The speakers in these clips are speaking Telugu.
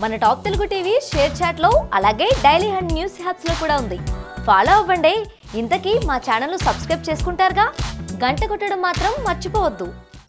మన టాప్ తెలుగు టీవీ షేర్ చాట్లో అలాగే డైలీ హండ్ న్యూస్ హ్యాప్స్ లో కూడా ఉంది ఫాలో అవ్వండి ఇంతకీ మా ఛానల్ సబ్స్క్రైబ్ చేసుకుంటారుగా గంట కొట్టడం మాత్రం మర్చిపోవద్దు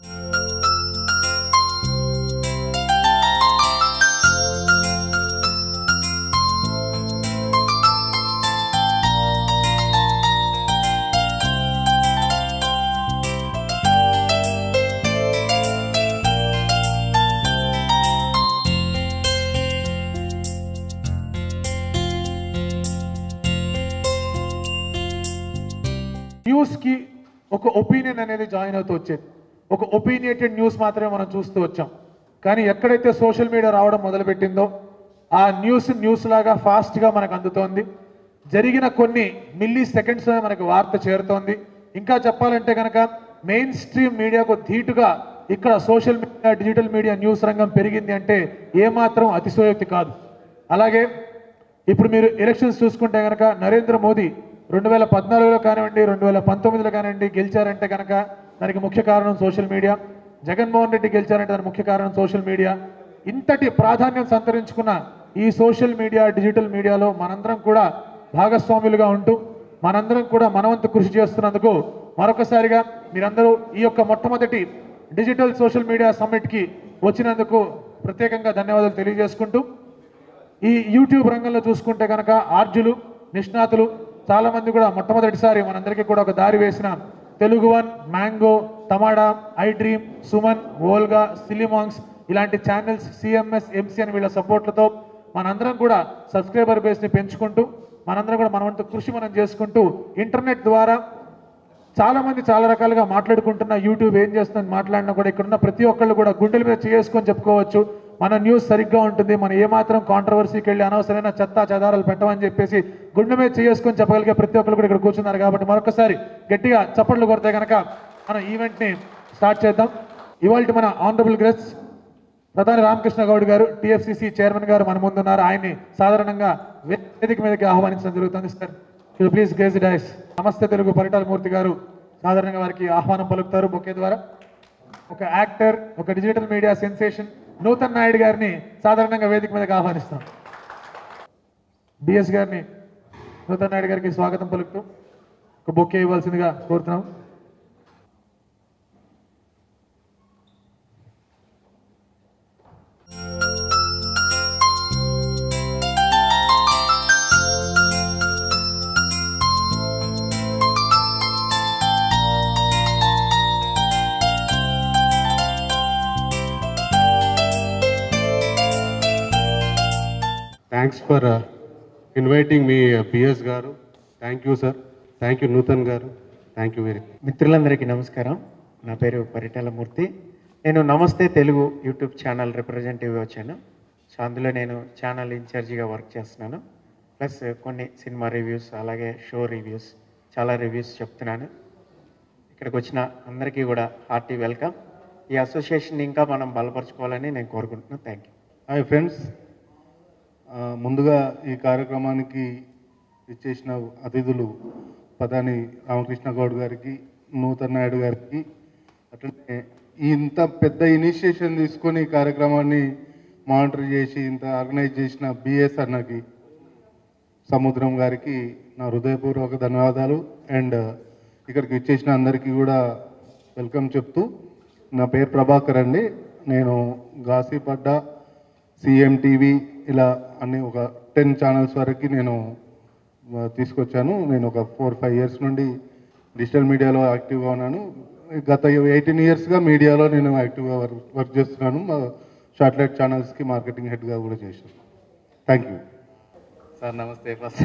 న్యూస్కి ఒక ఒపీనియన్ అనేది జాయిన్ అవుతూ వచ్చేది ఒక ఒపీనియేటెడ్ న్యూస్ మాత్రమే మనం చూస్తూ వచ్చాం కానీ ఎక్కడైతే సోషల్ మీడియా రావడం మొదలుపెట్టిందో ఆ న్యూస్ న్యూస్ లాగా ఫాస్ట్గా మనకు అందుతోంది జరిగిన కొన్ని మిల్లీ సెకండ్స్లోనే మనకు వార్త చేరుతోంది ఇంకా చెప్పాలంటే కనుక మెయిన్ స్ట్రీమ్ మీడియాకు ధీటుగా ఇక్కడ social media digital media news రంగం పెరిగింది అంటే ఏమాత్రం అతిశయోక్తి కాదు అలాగే ఇప్పుడు మీరు ఎలక్షన్స్ చూసుకుంటే కనుక నరేంద్ర మోదీ రెండు వేల పద్నాలుగులో కానివ్వండి రెండు వేల పంతొమ్మిదిలో కానివ్వండి గెలిచారంటే కనుక దానికి ముఖ్య కారణం సోషల్ మీడియా జగన్మోహన్ రెడ్డి గెలిచారంటే దానికి ముఖ్య కారణం సోషల్ మీడియా ఇంతటి ప్రాధాన్యం సంతరించుకున్న ఈ సోషల్ మీడియా డిజిటల్ మీడియాలో మనందరం కూడా భాగస్వాములుగా ఉంటూ మనందరం కూడా మనవంతు కృషి చేస్తున్నందుకు మరొకసారిగా మీరందరూ ఈ యొక్క మొట్టమొదటి డిజిటల్ సోషల్ మీడియా సమ్మిట్కి వచ్చినందుకు ప్రత్యేకంగా ధన్యవాదాలు తెలియజేసుకుంటూ ఈ యూట్యూబ్ రంగంలో చూసుకుంటే కనుక ఆర్జులు నిష్ణాతులు చాలా మంది కూడా మొట్టమొదటిసారి మనందరికీ కూడా ఒక దారి వేసిన Telugu one mango Tamada I dream Suman ఓల్గా సిలిమాంగ్స్ ఇలాంటి ఛానల్స్ సిఎంఎస్ ఎంసీఎన్ వీళ్ళ సపోర్ట్లతో మనందరం కూడా సబ్స్క్రైబర్ బేస్ని పెంచుకుంటూ మనందరం కూడా మన వంతు కృషి మనం చేసుకుంటూ ఇంటర్నెట్ ద్వారా చాలా మంది చాలా రకాలుగా మాట్లాడుకుంటున్న యూట్యూబ్ ఏం చేస్తుంది మాట్లాడినా కూడా ఇక్కడ ఉన్న ప్రతి ఒక్కళ్ళు కూడా గుండెల మీద చేసుకొని చెప్పుకోవచ్చు మన న్యూస్ సరిగ్గా ఉంటుంది మనం ఏమాత్రం కాంట్రవర్సీకి వెళ్ళి అనవసరమైన చెత్త చెదారాలు పెట్టమని చెప్పేసి గుండె మీద చేసుకొని చెప్పగలిగే ప్రతి ఒక్కరు కూడా ఇక్కడ కూర్చున్నారు కాబట్టి మరొకసారి గట్టిగా చప్పట్లు కొడితే కనుక మన ఈవెంట్ని స్టార్ట్ చేద్దాం ఇవాళ మన ఆనరబుల్ గెస్ట్ ప్రధాని రామకృష్ణ గౌడ్ గారు టిఎఫ్సిసి చైర్మన్ గారు మన ముందున్నారు ఆయన్ని సాధారణంగా వేదిక మీదకి ఆహ్వానించడం జరుగుతుంది సార్ ప్లీజ్ గేజ్ డైస్ నమస్తే తెలుగు పరిటాల మూర్తి గారు సాధారణంగా వారికి ఆహ్వానం పలుకుతారు బొకే ద్వారా ఒక యాక్టర్ ఒక digital media sensation Nutan Naidu గారిని సాధారణంగా వేదిక మీదకి ఆహ్వానిస్తాం బిఎస్ గారిని నూతన్ నాయుడు గారికి స్వాగతం పలుకుతూ ఒక బొకే ఇవ్వాల్సిందిగా కోరుతున్నాం థ్యాంక్స్ ఫర్ ఇన్వైటింగ్ మీ పిఎస్ గారు thank you sir thank you Nutan గారు థ్యాంక్ యూ వెరీ మిత్రులందరికీ నమస్కారం నా పేరు పరిటాల మూర్తి నేను నమస్తే తెలుగు యూట్యూబ్ ఛానల్ రిప్రజెంటేటివ్ వచ్చాను సో అందులో నేను ఛానల్ ఇన్ఛార్జిగా వర్క్ చేస్తున్నాను ప్లస్ కొన్ని సినిమా రివ్యూస్ అలాగే షో రివ్యూస్ చాలా రివ్యూస్ చెప్తున్నాను ఇక్కడికి వచ్చిన అందరికీ కూడా హార్టీ వెల్కమ్ ఈ అసోసియేషన్ ఇంకా మనం బలపరచుకోవాలని నేను కోరుకుంటున్నాను థ్యాంక్ యూ హాయ్ ఫ్రెండ్స్ ముందుగా ఈ కార్యక్రమానికి ఇచ్చేసిన అతిథులు పదాని రామకృష్ణ గౌడ్ గారికి నూతన్ నాయుడు గారికి అట్లనే ఈ ఇంత పెద్ద ఇనిషియేషన్ తీసుకొని ఈ కార్యక్రమాన్ని మానిటర్ చేసి ఇంత ఆర్గనైజ్ చేసిన బిఎస్ అన్నకి సముద్రం గారికి నా హృదయపూర్వక ధన్యవాదాలు అండ్ ఇక్కడికి ఇచ్చేసిన అందరికీ కూడా వెల్కమ్ చెప్తూ నా పేరు ప్రభాకర్ అండి నేను గాసిపడ్డ సిఎం టీవీ ఇలా అన్ని ఒక టెన్ ఛానల్స్ వరకు నేను ఆ, తీసుకొచ్చాను నేను ఒక ఫోర్ ఫైవ్ ఇయర్స్ నుండి డిజిటల్ మీడియాలో యాక్టివ్గా ఉన్నాను గత ఎయిటీన్ ఇయర్స్గా మీడియాలో నేను యాక్టివ్గా వర్క్ వర్క్ చేస్తున్నాను మా షార్ట్లైట్ ఛానల్స్కి మార్కెటింగ్ హెడ్గా కూడా చేశాను థ్యాంక్ యూ సార్ నమస్తే ఫస్ట్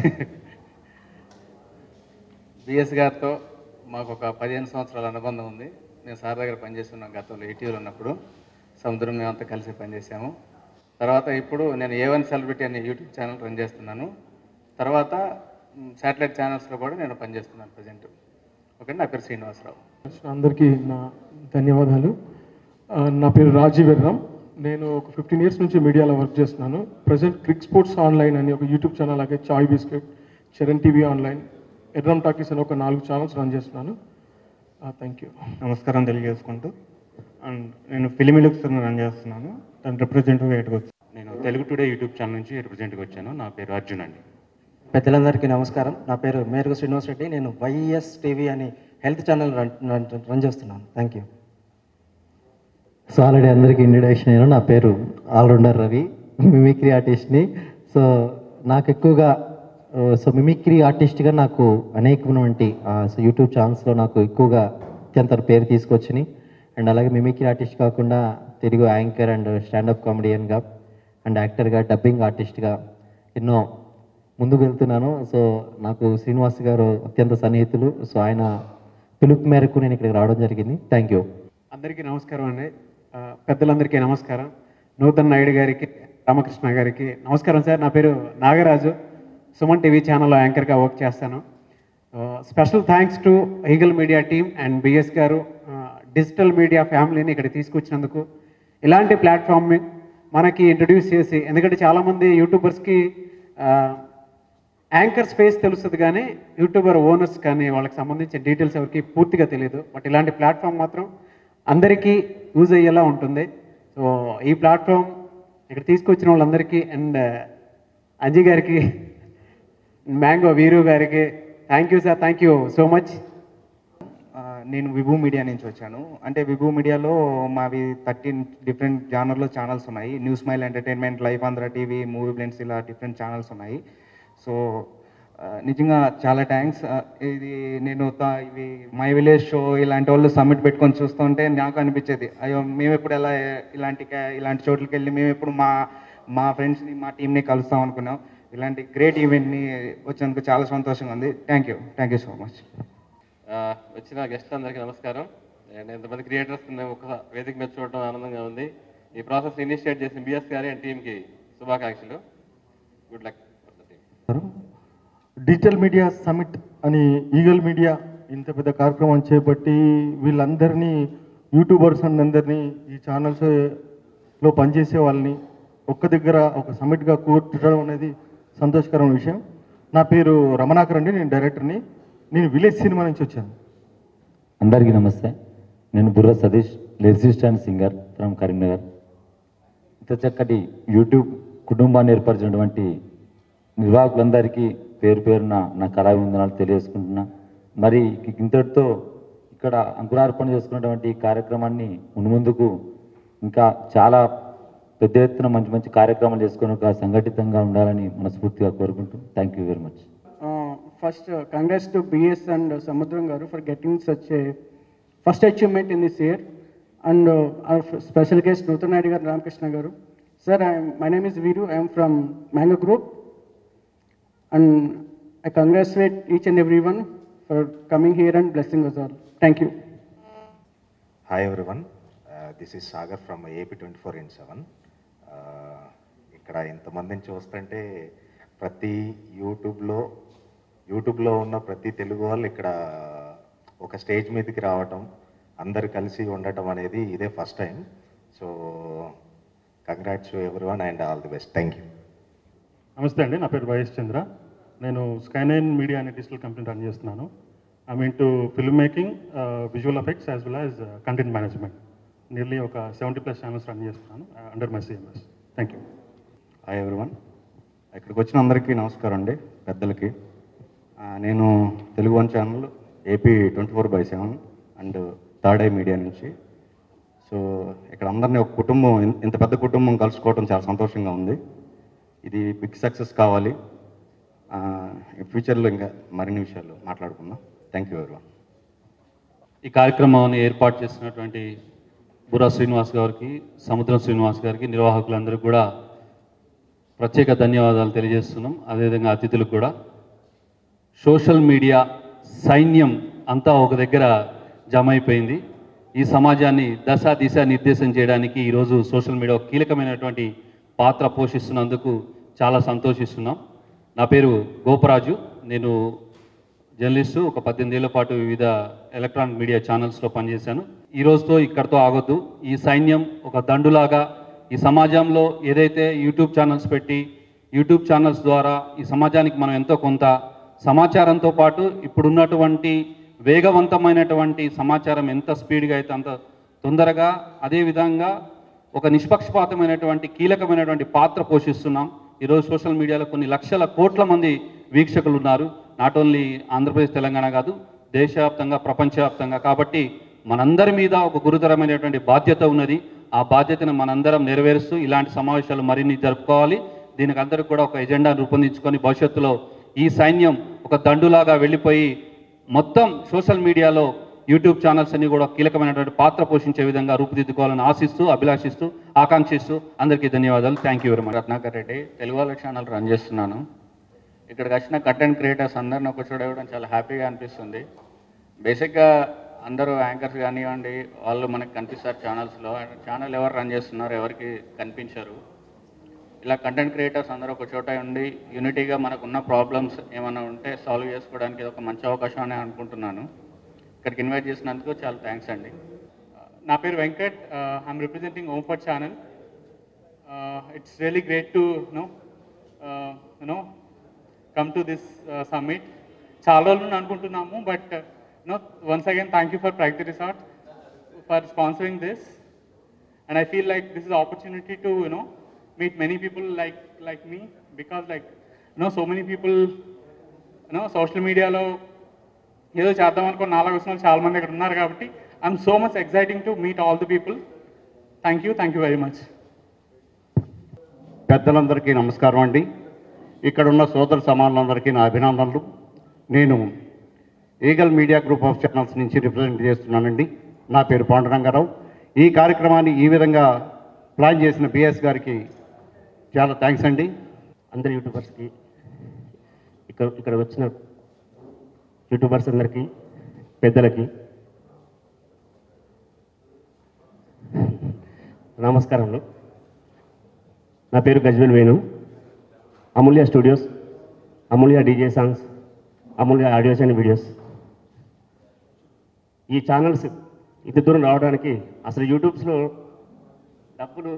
బిఎస్ గారితో మాకు ఒక పదిహేను సంవత్సరాల అనుబంధం ఉంది నేను సార్ దగ్గర పనిచేస్తున్నాం గతంలో ఈటీవీలో ఉన్నప్పుడు సముద్రం మేమంతా కలిసి పనిచేసాము తర్వాత ఇప్పుడు నేను ఏ వన్ సెలబ్రిటీ అనే యూట్యూబ్ ఛానల్ రన్ చేస్తున్నాను తర్వాత శాటిలైట్ ఛానల్స్లో కూడా నేను పనిచేస్తున్నాను ప్రజెంట్ ఓకే నా పేరు శ్రీనివాసరావు అందరికీ నా ధన్యవాదాలు ఆ, నా పేరు రాజీవ్ ఎర్రామ్ నేను ఒక ఫిఫ్టీన్ ఇయర్స్ నుంచి మీడియాలో వర్క్ చేస్తున్నాను ప్రజెంట్ క్రిక్ స్పోర్ట్స్ ఆన్లైన్ అని ఒక యూట్యూబ్ ఛానల్ అలాగే chai biscuit Charan TV online Erram talkies అని ఒక నాలుగు ఛానల్స్ రన్ చేస్తున్నాను థ్యాంక్ యూ నమస్కారం తెలియజేసుకుంటూ అండ్ నేను ఫిలిమి లుక్స్ రన్ చేస్తున్నాను దాని రిప్రజెంటేటివ్ ఎయిట్కి వచ్చి నేను తెలుగు టుడే యూట్యూబ్ ఛానల్ నుంచి రిప్రజెంట్గా వచ్చాను నా పేరు అర్జున్ అండి పెద్దలందరికీ నమస్కారం నా పేరు మేరుగు శ్రీనివాస్ రెడ్డి నేను వైఎస్ టీవీ అని హెల్త్ ఛానల్ రన్ రన్- రన్ చేస్తున్నాను థ్యాంక్ యూ సో ఆల్రెడీ అందరికీ ఇంట్రడక్షన్ అయ్యాను నా పేరు ఆల్రౌండర్ రవి మిమిక్రీ ఆర్టిస్ట్ని సో నాకు ఎక్కువగా ఆ, సో మిమిక్రీ ఆర్టిస్ట్గా నాకు అనేకమైనటువంటి ఆ, సో యూట్యూబ్ ఛానల్స్లో నాకు ఎక్కువగా అత్యంత పేరు తీసుకొచ్చినాయి అండ్ అలాగే మిమిక్రీ ఆర్టిస్ట్ కాకుండా తెలుగు యాంకర్ అండ్ స్టాండప్ కామెడియన్గా అండ్ యాక్టర్గా డబ్బింగ్ ఆర్టిస్ట్గా ఎన్నో ముందుకు వెళ్తున్నాను సో నాకు శ్రీనివాస్ గారు అత్యంత సన్నిహితులు సో ఆయన పిలుపు మేరకు నేను ఇక్కడికి రావడం జరిగింది థ్యాంక్ యూ అందరికీ నమస్కారం అండి ఆ, పెద్దలందరికీ నమస్కారం నూతన్ నాయుడు గారికి రామకృష్ణ గారికి నమస్కారం సార్ నా పేరు నాగరాజు సుమన్ టీవీ ఛానల్లో యాంకర్గా వర్క్ చేస్తాను special thanks to eagle media team and BS గారు డిజిటల్ మీడియా ఫ్యామిలీని ఇక్కడ తీసుకొచ్చినందుకు ఇలాంటి ప్లాట్ఫామ్ మనకి ఇంట్రడ్యూస్ చేసి ఎందుకంటే చాలామంది యూట్యూబర్స్కి యాంకర్ స్పేస్ తెలుస్తుంది కానీ యూట్యూబర్ ఓనర్స్ కానీ వాళ్ళకి సంబంధించిన డీటెయిల్స్ ఎవరికి పూర్తిగా తెలియదు బట్ ఇలాంటి ప్లాట్ఫామ్ మాత్రం అందరికీ యూజ్ అయ్యేలా ఉంటుంది సో ఈ ప్లాట్ఫామ్ ఇక్కడ తీసుకొచ్చిన వాళ్ళందరికీ అండ్ అంజీ గారికి మ్యాంగో వీరు గారికి thank you sir thank you so much ఆ, నేను విభూ మీడియా నుంచి వచ్చాను అంటే విభూ మీడియాలో మావి థర్టీన్ డిఫరెంట్ జానర్లో ఛానల్స్ ఉన్నాయి news mile entertainment life Andhra TV movie blends ఇలా డిఫరెంట్ ఛానల్స్ ఉన్నాయి సో ఆ, నిజంగా చాలా థ్యాంక్స్ ఇది నేను త- ఇవి మై విలేజ్ షో ఇలాంటి వాళ్ళు సబ్మిట్ పెట్టుకొని చూస్తుంటే నాకు అనిపించేది అయ్యో మేము ఎప్పుడు ఎలా ఇలాంటి కా- ఇలాంటి చోట్లకి వెళ్ళి మేము ఎప్పుడు మా మా ఫ్రెండ్స్ని మా టీంని కలుస్తాం అనుకున్నాం ఇలాంటి గ్రేట్ ఈవెంట్ని వచ్చినందుకు చాలా సంతోషంగా ఉంది thank you thank you so much ఆ, వచ్చిన గెస్ట్ అందరికీ నమస్కారం అండ్ ఎంతమంది క్రియేటర్స్ ఒక వేదిక మీద చూడటం ఆనందంగా ఉంది ఈ ప్రాసెస్ ఇనిషియేట్ చేసిన బిఎస్ గారి అండ్ టీంకి శుభాకాంక్షలు good luck digital media summit అని ఈగల్ మీడియా ఇంత పెద్ద కార్యక్రమం చేపట్టి వీళ్ళందరినీ యూట్యూబర్స్ అందరినీ ఈ ఛానల్స్ లో పనిచేసే వాళ్ళని ఒక్క దగ్గర ఒక సమిట్గా కూర్చడం అనేది సంతోషకరమైన విషయం నా పేరు రమణాకర్ అండి నేను డైరెక్టర్ని నేను విలేజ్ సినిమా నుంచి వచ్చాను అందరికీ నమస్తే నేను Burra Satish lyricist and singer from Karimnagar ఇంత చక్కటి యూట్యూబ్ కుటుంబాన్ని ఏర్పరిచినటువంటి నిర్వాహకులందరికీ పేరు పేరున నా కళాభివందనాలు తెలియజేసుకుంటున్నా మరి ఇంతటితో ఇక్కడ అంకురార్పణ చేసుకున్నటువంటి ఈ కార్యక్రమాన్ని మున్ముందుకు ఇంకా చాలా పెద్ద ఎత్తున మంచి మంచి కార్యక్రమాలు చేసుకొని ఒక సంఘటితంగా ఉండాలని మనస్ఫూర్తిగా కోరుకుంటూ thank you very much first congrats to BS and Samudram గారు for getting such a first achievement in this year and special guest Nutan Naidu గారు రామకృష్ణ గారు sir my name is Veeru I'm from mango group and I congratulate each and every one for coming here and blessing us all thank you hi everyone this is Sagar from AP twenty four in seven ఇక్కడ ఇంతమందిని చూస్తుంటే ప్రతి యూట్యూబ్లో యూట్యూబ్లో ఉన్న ప్రతి తెలుగు వాళ్ళు ఇక్కడ ఒక స్టేజ్ మీదకి రావటం అందరు కలిసి ఉండటం అనేది ఇదే first time so congrats everyone and all the best thank you నమస్తే అండి నా పేరు వైఎస్ చంద్ర నేను స్కైనైన్ మీడియా అనే డిజిటల్ కంపెనీ రన్ చేస్తున్నాను I mean to film making visual effects as well as content management nearly ఒక సెవెంటీ ప్లస్ ఛానల్స్ రన్ చేస్తున్నాను under my CMS thank you hi everyone ఇక్కడికి వచ్చిన అందరికీ నమస్కారం అండి పెద్దలకి ఆ, నేను Telugu one channel AP twenty four by seven and third eye media నుంచి సో ఇక్కడ అందరినీ ఒక కుటుంబం ఇన్- ఇంత పెద్ద కుటుంబం కలుసుకోవడం చాలా సంతోషంగా ఉంది ఇది బిగ్ సక్సెస్ కావాలి ఆ, ఫ్యూచర్లో ఇంకా మరిన్ని విషయాలు మాట్లాడుకుందాం థ్యాంక్ యూ ఎవరివన్ ఈ కార్యక్రమాన్ని ఏర్పాటు చేసినటువంటి బుర్రా శ్రీనివాస్ గారికి సముద్రం శ్రీనివాస్ గారికి నిర్వాహకులందరికీ కూడా ప్రత్యేక ధన్యవాదాలు తెలియజేస్తున్నాం అదేవిధంగా అతిథులకు కూడా సోషల్ మీడియా సైన్యం అంతా ఒక దగ్గర జమ అయిపోయింది ఈ సమాజాన్ని దశ దిశ నిర్దేశం చేయడానికి ఈరోజు సోషల్ మీడియా ఒక కీలకమైనటువంటి పాత్ర పోషిస్తున్నందుకు చాలా సంతోషిస్తున్నాం నా పేరు గోపరాజు నేను జర్నలిస్టు ఒక పద్దెనిమిది ఏళ్ల పాటు వివిధ ఎలక్ట్రానిక్ మీడియా ఛానల్స్లో పనిచేశాను ఈ రోజుతో ఇక్కడితో ఆగొద్దు ఈ సైన్యం ఒక దండులాగా ఈ సమాజంలో ఏదైతే యూట్యూబ్ ఛానల్స్ పెట్టి యూట్యూబ్ ఛానల్స్ ద్వారా ఈ సమాజానికి మనం ఎంతో కొంత సమాచారంతో పాటు ఇప్పుడున్నటువంటి వేగవంతమైనటువంటి సమాచారం ఎంత స్పీడ్గా అయితే అంత తొందరగా అదేవిధంగా ఒక నిష్పక్షపాతమైనటువంటి కీలకమైనటువంటి పాత్ర పోషిస్తున్నాం ఈరోజు సోషల్ మీడియాలో కొన్ని లక్షల కోట్ల మంది వీక్షకులు ఉన్నారు నాట్ ఓన్లీ ఆంధ్రప్రదేశ్ తెలంగాణ కాదు దేశవ్యాప్తంగా ప్రపంచవ్యాప్తంగా కాబట్టి మనందరి మీద ఒక గురుతరమైనటువంటి బాధ్యత ఉన్నది ఆ బాధ్యతను మనందరం నెరవేరుస్తూ ఇలాంటి సమావేశాలు మరిన్ని జరుపుకోవాలి దీనికి అందరికి కూడా ఒక ఎజెండా రూపొందించుకొని భవిష్యత్తులో ఈ సైన్యం ఒక దండులాగా వెళ్ళిపోయి మొత్తం సోషల్ మీడియాలో యూట్యూబ్ ఛానల్స్ అన్ని కూడా కీలకమైనటువంటి పాత్ర పోషించే విధంగా రూపుదిద్దుకోవాలని ఆశిస్తూ అభిలాషిస్తూ ఆకాంక్షిస్తూ అందరికీ ధన్యవాదాలు thank you very much Ratnakar Reddy Telugu వాళ్ళ ఛానల్ రన్ చేస్తున్నాను ఇక్కడికి వచ్చిన కంటెంట్ క్రియేటర్స్ అందరిని ఒక చోట ఇవ్వడం చాలా హ్యాపీగా అనిపిస్తుంది బేసిక్గా అందరూ యాంకర్స్ కానివ్వండి వాళ్ళు మనకు కనిపిస్తారు ఛానల్స్లో ఛానల్ ఎవరు రన్ చేస్తున్నారు ఎవరికి కనిపించరు ఇలా కంటెంట్ క్రియేటర్స్ అందరూ ఒక చోట ఉండి యూనిటీగా మనకున్న ప్రాబ్లమ్స్ ఏమైనా ఉంటే సాల్వ్ చేసుకోవడానికి ఇది ఒక మంచి అవకాశం అని అనుకుంటున్నాను ఇక్కడికి ఇన్వైట్ చేసినందుకు చాలా థ్యాంక్స్ అండి నా పేరు వెంకట్ ఐఎమ్ రిప్రజెంటింగ్ ఓంఫర్ channel it's really great to know you know come to this summit చాలా రోజులు నుండి అనుకుంటున్నాము but no once again thank you for ప్రాక్టీ resort for sponsoring this and I feel like this is opportunity to you know meet many people like like me because like no so many people you know social మీడియాలో ఏదో చేద్దాం అనుకుని నాలుగు వచ్చిన వాళ్ళు చాలా మంది ఇక్కడ ఉన్నారు కాబట్టి I'm so much exciting to meet all the people thank you thank you very much పెద్దలందరికీ నమస్కారం అండి ఇక్కడ ఉన్న సోదర సమానులందరికీ నా అభినందనలు నేను eagle media group of channels నుంచి రిప్రజెంట్ చేస్తున్నానండి నా పేరు పాండురంగారావు ఈ కార్యక్రమాన్ని ఈ విధంగా ప్లాన్ చేసిన బిఎస్ గారికి చాలా థ్యాంక్స్ అండి అందరి యూట్యూబర్స్కి ఇక్కడ ఇక్కడ వచ్చిన యూట్యూబర్స్ అందరికీ పెద్దలకి నమస్కారములు నా పేరు Gajwel Venu Amulya studios Amulya DJ songs Amulya audios and videos ఈ ఛానల్స్ ఇంత దూరం రావడానికి అసలు యూట్యూబ్స్లో డబ్బులు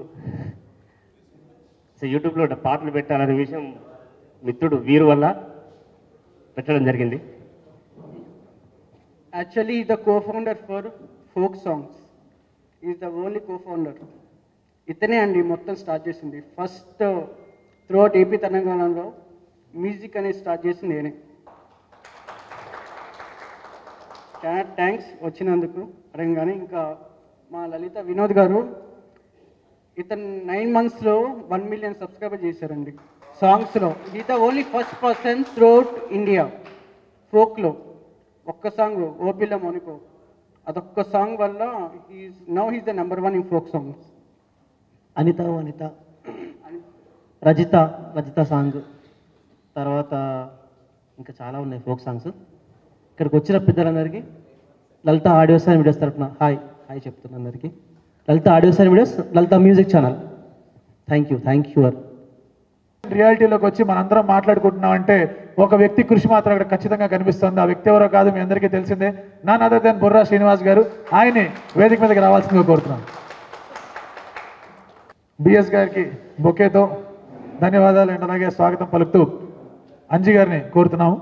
అసలు యూట్యూబ్లో పాటలు పెట్టాలనే విషయం మిత్రుడు వీరు వల్ల పెట్టడం జరిగింది Actually, the co-founder for folk songs is the only co-founder. ఇతనే అండి మొత్తం స్టార్ట్ చేసింది ఫస్ట్ త్రూఅవుట్ ఏపీ తెలంగాణలో మ్యూజిక్ అనేది స్టార్ట్ చేసింది నేనే చాలా థ్యాంక్స్ వచ్చినందుకు అడగగానే ఇంకా మా లలిత వినోద్ గారు ఇతను నైన్ మంత్స్లో వన్ మిలియన్ సబ్స్క్రైబర్ చేశారండి సాంగ్స్లో ఈ the only first person throughout India ఫోక్లో ఒక్క సాంగ్ ఓపిల్ల మోనికో అదొక్క సాంగ్ వల్ల he's now he's the number one in folk songs Anitha Vanitha Rajitha Rajitha song తర్వాత ఇంకా చాలా ఉన్నాయి ఫోక్ సాంగ్స్ ఇక్కడికి వచ్చిన పెద్దలందరికీ లలిత ఆడియోస్ అండ్ వీడియోస్ తరపున హాయ్ హాయ్ చెప్తున్నా అందరికీ Lalitha audios and videos Lalitha music channel thank you thank you అర్ రియాలిటీలోకి వచ్చి మనందరం మాట్లాడుకుంటున్నాం అంటే ఒక వ్యక్తి కృషి మాత్రం అక్కడ ఖచ్చితంగా కనిపిస్తుంది ఆ వ్యక్తి ఎవరో కాదు మీ అందరికీ తెలిసిందే none other than Burra Srinivas గారు ఆయన్ని వేదిక మీదకి రావాల్సిందిగా కోరుతున్నాను బిఎస్ గారికి బొకేతో ధన్యవాదాలు అండ్ అలాగే స్వాగతం పలుకుతూ అంజి గారిని కోరుతున్నాము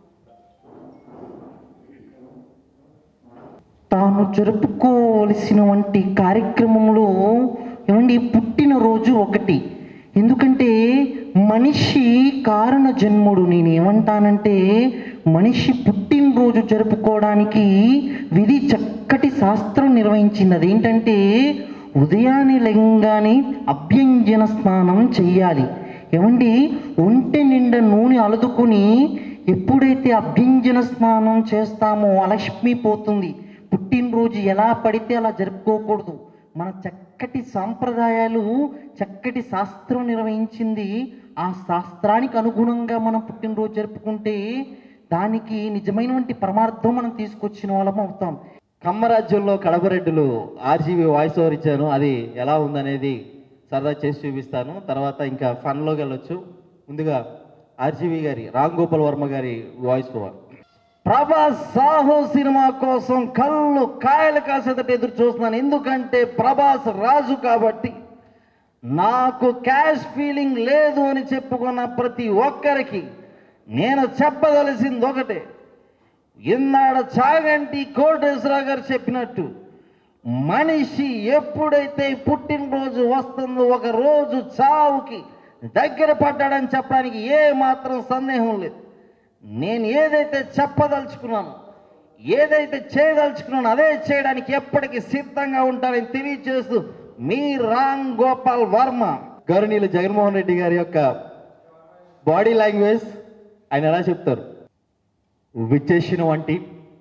తాను జరుపుకోవలసినటువంటి కార్యక్రమంలో ఏమండి పుట్టినరోజు ఒకటి ఎందుకంటే మనిషి కారణ జన్ముడు నేను ఏమంటానంటే మనిషి పుట్టినరోజు జరుపుకోవడానికి విధి చక్కటి శాస్త్రం నిర్వహించింది అదేంటంటే ఉదయాన్నే లెంగానే అభ్యంజన స్నానం చెయ్యాలి ఏమండి ఒంటె నిండా నూనె అలుదుకుని ఎప్పుడైతే అభ్యంజన స్నానం చేస్తామో అలక్ష్మి పోతుంది పుట్టినరోజు ఎలా పడితే అలా జరుపుకోకూడదు మన చక్కటి సాంప్రదాయాలు చక్కటి శాస్త్రం నిర్వహించింది ఆ శాస్త్రానికి అనుగుణంగా మనం పుట్టినరోజు జరుపుకుంటే దానికి నిజమైనటువంటి పరమార్థం మనం తీసుకొచ్చిన వాళ్ళం అవుతాం కమ్మరాజ్యంలో కడపరెడ్డులు ఆర్జీబీ వాయిస్ ఓవర్ ఇచ్చాను అది ఎలా ఉందనేది సరదా చేసి చూపిస్తాను తర్వాత ఇంకా ఫన్లోకి వెళ్ళొచ్చు ముందుగా ఆర్జీబీ గారి రామ్ గోపాల్ వర్మ గారి voice over Prabhas Saaho cinema కోసం కళ్ళు కాయలు కాసేదట ఎదురు చూస్తున్నాను ఎందుకంటే ప్రభాస్ రాజు కాబట్టి నాకు క్యాష్ ఫీలింగ్ లేదు అని చెప్పుకున్న ప్రతి ఒక్కరికి నేను చెప్పదలసింది ఒకటే ఇన్నాడ చాగంటి కోటేశ్వరరావు గారు చెప్పినట్టు మనిషి ఎప్పుడైతే పుట్టినరోజు వస్తుందో ఒక రోజు చావుకి దగ్గర పడ్డాడని చెప్పడానికి ఏ మాత్రం సందేహం లేదు నేను ఏదైతే చెప్పదలుచుకున్నానో ఏదైతే చేయదలుచుకున్నానో అదే చేయడానికి ఎప్పటికీ సిద్ధంగా ఉంటానని తెలియజేస్తూ మీ రామ్ గోపాల్ వర్మ గౌరవనీయులు జగన్మోహన్ రెడ్డి గారి యొక్క బాడీ లాంగ్వేజ్ ఆయన ఎలా చెప్తారు విచ్చేసిన వంటి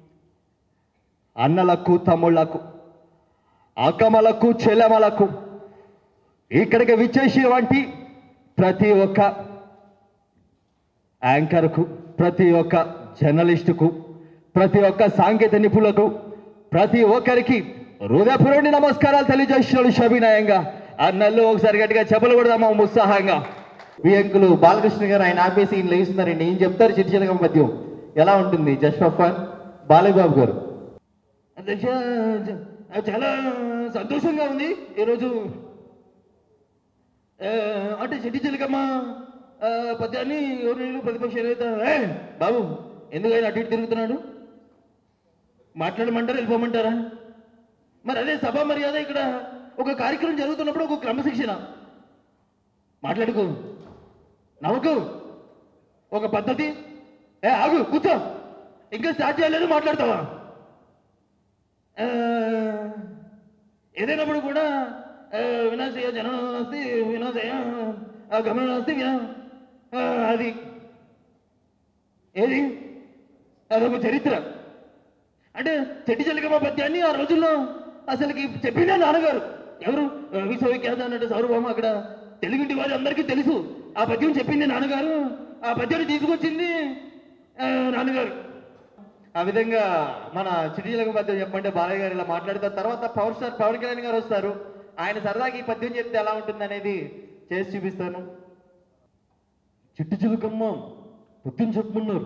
అన్నలకు తమ్ముళ్లకు అక్కమలకు చెల్లెమలకు ఇక్కడికి విచ్చేసిన వంటి ప్రతి ఒక్క యాంకర్కు ప్రతి ఒక్క జర్నలిస్టుకు ప్రతి ఒక్క సాంకేతిక నిపుణులకు ప్రతి ఒక్కరికి హృదయపూర్వక నమస్కారాలు తెలియజేస్తున్నాడు శభినాయంగా అన్నల్లో ఒకసారి గట్టిగా చెప్పలు కొడదామా ఉత్సాహంగా వియంకులు బాలకృష్ణ గారు ఆయన ఆపేసి ఈయన లేస్తున్నారండి ఏం చెప్తారు చిరుచిలకం మధ్యం ఎలా ఉంటుంది జస్ట్ ఫర్ ఫన్ బాలయ్యబాబు గారు అధ్యక్ష చాలా సంతోషంగా ఉంది ఈరోజు ఆ, అంటే చెట్టి చిలకమ్మ ఆ, పద్యాన్ని ఎవరు నీళ్ళు ప్రతిపక్ష నేత ఏ, బాబు ఎందుకైనా అటు ఇటు తిరుగుతున్నాడు మాట్లాడమంటారా వెళ్ళిపోమంటారా మరి అదే సభ మర్యాద ఇక్కడ ఒక కార్యక్రమం జరుగుతున్నప్పుడు ఒక క్రమశిక్షణ మాట్లాడుకో నవ్వుకు ఒక పద్ధతి ఏ ఆగు కూర్చో ఇంకా స్టార్ట్ చేయలేదు మాట్లాడతావా ఆ, ఏదైనప్పుడు కూడా ఆ, వినాశయ జననాస్తి వినాశయ ఆ, గమనాస్తి వినా ఆ, అది ఏది అదొక చరిత్ర అంటే చెట్టి చెలికమ్మ పద్యాన్ని ఆ రోజుల్లో అసలుకి చెప్పిందే నాన్నగారు ఎవరు ఆ, విశ్వవిఖ్యాత అన్నట్టు సౌరభామ అక్కడ తెలుగుంటి వారి అందరికీ తెలుసు ఆ పద్యం చెప్పింది నాన్నగారు ఆ పద్యాన్ని తీసుకొచ్చింది ఆ, నాన్నగారు ఆ విధంగా మన చిటిజలకు పద్యం చెప్పంటే బాలయ్య గారు ఇలా మాట్లాడతారు తర్వాత పవర్ స్టార్ పవన్ కళ్యాణ్ గారు వస్తారు ఆయన సరదాగా ఈ పద్యం చెప్తే ఎలా ఉంటుంది అనేది చేసి చూపిస్తాను చిట్టి చిలకమ్మ పద్యం చెప్పమన్నారు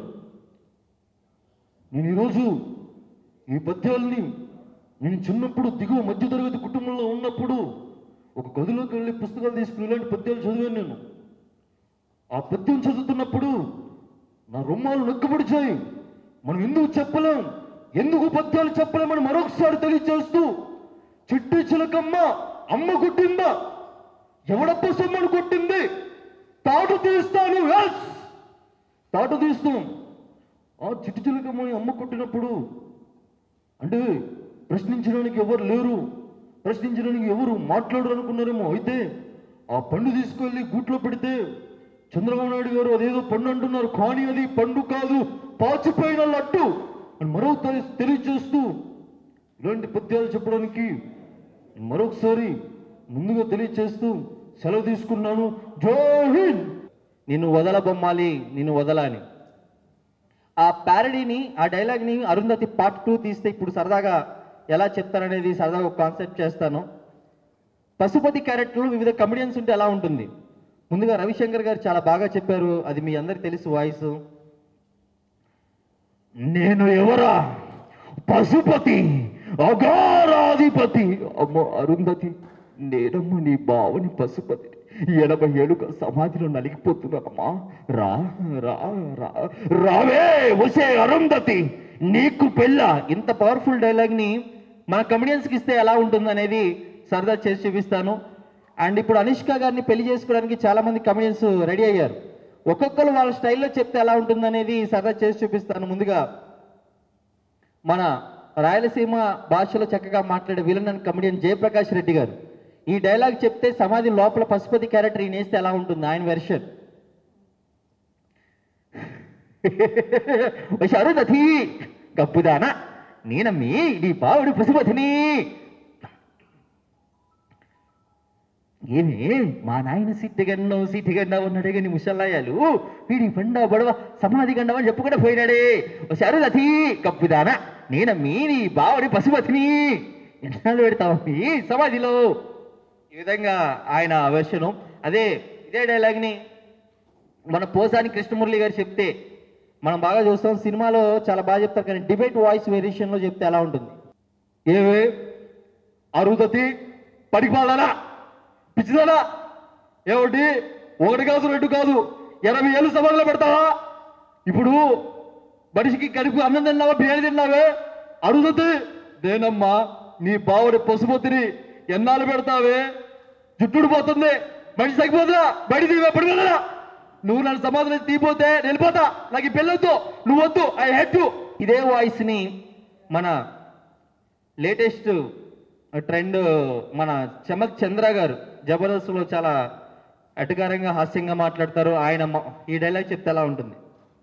నేను ఈరోజు ఈ పద్యాలని నేను చిన్నప్పుడు దిగువ మధ్యతరగతి కుటుంబంలో ఉన్నప్పుడు ఒక గదిలోకి వెళ్ళి పుస్తకాలు తీసుకుని ఇలాంటి పద్యాలు చదివాను నేను ఆ పద్యం చదువుతున్నప్పుడు నా రొమ్మాలు నొక్కబడిచాయి మనం ఎందుకు చెప్పలేం ఎందుకు పద్యాలు చెప్పలేమని మరొకసారి తెలియచేస్తూ చిట్టి చిలకమ్మ అమ్మ కొట్టిందా ఎవడప్ప సొమ్మను కొట్టింది తాటు తీస్తాను ఎస్ తాటు తీస్తాం ఆ చిట్టి చిలకమ్మ అమ్మ కొట్టినప్పుడు అంటే ప్రశ్నించడానికి ఎవరు లేరు ప్రశ్నించడానికి ఎవరు మాట్లాడరు అనుకున్నారేమో అయితే ఆ పండు తీసుకెళ్ళి గూట్లో పెడితే చంద్రబాబు నాయుడు గారు అదేదో పండు అంటున్నారు కానీ అది పండు కాదు పాచిపోయిన లడ్డు అని మరో తెలి- తెలియచేస్తూ ఇలాంటి పద్యాలు చెప్పడానికి మరొకసారి ముందుగా తెలియచేస్తూ సెలవు తీసుకున్నాను జై హింద్ నిన్ను వదల బొమ్మాలి నిన్ను వదల అని ఆ ప్యారడీని ఆ డైలాగ్ని అరుంధతి పార్ట్ టూ తీస్తే ఇప్పుడు సరదాగా ఎలా చెప్తారనేది సరదాగా ఒక కాన్సెప్ట్ చేస్తాను పశుపతి క్యారెక్టర్లో వివిధ కమెడియన్స్ ఉంటే ఎలా ఉంటుంది ముందుగా రవిశంకర్ గారు చాలా బాగా చెప్పారు అది మీ అందరికి తెలుసు వాయిస్ నేను ఎవరా పశుపతి అగారాధిపతి అమ్మో అరుంధతి నేనమ్మ నీ బావని పశుపతి ఎనభై ఏళ్ళుగా సమాధిలో నలిగిపోతున్నానమ్మా రా రా రా రావే వసే అరుంధతి నీకు పెళ్ళ ఇంత పవర్ఫుల్ డైలాగ్ని మన కమెడియన్స్కి ఇస్తే ఎలా ఉంటుంది అనేది సరదా చేసి చూపిస్తాను అండ్ ఇప్పుడు అనుష్క గారిని పెళ్లి చేసుకోవడానికి చాలా మంది కమెడియన్స్ రెడీ అయ్యారు ఒక్కొక్కరు వాళ్ళ స్టైల్లో చెప్తే ఎలా ఉంటుంది అనేది సరదా చేసి చూపిస్తాను ముందుగా మన రాయలసీమ భాషలో చక్కగా మాట్లాడే villain and comedian Jayaprakash Reddy గారు ఈ డైలాగ్ చెప్తే సమాధి లోపల పశుపతి క్యారెక్టర్ ఈయన వేస్తే ఎలా ఉంటుంది ఆయన వెర్షన్ అరుంధతి గప్పుదానా నేనమ్మి నీ బావుడి పశుపతిని ఏమి మా నాయన సిట్టిగన్నావు సిట్టిగన్నావు అన్నాడే కానీ ముసల్లాయాలు వీడి పండ బడవ సమాధి గండం అని చెప్పుకుంటూ పోయినాడే శరుదతి కప్పుదానా నేనమ్మి నీ బావుడి పశుపతిని ఎన్నాళ్ళు పెడతావు ఈ సమాధిలో ఈ విధంగా ఆయన వెర్షను అదే ఇదే డైలాగ్ని మన పోసాని కృష్ణమురళి గారు చెప్తే మనం బాగా చూస్తాం సినిమాలో చాలా బాగా చెప్తారు కానీ డిబేట్ వాయిస్ వేరియేషన్లో చెప్తే ఎలా ఉంటుంది ఏవే అరుదతి పడిపాలనా పిచ్చిదానా ఏమిటి ఒకటి కాదు రెండు కాదు ఎనభై ఏళ్ళు సభలో పెడతావా ఇప్పుడు మనిషికి కడుపు అన్నం తిన్నావా బిర్యానీ తిన్నావే అరుదతి దేనమ్మా నీ బావుని పసుపొత్తిని ఎన్నాళ్ళు పెడతావే జుట్టుడు పోతుంది మనిషి తగ్గిపోతుందా బడి తీవే పడిపోతుందా నువ్వు నన్ను సమాధానం తీపోతే వెళ్ళిపోతా నాకు ఈ పెళ్ళొద్దు నువ్వు వద్దు ఐ హెడ్ యు ఇదే వాయిస్ని మన లేటెస్ట్ ట్రెండ్ మన చమక్ చంద్ర గారు జబర్దస్త్లో చాలా అటకారంగా హాస్యంగా మాట్లాడతారు ఆయన మ- ఈ డైలాగ్ చెప్తే ఎలా ఉంటుంది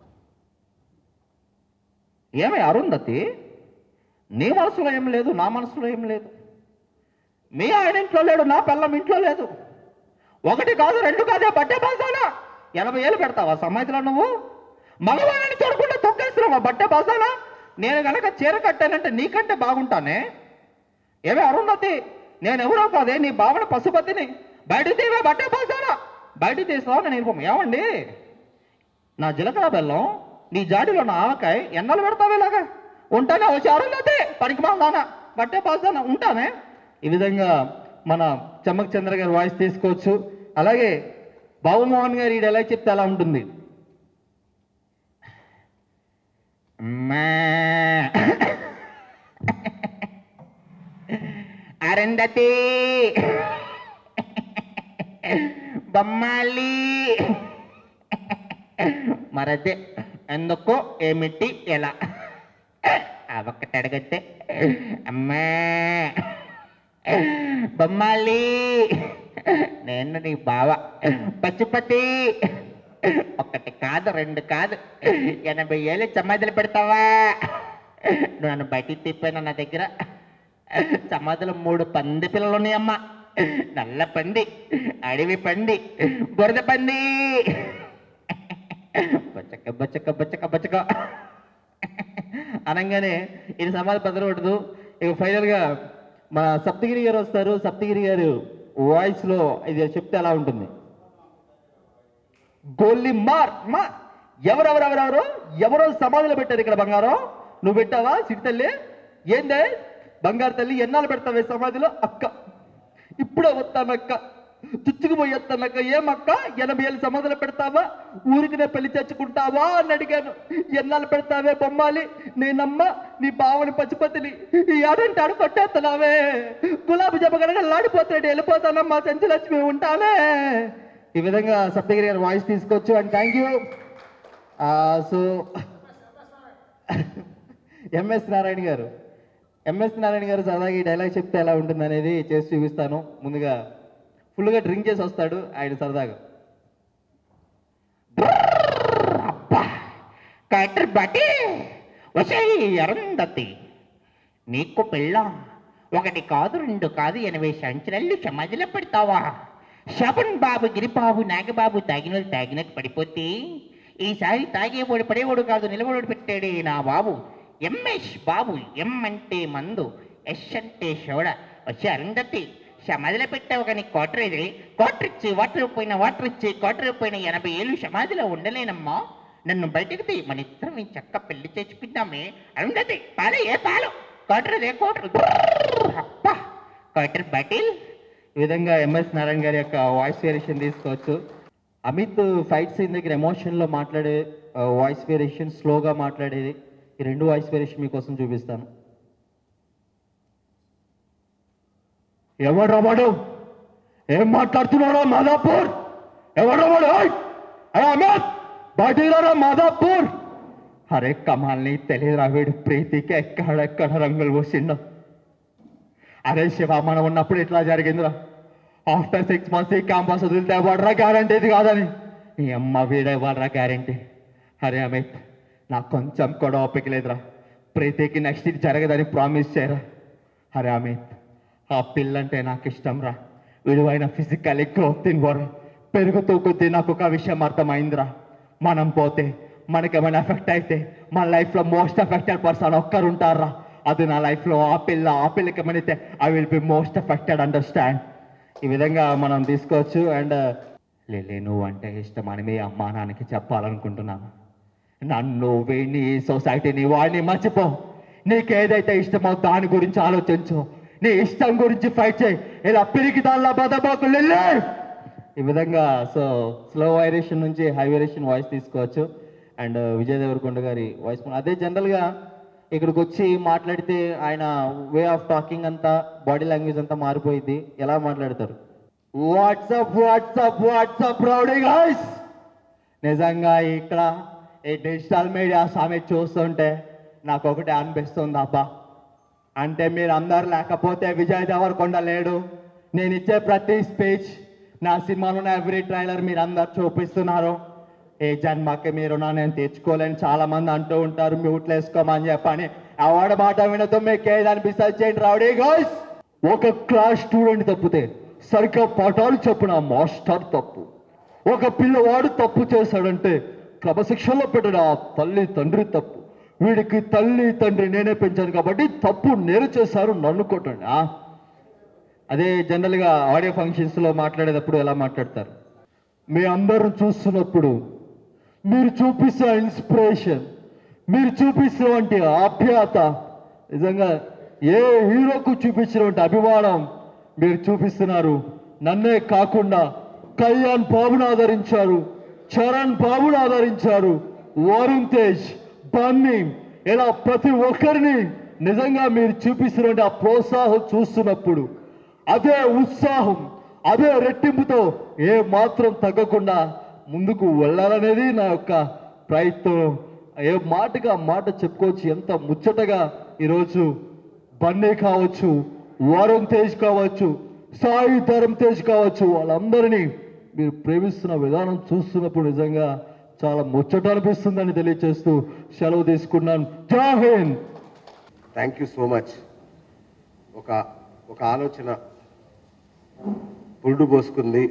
ఏమే అరుంధతి నీ మనసులో ఏం లేదు నా మనసులో ఏం లేదు మీ ఆయన ఇంట్లో లేడు నా పిల్లం ఇంట్లో లేదు ఒకటి కాదు రెండు కాదే బట్టే బాసానా ఎనభై ఏళ్ళు పెడతావా సమాధిలో నువ్వు మగవాళ్ళని చూడకుండా తొక్కేస్తున్నావా బట్టే బాసానా నేను గనక చీర కట్టానంటే నీకంటే బాగుంటానే ఏమే అరుంధతి నేను ఎవరో కాదే నీ భావన పశుపతిని బయట తీవే బట్టే బాసానా బయట తీస్తావా నేను వెళ్ళిపోము ఏమండి నా జీలకర్ర బెల్లం నీ జాడిలో నా ఆవకాయ ఎన్నలు పెడతావు ఇలాగా ఉంటానే వచ్చి అరుంధతి పనికి మాదానా బట్టే బాసానా ఉంటానే ఈ విధంగా మన చమ్మక్ చంద్ర గారి వాయిస్ తీసుకోవచ్చు అలాగే బాబుమోహన్ గారు ఈ డైలాగ్ చెప్తే ఎలా ఉంటుంది అరుంధతి బొమ్మాలి మరదే ఎందుకు ఏమిటి ఎలా ఆ ఒక్కటి అడగతే అమ్మా బొమ్మాలి నేను నీ బావ పశుపతి ఒకటి కాదు రెండు కాదు ఎనభై ఏళ్ళు సమాధులు పెడతావా నువ్వు నన్ను బయటికి తిప్పాను నా దగ్గర సమాధులు మూడు పంది పిల్లలు ఉన్నాయమ్మా నల్ల పంది అడవి పంది బురద పంది బచ్చక బచ్చక బచ్చక బచ్చక అనగానే ఇది సమాధి పదరకూడదు ఇక ఫైనల్గా మన సప్తగిరి గారు వస్తారు సప్తగిరి గారు వాయిస్లో ఇది చెప్తే ఎలా ఉంటుంది గోల్లి మార్ మా ఎవరెవరెవరెవరు ఎవరో సమాధిలో పెట్టారు ఇక్కడ బంగారం నువ్వు పెట్టావా సిటి తల్లి ఏందే బంగారు తల్లి ఎన్నాళ్ళు పెడతావే సమాధిలో అక్క ఇప్పుడే వస్తానక్క చుచ్చుకుపోయేస్తానక్క ఏమక్క ఎనభై ఏళ్ళు సమాధిలో పెడతావా ఊరికినే పెళ్లి చచ్చుకుంటావా అని అడిగాను ఎన్నాళ్ళు పెడతావే బొమ్మాలి నేనమ్మ నీ బావని పచ్చిపతిని ఈ ఆడంటాడు కొట్టేస్తున్నావే గులాబీ జపగడగా లాడిపోతాడు వెళ్ళిపోతానమ్మా సంచలక్ష్మి ఉంటానే ఈ విధంగా సప్తగిరి గారి వాయిస్ తీసుకోవచ్చు and thank you so MS Narayana గారు ఎంఎస్ నారాయణ గారు సరదాగా ఈ డైలాగ్ చెప్తే ఎలా ఉంటుంది అనేది చేసి చూపిస్తాను ముందుగా ఫుల్గా డ్రింక్ చేసి వస్తాడు ఆయన సరదాగా కటర్ బటి వచ్చే అరుంధతి నీకు పెళ్ళ ఒకటి కాదు రెండు కాదు ఎనభై సంవత్సరాలు సమాధిలో పెడతావా శబన్ బాబు గిరిబాబు నాగబాబు తాగినోడు తాగినట్టు పడిపోతే ఈసారి తాగేవాడు పడేవాడు కాదు నిలబడు పెట్టాడే నా బాబు ఎంఎస్ బాబు ఎం అంటే మందు ఎస్ అంటే షోడ వచ్చి అరుంధతి సమాధిలో పెట్టావు కానీ క్వార్టర్ ఇది క్వార్టర్ ఇచ్చి వాటర్ పోయిన వాటర్ ఇచ్చి క్వార్టర్ పోయిన ఎనభై ఏళ్ళు సమాధిలో ఉండలేనమ్మా నన్ను బయటకు తీ మన ఇద్దరం ఈ చక్క పెళ్లి చేర్చుకుందామే అరుంధతి పాలు ఏ పాలు క్వార్టర్ ఏ క్వార్టర్ అప్పా క్వార్టర్ బాటిల్ ఈ విధంగా ఎంఎస్ నారాయణ గారి యొక్క వాయిస్ వేరియేషన్ తీసుకోవచ్చు అమిత్ ఫైట్ సీన్ దగ్గర ఎమోషన్లో మాట్లాడే వాయిస్ వేరియేషన్ స్లోగా మాట్లాడేది ఈ రెండు వాయిస్ వేరియేషన్ మీకోసం చూపిస్తాను ఎవడ్రా వాడు ఏం మాట్లాడుతున్నాడో మాదాపూర్ ఎవడ్రా వాడు ఓయ్! అరే అమిత్ బయటికి మాదాపూర్ అరే కమాల్ని తెలియదురా వీడు ప్రీతికి ఎక్కడెక్కడ రంగులు పోసిండో అరే శివ మనం ఉన్నప్పుడు ఇట్లా జరిగిందిరా ఆఫ్టర్ సిక్స్ మంత్స్ ఈ క్యాంపస్ వదిలితే వాడరా గ్యారంటీ ఇది కాదని ఈ అమ్మ వీడే వాడరా గ్యారంటీ అరే అమిత్ నాకు కొంచెం కూడా ఓపిక లేదురా ప్రీతికి నెక్స్ట్ ఇది జరగదని ప్రామిస్ చేయరా అరే అమిత్ ఆ పిల్లంటే నాకు ఇష్టం రా విలువైన ఫిజికల్ గ్రోత్ ఇన్వర్ పెరుగుతూ కొద్దీ నాకు ఒక విషయం అర్థమైందిరా మనం పోతే మనకేమైనా ఎఫెక్ట్ అయితే మన లైఫ్లో మోస్ట్ ఎఫెక్టెడ్ పర్సన్ ఒక్కరు ఉంటారా అది నా లైఫ్లో ఆ పిల్ల ఆ పిల్లకి ఏమైతే I will be most affected understand ఈ విధంగా మనం తీసుకోవచ్చు అండ్ లేలే నువ్వు అంటే ఇష్టమని మీ అమ్మా నాన్నకి చెప్పాలనుకుంటున్నాను నన్ను వీడిని ఈ సొసైటీని వాడిని మర్చిపో నీకు ఏదైతే ఇష్టమో దాని గురించి ఆలోచించు నీ ఇష్టం గురించి ఫైట్ చేయి ఇలా పిరికి దానిలో బదబాకు లెల్లే ఈ విధంగా సో స్లో వైరేషన్ నుంచి హై వైరేషన్ వాయిస్ తీసుకోవచ్చు అండ్ విజయ్ దేవరకొండ గారి వాయిస్ అదే జనరల్గా ఇక్కడికి వచ్చి మాట్లాడితే ఆయన వే ఆఫ్ టాకింగ్ అంతా బాడీ లాంగ్వేజ్ అంతా మారిపోయింది ఎలా మాట్లాడతారు what's up what's up what's up rowdy guys నిజంగా ఇక్కడ ఈ డిజిటల్ మీడియా సామె చూస్తుంటే నాకు ఒకటే అనిపిస్తుంది అబ్బా అంటే మీరు అందరు లేకపోతే విజయ్ దేవరకొండ లేడు నేను ఇచ్చే ప్రతి స్పీచ్ నా సినిమాలో ఎవ్రీ ట్రైలర్ మీరు అందరు చూపిస్తున్నారు ఏ జన్మకి మీరు నా నేను తెచ్చుకోలేని చాలా మంది అంటూ ఉంటారు మ్యూట్లు వేసుకోమని చెప్పని అవార్డు మాట వినతో మీకు ఏది అనిపిస్తుంది చేయండి రౌడీ గర్ల్స్ ఒక క్లాస్ స్టూడెంట్ తప్పితే సరిగ్గా పాఠాలు చెప్పిన మాస్టర్ తప్పు ఒక పిల్లవాడు తప్పు చేశాడంటే క్రమశిక్షణలో పెట్టిన ఆ తల్లి తండ్రి తప్పు వీడికి తల్లి తండ్రి నేనే పెంచాను కాబట్టి తప్పు నేరు చేశారు నన్ను కొట్టండి ఆ? అదే జనరల్గా ఆడియో ఫంక్షన్స్లో మాట్లాడేటప్పుడు ఎలా మాట్లాడతారు మీ అందరూ చూస్తున్నప్పుడు మీరు చూపిస్తున్న ఇన్స్పిరేషన్ మీరు చూపిస్తున్నటువంటి ఆప్యాయత నిజంగా ఏ హీరోకు చూపించినటువంటి అభిమానం మీరు చూపిస్తున్నారు నన్నే కాకుండా కళ్యాణ్ బాబును ఆదరించారు చరణ్ బాబును ఆదరించారు వరుణ్ తేజ్ బన్నీ ఇలా ప్రతి ఒక్కరిని నిజంగా మీరు చూపిస్తున్నటువంటి ఆ ప్రోత్సాహం చూస్తున్నప్పుడు అదే ఉత్సాహం అదే రెట్టింపుతో ఏ మాత్రం తగ్గకుండా ముందుకు వెళ్ళాలనేది నా యొక్క ప్రయత్నం ఏ మాటగా మాట చెప్పుకోవచ్చు ఎంత ముచ్చటగా ఈరోజు బన్నీ కావచ్చు వరుణ్ తేజ్ కావచ్చు సాయి ధరమ్ తేజ్ కావచ్చు వాళ్ళందరినీ మీరు ప్రేమిస్తున్న విధానం చూస్తున్నప్పుడు నిజంగా చాలా ముచ్చట అనిపిస్తుందని తెలియజేస్తూ సెలవు తీసుకున్నాను Jai Hind thank you so much ఒక ఒక ఆలోచన పురుడు పోసుకుంది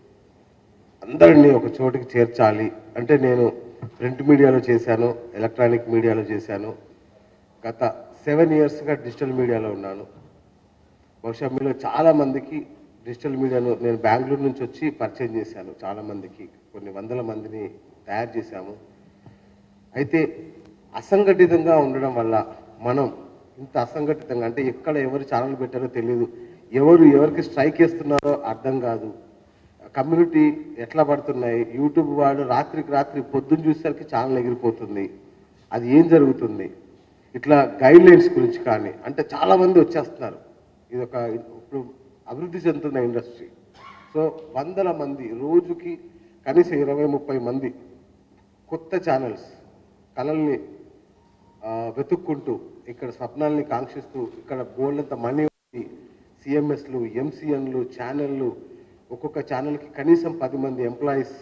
అందరినీ ఒక చోటికి చేర్చాలి అంటే నేను ప్రింట్ మీడియాలో చేశాను ఎలక్ట్రానిక్ మీడియాలో చేశాను గత సెవెన్ ఇయర్స్గా డిజిటల్ మీడియాలో ఉన్నాను బహుశా మీలో చాలామందికి డిజిటల్ మీడియాను నేను బెంగళూరు నుంచి వచ్చి పరిచయం చేశాను చాలామందికి కొన్ని వందల మందిని తయారు చేశాము అయితే అసంఘటితంగా ఉండడం వల్ల మనం ఇంత అసంఘటితంగా అంటే ఎక్కడ ఎవరు ఛానల్ పెట్టారో తెలియదు ఎవరు ఎవరికి స్ట్రైక్ వేస్తున్నారో అర్థం కాదు కమ్యూనిటీ ఎట్లా పడుతున్నాయి యూట్యూబ్ వాడు రాత్రికి రాత్రి పొద్దున్న చూసేసరికి ఛానల్ ఎగిరిపోతుంది అది ఏం జరుగుతుంది ఇట్లా గైడ్ లైన్స్ గురించి కానీ అంటే చాలామంది వచ్చేస్తున్నారు ఇది ఒక ఇప్పుడు అభివృద్ధి చెందుతున్న ఇండస్ట్రీ సో వందల మంది రోజుకి కనీసం ఇరవై ముప్పై మంది కొత్త ఛానల్స్ కళల్ని ఆ, వెతుక్కుంటూ ఇక్కడ స్వప్నాల్ని కాంక్షిస్తూ ఇక్కడ బోల్డంత మనీ సిఎంఎస్లు ఎంసీఎన్లు ఛానళ్ళు ఒక్కొక్క ఛానల్కి కనీసం పది మంది ఎంప్లాయీస్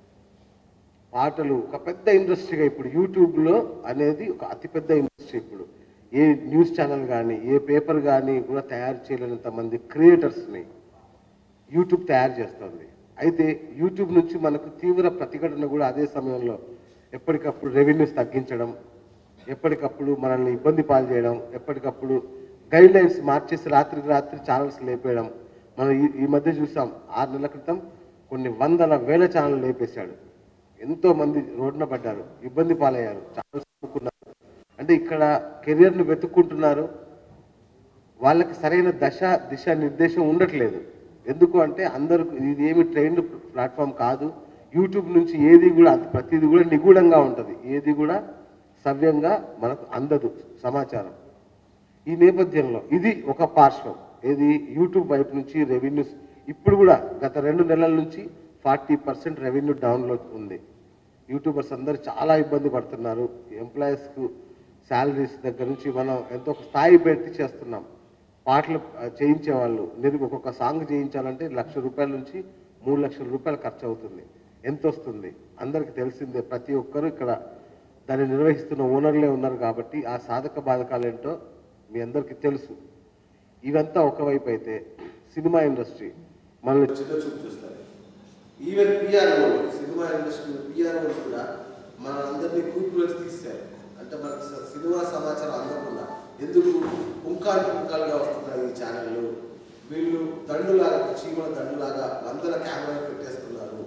పాటలు ఒక పెద్ద ఇండస్ట్రీగా ఇప్పుడు యూట్యూబ్లో అనేది ఒక అతిపెద్ద ఇండస్ట్రీ ఇప్పుడు ఏ న్యూస్ ఛానల్ కానీ ఏ పేపర్ కానీ కూడా తయారు చేయలేనంత మంది క్రియేటర్స్ని యూట్యూబ్ తయారు చేస్తుంది అయితే యూట్యూబ్ నుంచి మనకు తీవ్ర ప్రతిఘటన కూడా అదే సమయంలో ఎప్పటికప్పుడు రెవెన్యూస్ తగ్గించడం ఎప్పటికప్పుడు మనల్ని ఇబ్బంది పాలు చేయడం ఎప్పటికప్పుడు గైడ్ లైన్స్ మార్చేసి రాత్రికి రాత్రి ఛానల్స్ లేపేయడం మనం ఈ ఈ మధ్య చూసాం ఆరు నెలల క్రితం కొన్ని వందల వేల ఛానల్ లేపేశాడు ఎంతో మంది రోడ్డున పడ్డారు ఇబ్బంది పాలయ్యారు ఛానల్స్ అమ్ముకున్నారు అంటే ఇక్కడ కెరియర్ను వెతుక్కుంటున్నారు వాళ్ళకి సరైన దశ దిశ నిర్దేశం ఉండట్లేదు ఎందుకు అంటే అందరూ ఇది ఏమి ట్రైన్డ్ ప్లాట్ఫామ్ కాదు యూట్యూబ్ నుంచి ఏది కూడా అది ప్రతిదీ కూడా నిగూఢంగా ఉంటుంది ఏది కూడా సవ్యంగా మనకు అందదు సమాచారం ఈ నేపథ్యంలో ఇది ఒక పార్శ్వం ఏది యూట్యూబ్ వైపు నుంచి రెవెన్యూస్ ఇప్పుడు కూడా గత రెండు నెలల నుంచి ఫార్టీ పర్సెంట్ రెవెన్యూ డౌన్లో ఉంది యూట్యూబర్స్ అందరూ చాలా ఇబ్బంది పడుతున్నారు ఎంప్లాయీస్కు శాలరీస్ దగ్గర నుంచి మనం ఎంతో ఒక స్థాయి పెట్టి చేస్తున్నాం పాటలు ఆ, చేయించేవాళ్ళు నేను ఒక్కొక్క సాంగ్ చేయించాలంటే లక్ష రూపాయల నుంచి మూడు లక్షల రూపాయలు ఖర్చు అవుతుంది ఎంత వస్తుంది అందరికీ తెలిసిందే ప్రతి ఒక్కరూ ఇక్కడ దాన్ని నిర్వహిస్తున్న ఓనర్లే ఉన్నారు కాబట్టి ఆ సాధక బాధకాలు ఏంటో మీ అందరికీ తెలుసు ఇవంతా ఒకవైపు అయితే సినిమా ఇండస్ట్రీ మనల్ని చిన్న చూపు చూస్తారు even PRO cinema industry PRO కూడా మనందరినీ కూతురు తీశారు అంటే మనకి స- సినిమా సమాచారం అందకుండా ఎందుకు పుంకాలు పుంకాలుగా వస్తున్నాయి ఈ ఛానళ్ళు వీళ్ళు దండులాగా చీమల దండులాగా వందల కెమెరాలు పెట్టేస్తున్నారు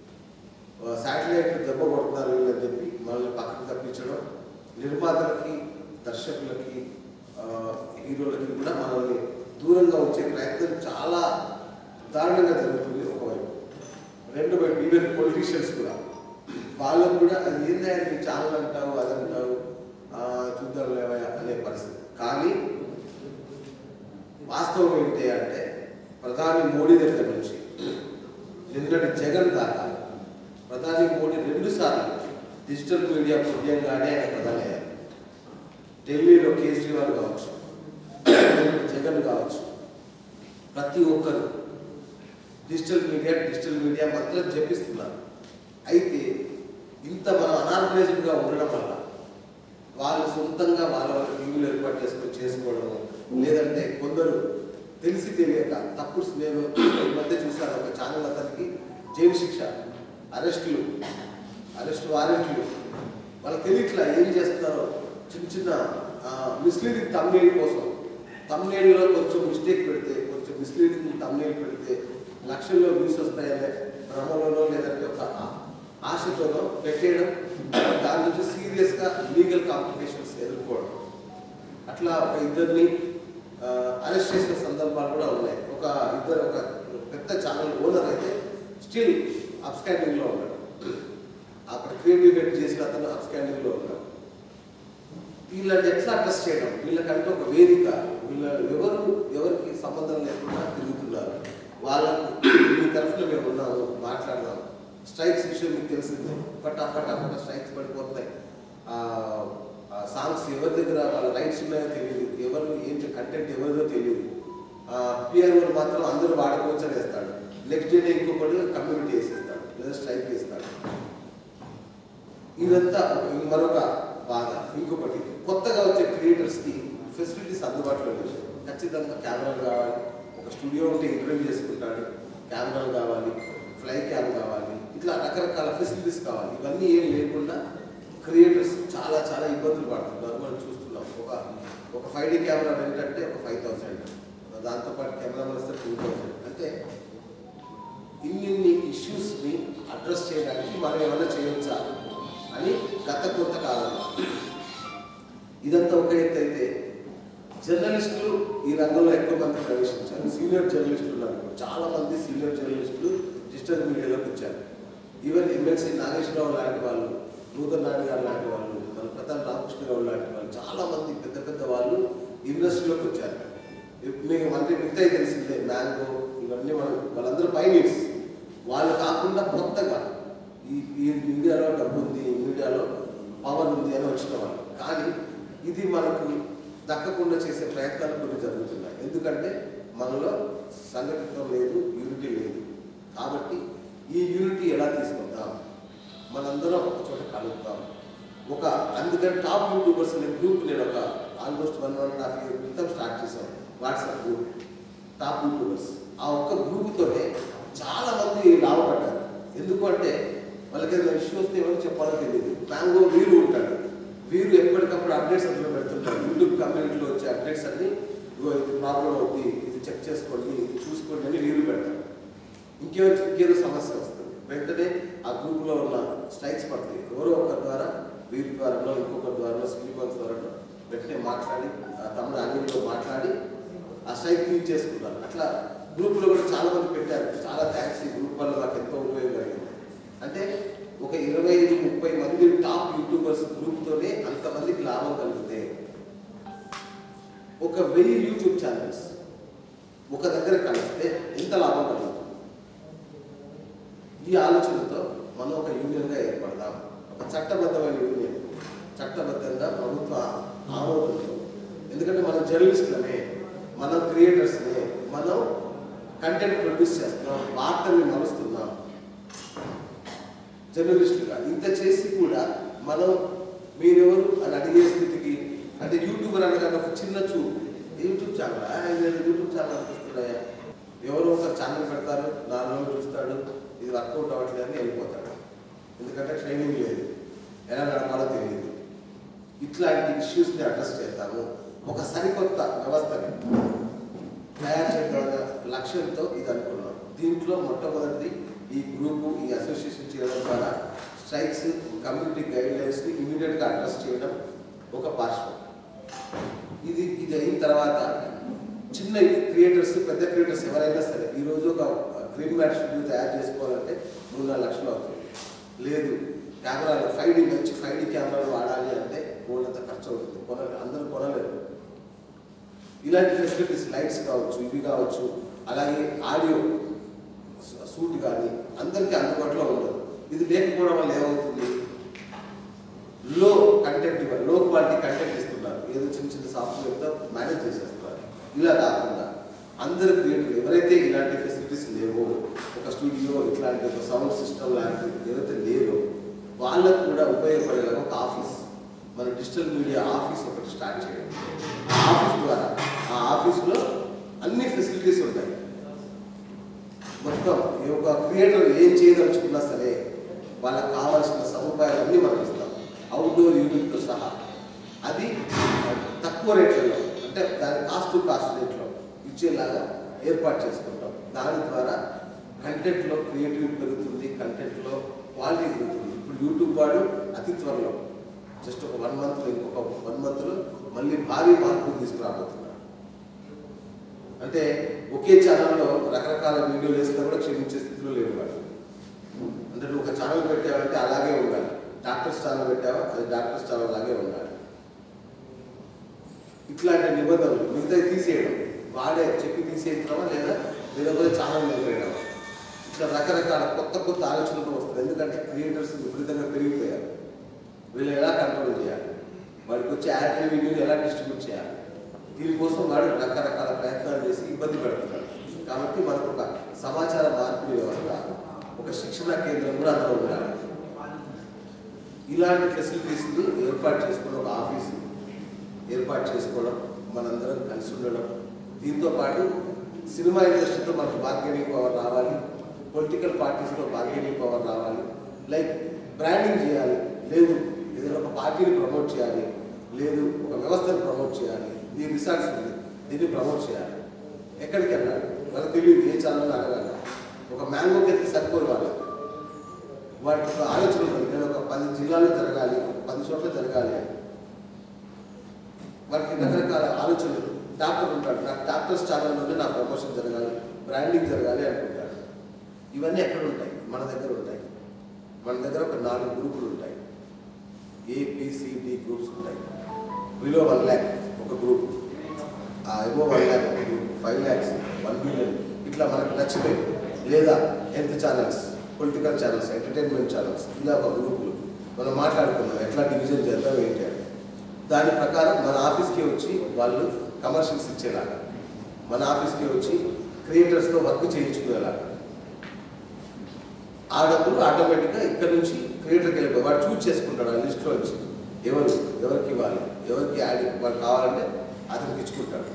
శాటిలైట్ దెబ్బ కొడుతున్నారు వీళ్ళని చెప్పి మనల్ని పక్కకు తప్పించడం నిర్మాతలకి దర్శకులకి ఆ, హీరోలకి కూడా మనల్ని దూరంగా ఉంచే ప్రయత్నం చాలా దారుణంగా జరుగుతుంది ఒకవైపు రెండు వైపు ఈవెన్ పొలిటీషియన్స్ కూడా వాళ్ళకు కూడా అది ఏందా నీ ఛానల్ అంటావు అదంటావు ఆ, చూద్దాం లేవయ్యా అనే పరిస్థితి కానీ వాస్తవం ఏంటి అంటే ప్రధాని మోడీ దగ్గర నుంచి నిన్నటి జగన్ దాకా ప్రధాని మోడీ రెండు సార్లు డిజిటల్ మీడియా పుణ్యంగానే ఆయన ప్రధాని అయ్యారు ఢిల్లీలో కేజ్రీవాల్ కావచ్చు నిన్నటి జగన్ కావచ్చు ప్రతి ఒక్కరు డిజిటల్ మీడియా డిజిటల్ మీడియా మాత్రం జపిస్తున్నారు అయితే ఇంత మనం అనార్గనైజ్డ్గా ఉండడం వల్ల వాళ్ళు సొంతంగా వాళ్ళ వాళ్ళ టీవీలు ఏర్పాటు చేసుకొని చేసుకోవడము లేదంటే కొందరు తెలిసి తెలియక తప్పుడు నేను ఈ మధ్య చూశాను ఒక ఛానల్ అతనికి జైలు శిక్ష అరెస్టులు అరెస్ట్ వారెంట్లు వాళ్ళకి తెలియట్లా ఏం చేస్తున్నారో చిన్న చిన్న మిస్లీడింగ్ తమ్నేల్ కోసం తమ్నేల్లో కొంచెం మిస్టేక్ పెడితే కొంచెం మిస్లీడింగ్ తమ్నేల్ పెడితే లక్షల్లో వ్యూస్ వస్తాయనే భ్రమలోనో లేదంటే ఒక ఆ- ఆశతోనో పెట్టేయడం దాని నుంచి సీరియస్గా లీగల్ కాంప్లికేషన్స్ ఎదుర్కోవడం అట్లా ఒక ఇద్దరిని అరెస్ట్ చేసిన సందర్భాలు కూడా ఉన్నాయి ఒక ఇద్దరు ఒక పెద్ద ఛానల్ ఓనర్ అయితే స్టిల్ అప్స్కాండింగ్లో ఉన్నాడు అక్కడ క్రియేటివ్ హెడ్ చేసిన అతను అప్స్కాండింగ్లో ఉన్నాడు వీళ్ళని ఎట్లా అడ్రస్ చేయడం వీళ్ళకంటే ఒక వేదిక వీళ్ళ ఎవరు ఎవరికి సంబంధం లేకుండా తిరుగుతున్నారు వాళ్ళకు మీ తరఫున మేము ఉన్నాము మాట్లాడదాం స్ట్రైక్స్ విషయం మీకు తెలిసిందే పట్టా పట్టా పట్టా స్ట్రైక్స్ పడిపోతున్నాయి సాంగ్స్ ఎవరి దగ్గర వాళ్ళ రైట్స్ ఉన్నాయో తెలియదు ఎవరు ఏంటి కంటెంట్ ఎవరిదో తెలియదు పిఆర్ఓ మాత్రం అందరూ వాడుకోవచ్చు అని వేస్తాడు నెక్స్ట్ డే ఇంకొకటి కమ్యూనిటీ వేసేస్తాడు లేదా స్ట్రైక్ వేస్తాడు ఇదంతా మరొక బాధ ఇంకొకటి కొత్తగా వచ్చే క్రియేటర్స్కి ఫెసిలిటీస్ అందుబాటులో లేవు ఖచ్చితంగా కెమెరాలు కావాలి ఒక స్టూడియో ఉంటే ఇంటర్వ్యూ చేసుకుంటాడు కెమెరాలు కావాలి ఫ్లై క్యామ్ కావాలి ఇట్లా రకరకాల ఫెసిలిటీస్ కావాలి ఇవన్నీ ఏం లేకుండా క్రియేటర్స్ చాలా చాలా ఇబ్బందులు పడుతున్నారు మనం చూస్తున్నాం ఒక ఒక ఫైవ్ డీ కెమెరా రెంట్ అంటే ఒక ఫైవ్ థౌసండ్ దాంతోపాటు కెమెరా వస్తే టూ థౌసండ్ అంటే ఇన్ని ఇష్యూస్ని అడ్రస్ చేయడానికి మనం ఏమైనా చేయొచ్చా అని గత కొంతకాలంలో ఇదంతా ఒక ఎత్తు అయితే జర్నలిస్టులు ఈ రంగంలో ఎక్కువ మంది ప్రవేశించారు సీనియర్ జర్నలిస్టులు ఉన్నారు చాలా మంది సీనియర్ జర్నలిస్టులు డిజిటల్ మీడియాలోకి వచ్చారు ఈవెన్ ఎమ్మెల్సీ నాగేశ్వరరావు లాంటి వాళ్ళు నూతన్ నాయుడు గారు లాంటి వాళ్ళు మన ప్రతాప్ రామకృష్ణ గౌడ్ లాంటి వాళ్ళు చాలా మంది పెద్ద పెద్ద వాళ్ళు ఇండస్ట్రీలోకి వచ్చారు మీకు అంటే మిగతా తెలిసిందే మ్యాంగో ఇవన్నీ మనం వాళ్ళందరూ పైనీర్స్ వాళ్ళు కాకుండా కొత్తగా ఈ ఈ మీడియాలో డబ్బు ఉంది ఈ మీడియాలో పవర్ ఉంది అని వచ్చిన వాళ్ళు కానీ ఇది మనకు దక్కకుండా చేసే ప్రయత్నాలు కొన్ని జరుగుతున్నాయి ఎందుకంటే మనలో సంఘటితం లేదు యూనిటీ లేదు కాబట్టి ఈ యూనిటీ ఎలా తీసుకుందాం మనందరం ఒక చోట కలుగుతాం ఒక అందుకని టాప్ యూట్యూబర్స్ అనే గ్రూప్ నేను ఒక almost one one and half year క్రితం స్టార్ట్ చేశాను వాట్సాప్ గ్రూప్ టాప్ యూట్యూబర్స్ ఆ ఒక్క గ్రూప్తోనే చాలా మంది లాభపడ్డారు ఎందుకు అంటే వాళ్ళకి ఏదైనా ఇష్యూ వస్తే ఎవరు చెప్పాలో తెలియదు మ్యాంగో వీరు ఉంటాడు వీరు ఎప్పటికప్పుడు అప్డేట్స్ అందులో పెడుతుంటారు యూట్యూబ్ కమ్యూనిటీలో వచ్చే అప్డేట్స్ అన్ని ఇదిగో ఇది ప్రాబ్లం అవుతుంది ఇది చెక్ చేసుకోండి ఇది చూసుకోండి అని వీరు పెడతారు ఇంకేదో ఇంకేదో సమస్య వస్తుంది వెంటనే ఆ గ్రూప్లో ఉన్న స్ట్రైక్స్ పడతాయి ఎవరో ఒకరి ద్వారా వీరి ద్వారానో ఇంకొకరి ద్వారానో శ్రీనివాస్ ద్వారానో వెంటనే మాట్లాడి ఆ తమ్ముడు అన్నింటితో మాట్లాడి ఆ స్ట్రైక్ క్లీన్ చేసుకున్నారు అట్లా గ్రూప్లో కూడా చాలా మంది పెట్టారు చాలా థ్యాంక్స్ ఈ గ్రూప్ వల్ల నాకు ఎంతో ఉపయోగం కలిగింది అంటే ఒక ఇరవై ఐదు ముప్పై మంది టాప్ యూట్యూబర్స్ గ్రూప్తోనే అంతమందికి లాభం కలిగితే ఒక వెయ్యి యూట్యూబ్ ఛానల్స్ ఒక దగ్గర కలిస్తే ఎంత లాభం కలుగుతుంది ఈ ఆలోచనతో మనం ఒక యూనియన్గా ఏర్పడదాం ఒక చట్టబద్ధమైన యూనియన్ చట్టబద్ధంగా ప్రభుత్వ ఆమోదంతో ఎందుకంటే మనం జర్నలిస్టులమే మనం క్రియేటర్స్నే మనం కంటెంట్ ప్రొడ్యూస్ చేస్తున్నాం వార్తల్ని మలుస్తున్నాం జర్నలిస్టులుగా ఇంత చేసి కూడా మనం మీరెవరు అని అడిగే స్థితికి అంటే యూట్యూబర్ అనగానే ఒక చిన్న చూపు యూట్యూబ్ ఛానల్ యూట్యూబ్ ఛానల్ అనిపిస్తున్నాయా ఎవరో ఒక ఛానల్ పెడతారు నాలుగు రోజులు చూస్తాడు ఇది వర్కౌట్ అవ్వట్లేదు అని వెళ్ళిపోతాడు ఎందుకంటే ట్రైనింగ్ లేదు ఎలా నడపాలో తెలియదు ఇట్లాంటి ఇష్యూస్ని అడ్రస్ చేస్తాము ఒక సరికొత్త వ్యవస్థని తయారు చేయడం లక్ష్యంతో ఇది అనుకున్నాం దీంట్లో మొట్టమొదటిది ఈ గ్రూపు ఈ అసోసియేషన్ చేయడం ద్వారా స్ట్రైక్స్ కమ్యూనిటీ గైడ్ లైన్స్ని ఇమీడియట్గా అడ్రస్ చేయడం ఒక పార్శ్వం ఇది ఇది అయిన తర్వాత చిన్న క్రియేటర్స్ పెద్ద క్రియేటర్స్ ఎవరైనా సరే ఈరోజు ఒక గ్రీన్ మ్యాట్ స్టూడియో తయారు చేసుకోవాలంటే మూడు నాలుగు లక్షలు అవుతుంది లేదు కెమెరాలు ఫైవ్ డి మంచి ఫైవ్ డి కెమెరాలు వాడాలి అంటే బోల్డంత ఖర్చు అవుతుంది కొనలేరు అందరూ కొనలేరు ఇలాంటి ఫెసిలిటీస్ లైట్స్ కావచ్చు ఇవి కావచ్చు అలాగే ఆడియో సూట్ కానీ అందరికీ అందుబాటులో ఉండదు ఇది లేకపోవడం వల్ల ఏమవుతుంది లో కంటెంట్ ఇవ్వాలి లో క్వాలిటీ కంటెంట్ ఇస్తున్నారు ఏదో చిన్న చిన్న సాఫ్ట్వేర్తో మేనేజ్ చేసేస్తున్నారు ఇలా కాకుండా అందరు క్రియేటర్ ఎవరైతే ఇలాంటి ఫెసిలిటీస్ లేవో ఒక స్టూడియో ఇట్లాంటి ఒక సౌండ్ సిస్టమ్ లాంటివి ఏవైతే లేవో వాళ్ళకు కూడా ఉపయోగపడేలాగా ఒక ఆఫీస్ మన డిజిటల్ మీడియా ఆఫీస్ ఒకటి స్టార్ట్ చేయండి ఆ ఆఫీస్ ద్వారా ఆ ఆఫీస్లో అన్ని ఫెసిలిటీస్ ఉంటాయి మొత్తం ఈ ఒక క్రియేటర్ ఏం చేయదలుచుకున్నా సరే వాళ్ళకి కావాల్సిన సదుపాయాలన్నీ మనం ఇస్తాం అవుట్డోర్ యూనిట్తో సహా అది తక్కువ రేట్లలో అంటే దాని కాస్ట్ టు కాస్ట్ రేట్లో ఇచ్చేలాగా ఏర్పాటు చేసుకుంటాం దాని ద్వారా కంటెంట్లో క్రియేటివిటీ పెరుగుతుంది కంటెంట్లో క్వాలిటీ పెరుగుతుంది ఇప్పుడు యూట్యూబ్ వాడు అతి త్వరలో జస్ట్ ఒక వన్ మంత్లో ఇంకొక వన్ మంత్లో మళ్ళీ భారీ మార్పులు తీసుకురాబోతున్నాడు అంటే ఒకే ఛానల్లో రకరకాల వీడియోలు వేసినా కూడా క్షమించే స్థితిలో లేవు వాడు అంటే నువ్వు ఒక ఛానల్ పెట్టావంటే అలాగే ఉండాలి డాక్టర్స్ ఛానల్ పెట్టావా అది డాక్టర్స్ ఛానల్ లాగే ఉండాలి ఇట్లాంటి నిబంధనలు మిగతా తీసేయడం వాడే చెప్పి తీసేయడమా లేదా లేకపోతే ఛానల్ నిలబెట్టడమా ఇట్లా రకరకాల కొత్త కొత్త ఆలోచనలు వస్తుంది ఎందుకంటే క్రియేటర్స్ విపరీతంగా పెరిగిపోయారు వీళ్ళు ఎలా కంట్రోల్ చేయాలి వాడికి వచ్చే యాడ్ వీడియోని ఎలా డిస్ట్రిబ్యూట్ చేయాలి దీనికోసం వాడు రకరకాల ప్రయత్నాలు చేసి ఇబ్బంది పెడుతున్నాడు కాబట్టి మనకు ఒక సమాచార మార్పిడి వ్యవస్థ ఒక శిక్షణ కేంద్రం కూడా అందులో ఉండాలి ఇలాంటి ఫెసిలిటీస్ని ఏర్పాటు చేసుకుని ఒక ఆఫీసు ఏర్పాటు చేసుకోవడం మనందరం కలిసి ఉండడం దీంతో పాటు సినిమా ఇండస్ట్రీతో మనకు బార్గెనింగ్ పవర్ రావాలి పొలిటికల్ పార్టీస్తో బార్గెనింగ్ పవర్ రావాలి లైక్ బ్రాండింగ్ చేయాలి లేదు ఏదైనా ఒక పార్టీని ప్రమోట్ చేయాలి లేదు ఒక వ్యవస్థను ప్రమోట్ చేయాలి దీని రిసార్ట్స్ ఉంది దీన్ని ప్రమోట్ చేయాలి ఎక్కడికి వెళ్ళాలి వాళ్ళకి తెలియదు ఏ ఛానల్ అడగాలి ఒక మ్యాంగోకి ఎత్తి సరిపోరు వాళ్ళకి వాటికి ఒక ఆలోచన ఉంటుంది నేను ఒక పది జిల్లాల్లో జరగాలి ఒక పది చోట్ల జరగాలి అని వాటికి రకరకాల ఆలోచనలు డాక్టర్ ఉంటాడు నాకు డాక్టర్స్ ఛానల్ నుండి నా ప్రమోషన్ జరగాలి బ్రాండింగ్ జరగాలి అనుకుంటాడు ఇవన్నీ ఎక్కడ ఉంటాయి మన దగ్గర ఉంటాయి మన దగ్గర ఒక నాలుగు గ్రూపులు ఉంటాయి ఏబిసిడి గ్రూప్స్ ఉంటాయి బిలో వన్ ల్యాక్ ఒక గ్రూప్ ఆ ఎబో వన్ ల్యాక్ ఒక గ్రూప్ ఫైవ్ ల్యాక్స్ వన్ మిలియన్ ఇట్లా మనకు నచ్చిపోయి లేదా health channels political channels entertainment channels ఇలా ఒక గ్రూపులు మనం మాట్లాడుకున్నాం ఎట్లా డివిజన్ చేద్దాం ఏంటి అని దాని ప్రకారం మన ఆఫీస్కి వచ్చి వాళ్ళు కమర్షియల్స్ ఇచ్చేలాగా మన ఆఫీస్కి వచ్చి క్రియేటర్స్తో వర్క్ చేయించుకునేలాగా ఆ డబ్బులు ఆటోమేటిక్గా ఇక్కడ నుంచి క్రియేటర్కి వెళ్ళిపోయి వాడు చూజ్ చేసుకుంటాడు ఆ లిస్ట్లో వచ్చి ఎవరు ఎవరికి ఇవ్వాలి ఎవరికి యాడ్ వాడు కావాలంటే అతనికి ఇచ్చుకుంటాడు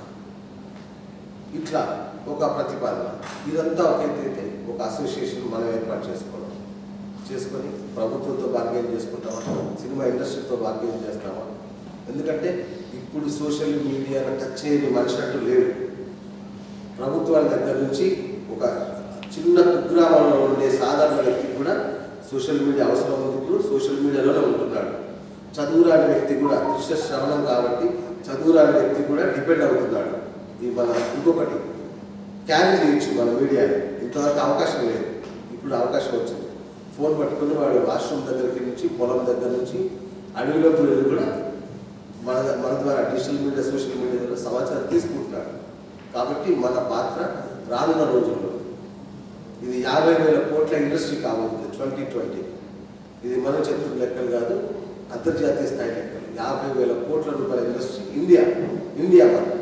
ఇట్లా ఒక ప్రతిపాదన ఇదంతా ఒక ఎత్తైతే ఒక అసోసియేషన్ మనం ఏర్పాటు చేసుకోవడం చేసుకొని ప్రభుత్వంతో బార్గెన్ చేసుకుంటామా సినిమా ఇండస్ట్రీతో బార్గెన్ చేస్తామా ఎందుకంటే ఇప్పుడు సోషల్ మీడియాను టచ్ చేయని మనిషి అంటూ లేడు ప్రభుత్వాల దగ్గర నుంచి ఒక చిన్న కుగ్రామంలో ఉండే సాధారణ వ్యక్తి కూడా సోషల్ మీడియా అవసరం ఉంది ఇప్పుడు సోషల్ మీడియాలోనే ఉంటున్నాడు చదువురాని వ్యక్తి కూడా దృశ్య శ్రవణం కాబట్టి చదువురాని వ్యక్తి కూడా డిపెండ్ అవుతున్నాడు ఈ మన ఇంకొకటి క్యారీ చేయొచ్చు మన మీడియాని ఇంతవరకు అవకాశం లేదు ఇప్పుడు అవకాశం వచ్చింది ఫోన్ పట్టుకుని వాడు వాష్రూమ్ దగ్గరికి నుంచి పొలం దగ్గర నుంచి అడవిలోకి వెళ్ళి కూడా మన మన ద్వారా డిజిటల్ మీడియా సోషల్ మీడియా ద్వారా సమాచారం తీసుకుంటున్నాడు కాబట్టి మన పాత్ర రానున్న రోజుల్లో ఇది యాభై వేల కోట్ల ఇండస్ట్రీ కాబోతుంది ట్వంటీ ట్వంటీ ఇది మనం చెప్తున్న లెక్కలు కాదు అంతర్జాతీయ స్థాయి లెక్కలు యాభై వేల కోట్ల రూపాయల industry India India market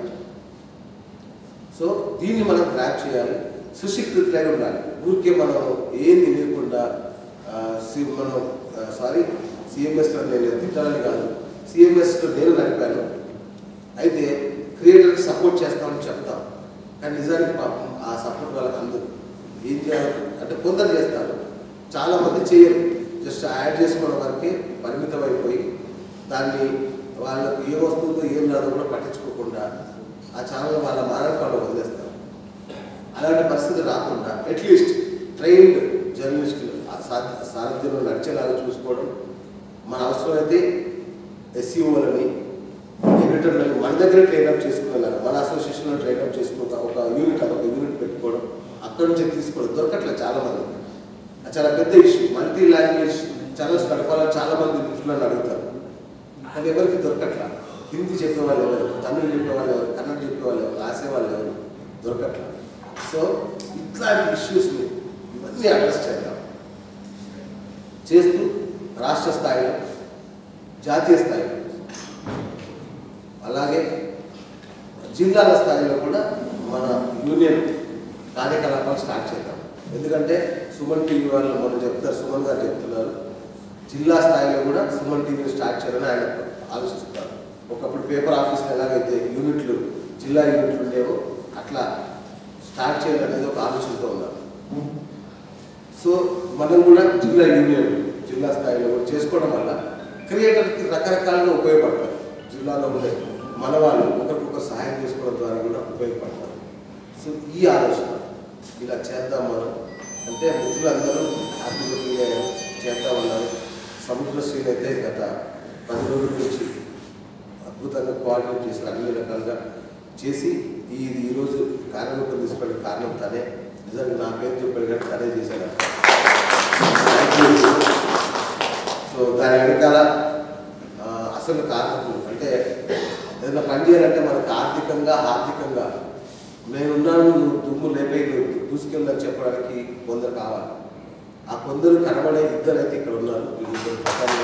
so దీన్ని మనం ట్రాక్ చేయాలి సుశిక్షితులై ఉండాలి ఊరికే మనం ఏం తెలియకుండా ఆ, సి- మనం సారీ సిఎంఎస్లో నేను తిట్టాలని కాదు సిఎంఎస్లో నేను నడిపాను అయితే క్రియేటర్కి సపోర్ట్ చేస్తామని చెప్తాం కానీ నిజానికి పాపం ఆ సపోర్ట్ వాళ్ళకి అందదు ఏం చేయాలి అంటే కొందరు చేస్తారు చాలా మంది చేయరు జస్ట్ యాడ్ చేసుకోవడం వరకే పరిమితం అయిపోయి దాన్ని వాళ్ళకు ఏం వస్తుందో ఏం రాదో కూడా పట్టించుకోకుండా ఆ ఛానల్ వాళ్ళ మానవ వాళ్ళు వదిలేస్తారు అలాంటి పరిస్థితి రాకుండా అట్లీస్ట్ ట్రైన్డ్ జర్నలిస్టులు ఆ సా- సారథ్యంలో నడిచేలాగా చూసుకోవడం మన అవసరమైతే ఎస్సీఓలని ఎడిటర్లని మన దగ్గర ట్రైనప్ చేసుకునేలాగా మన అసోసియేషన్లో ట్రైనప్ చేసుకోక ఒక యూనిట్ ఒక యూనిట్ పెట్టుకోవడం అక్కడి నుంచి తీసుకోవడం దొరకట్లేదు చాలా మంది అది చాలా పెద్ద ఇష్యూ మల్టీ లాంగ్వేజ్ ఛానల్స్ నడపాలని చాలా మంది మిత్రులను అడుగుతారు కానీ ఎవరికి దొరకట్లా హిందీ చెప్పేవాళ్ళు ఎవరు తమిళ్ చెప్పేవాళ్ళు ఎవరు కన్నడ చెప్పేవాళ్ళు ఎవరు రాసేవాళ్ళు ఎవరు దొరకట్లా సో ఇట్లాంటి ఇష్యూస్ని ఇవన్నీ అడ్రస్ చేద్దాం చేస్తూ రాష్ట్ర స్థాయిలో జాతీయ స్థాయిలో అలాగే జిల్లాల స్థాయిలో కూడా మన యూనియన్ కార్యకలాపాలు స్టార్ట్ చేద్దాం ఎందుకంటే సుమన్ టీవీ వాళ్ళు మొన్న చెప్తారు సుమన్ గారు చెప్తున్నారు జిల్లా స్థాయిలో కూడా సుమన్ టీవీని స్టార్ట్ చేయాలని ఆయన ఆలోచిస్తారు ఒకప్పుడు పేపర్ ఆఫీస్లో ఎలాగైతే యూనిట్లు జిల్లా యూనిట్లు ఉండేవో అట్లా స్టార్ట్ చేయాలనేది ఒక ఆలోచనతో ఉన్నారు సో మనం కూడా జిల్లా యూనియన్ జిల్లా స్థాయిలో కూడా చేసుకోవడం వల్ల క్రియేటర్కి రకరకాలుగా ఉపయోగపడతారు జిల్లాలో ఉండే మన వాళ్ళు ఒకరికొకరు సహాయం చేసుకోవడం ద్వారా కూడా ఉపయోగపడతారు సో ఈ ఆలోచన ఇలా చేద్దాం మనం అంటే మిత్రులందరూ హ్యాపీగా ఫీల్ అయ్యారు చేద్దామన్నారు సముద్ర శ్రీని అయితే గత పది రోజుల నుంచి అద్భుతంగా కోఆర్డినేట్ చేసి అన్ని రకాలుగా చేసి ఈ ఈరోజు కార్యరూపం తీసుకోవడం కారణం తనే నిజంగా నా పేరు చెప్పాడు కానీ తనే చేశాడు Thank you. సో దాని వెనకాల ఆ, అసలు కారణం అంటే ఏదైనా పని చేయాలంటే మనకు ఆర్థికంగా ఆర్థికంగా నేనున్నాను నువ్వు దుమ్ము లేపై నువ్వు దూసుకెళ్ళని చెప్పడానికి కొందరు కావాలి ఆ కొందరు కనబడే ఇద్దరైతే ఇక్కడ ఉన్నారు వీళ్ళిద్దరు పక్కనే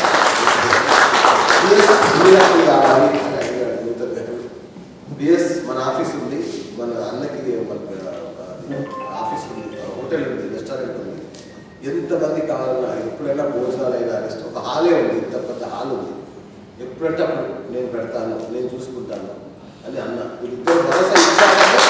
బిఎస్ మీరాకి కావాలి అని అడిగాడు నూతన్ గారు బిఎస్ మన ఆఫీస్ ఉంది మన అన్నకి మనకి ఆఫీస్ ఉంది హోటల్ ఉంది రెస్టారెంట్ ఉంది ఎంతమంది కావాలన్నా ఎప్పుడైనా భోజనాలైనా రెస్ట్ ఒక హాలే ఉంది ఇంత పెద్ద హాల్ ఉంది ఎప్పుడంటే అప్పుడు నేను పెడతాను నేను చూసుకుంటాను అని అన్న వీళ్ళిద్దరు భరోసా ఇచ్చారంటే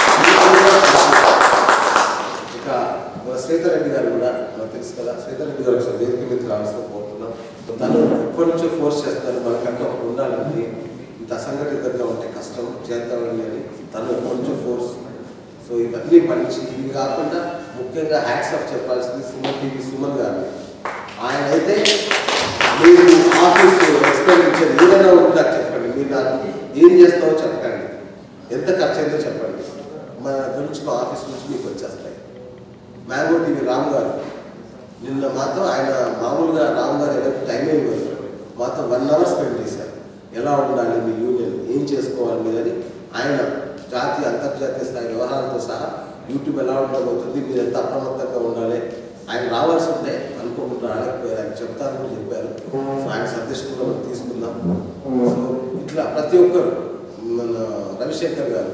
ఇక మన శ్వేతారెడ్డి గారు కూడా మనకు తెలుసు కదా శ్వేతారెడ్డి గారు ఒకసారి వేదిక మీద రావాల్సిన పోతున్నాం తను ఎప్పటి నుంచో ఫోర్స్ చేస్తారు మనకంటే ఒకటి ఉండాలని ఇంత అసంఘటితంగా ఉంటే కష్టం చేద్దామని అని తను ఎప్పటి నుంచో ఫోర్స్ సో ఇవన్నీ పండించి ఇవి కాకుండా ముఖ్యంగా హ్యాట్స్ ఆఫ్ చెప్పాల్సింది సుమన్ టీవీ సుమన్ గారు ఆయన అయితే మీరు ఆఫీస్ ఎక్స్పెండిచర్ ఏదైనా ఉందా చెప్పండి మీరు నాకు ఏం చేస్తావో చెప్పండి ఎంత ఖర్చు అయిందో చెప్పండి మన దగ్గర నుంచి మా ఆఫీస్ నుంచి మీకు వచ్చేస్తాయి మ్యాంగో టీవీ రామ్ గారు నిన్న మాతో ఆయన మామూలుగా రామ్ గారు ఎవరికి టైం ఇవ్వరు మాతో వన్ అవర్ స్పెండ్ చేశారు ఎలా ఉండాలి మీ యూనియన్ ఏం చేసుకోవాలి మీదని ఆయన జాతీయ అంతర్జాతీయ స్థాయి వ్యవహారాలతో సహా యూట్యూబ్ ఎలా ఉండబోతుంది మీరు ఎంత అప్రమత్తంగా ఉండాలి ఆయన రావాల్సి ఉంటే అనుకోకుండా రాలేకపోయారు ఆయన చెప్తారని కూడా చెప్పారు సో ఆయన సజెషన్ మనం తీసుకుందాం సో ఇట్లా ప్రతి ఒక్కరు మన రవిశంకర్ గారు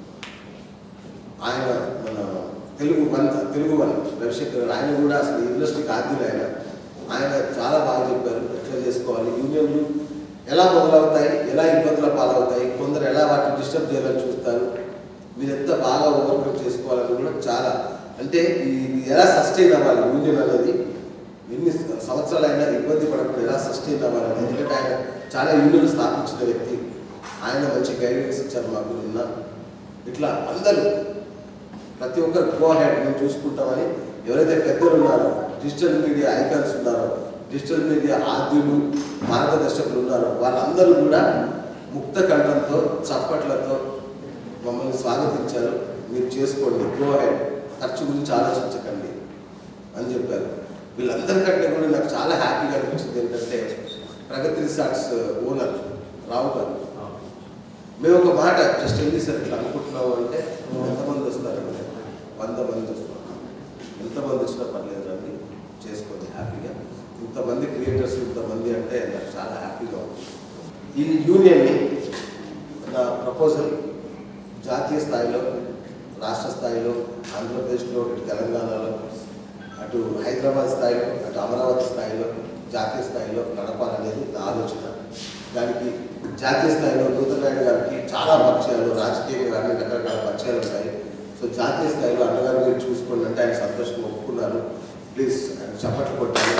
ఆయన మన తెలుగు వన్ తెలుగు వన్ రవిశంకర్ గారు ఆయన కూడా అసలు ఇండస్ట్రీకి ఆద్యులు ఆయన ఆయన చాలా బాగా చెప్పారు ఎట్లా చేసుకోవాలి యూనియన్లు ఎలా మొదలవుతాయి ఎలా ఇబ్బందుల పాలవుతాయి కొందరు ఎలా వాటిని డిస్టర్బ్ చేయాలని చూస్తారు మీరు ఎంత బాగా ఓవర్కమ్ చేసుకోవాలని కూడా చాలా అంటే ఇది ఎలా సస్టైన్ అవ్వాలి యూనియన్ అనేది ఎన్ని సంవత్సరాలైనా ఇబ్బంది పడకుండా ఎలా సస్టైన్ అవ్వాలని ఎందుకంటే ఆయన చాలా యూనియన్ స్థాపించిన వ్యక్తి ఆయన మంచి గైడెన్స్ ఇచ్చారు మాకు నిన్న ఇట్లా అందరూ ప్రతి ఒక్కరు గో హెడ్ మేము చూసుకుంటామని ఎవరైతే పెద్దలు ఉన్నారో డిజిటల్ మీడియా ఐకాన్స్ ఉన్నారో డిజిటల్ మీడియా ఆద్యులు మార్గదర్శకులు ఉన్నారో వాళ్ళందరూ కూడా ముక్త కంఠంతో చప్పట్లతో మమ్మల్ని స్వాగతించారు మీరు చేసుకోండి గో హెడ్ ఖర్చు గురించి ఆలోచించకండి అని చెప్పారు వీళ్ళందరికంటే కూడా నాకు చాలా హ్యాపీగా అనిపించింది ఏంటంటే ప్రగతి రిసార్ట్స్ ఓనర్ రావు గారు మేము ఒక మాట జస్ట్ వెళ్ళి సార్ ఇట్లా అనుకుంటున్నాము అంటే ఎంతమంది వస్తారు వంద మంది వస్తారు ఎంతమంది వచ్చినా పర్లేదు రండి చేసుకోండి హ్యాపీగా ఇంతమంది క్రియేటర్స్ ఇంతమంది అంటే నాకు చాలా హ్యాపీగా ఉంది ఈ యూనియన్ని నా ప్రపోజల్ జాతీయ స్థాయిలో రాష్ట్ర స్థాయిలో ఆంధ్రప్రదేశ్లో ఇటు తెలంగాణలో అటు హైదరాబాద్ స్థాయిలో అటు అమరావతి స్థాయిలో జాతీయ స్థాయిలో నడపాలనేది నా ఆలోచన దానికి జాతీయ స్థాయిలో నూతన నాయుడు గారికి చాలా పరిచయాలు రాజకీయంగా కానీ రకరకాల పరిచయాలు ఉంటాయి సో జాతీయ స్థాయిలో అన్నగారు మీరు చూసుకోండి అంటే ఆయన సంతోషంగా ఒప్పుకున్నారు ప్లీజ్ ఆయన చప్పట్లు కొట్టాలి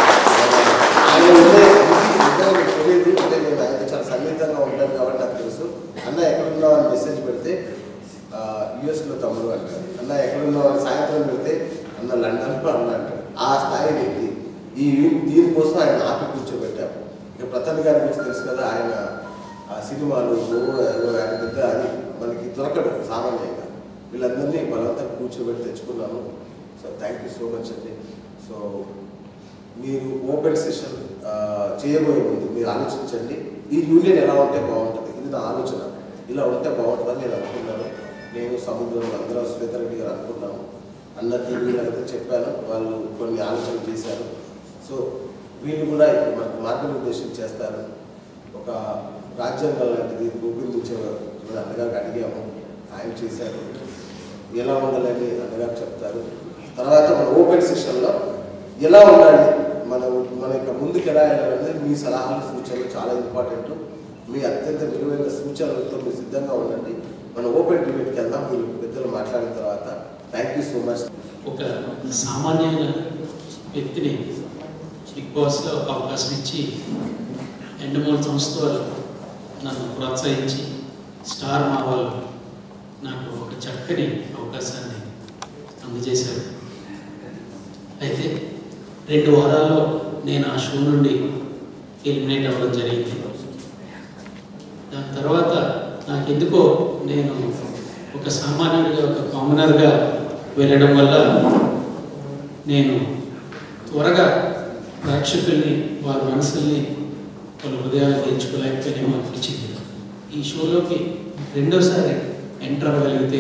ఆయన ఉండే నిజంగా మీకు తెలియదు అంటే నేను ఆయన చాలా సన్నిహితంగా ఉంటాను కాబట్టి నాకు తెలుసు అన్న ఎక్కడున్నావు అని మెసేజ్ పెడితే యుఎస్లో తమ్ముడు అంటారు అన్న ఎక్కడున్నావు అని సాయంత్రం పెడితే అన్న లండన్లో అన్న అంటారు ఆ స్థాయి వ్యక్తి ఈ దీనికోసం ఆయన ఆపి కూర్చోబెట్టాము ఇక ప్రతాప్ గారి గురించి తెలుసు కదా ఆయన ఆ సినిమాలు ఓ ఏవో ఆయన పెద్ద అది మనకి దొరకడు సామాన్యంగా వీళ్ళందరినీ బలవంతం కూర్చోబెట్టి తెచ్చుకున్నాము so thank you so much అండి సో మీరు ఓపెన్ సెషన్ ఆ, చేయబోయే ముందు మీరు ఆలోచించండి ఈ యూనియన్ ఎలా ఉంటే బాగుంటుంది ఇది నా ఆలోచన ఇలా ఉంటే బాగుంటుందని నేను అనుకున్నాను నేను సముద్రం అందరూ శ్వేతరెడ్డి గారు అనుకున్నాము అన్న టీవీ అయితే చెప్పాను వాళ్ళు కొన్ని ఆలోచనలు చేశారు సో వీళ్ళు కూడా ఇప్పుడు మనకు మార్గనిర్దేశం చేస్తారు ఒక రాజ్యాంగం లాంటిది రూపొందించే అన్నగారికి అడిగాము ఆయన చేశారు ఎలా ఉండాలని అన్నగారు చెప్తారు తర్వాత మన ఓపెన్ సెషన్లో ఎలా ఉండాలి మన మన యొక్క ముందుకు ఎలా వెళ్ళాలనేది మీ సలహాలు సూచనలు చాలా ఇంపార్టెంట్ మీ అత్యంత విలువైన సూచనలతో మీరు సిద్ధంగా ఉండండి మనం ఓపెన్ డిబేట్కి వెళ్దాం మీరు పెద్దలు మాట్లాడిన తర్వాత థ్యాంక్ యూ సో మచ్ ఒక సామాన్యమైన వ్యక్తిని బిగ్ బాస్లో ఒక అవకాశం ఇచ్చి రెండు మూడు సంవత్సరాలు నన్ను ప్రోత్సహించి స్టార్ మా వాళ్ళు నాకు ఒక చక్కని అవకాశాన్ని అందజేశారు అయితే రెండు వారాల్లో నేను ఆ షో నుండి ఎలిమినేట్ అవ్వడం జరిగింది దాని తర్వాత నాకు ఎందుకో నేను ఒక సామాన్యుడిగా ఒక కామనర్గా వెళ్ళడం వల్ల నేను త్వరగా ప్రేక్షకుల్ని వారి మనసుల్ని వాళ్ళ హృదయాలు తెచ్చుకోలేకపోయినేమో అనిపించింది ఈ షోలోకి రెండోసారి ఎంటర్ అవ్వగలిగితే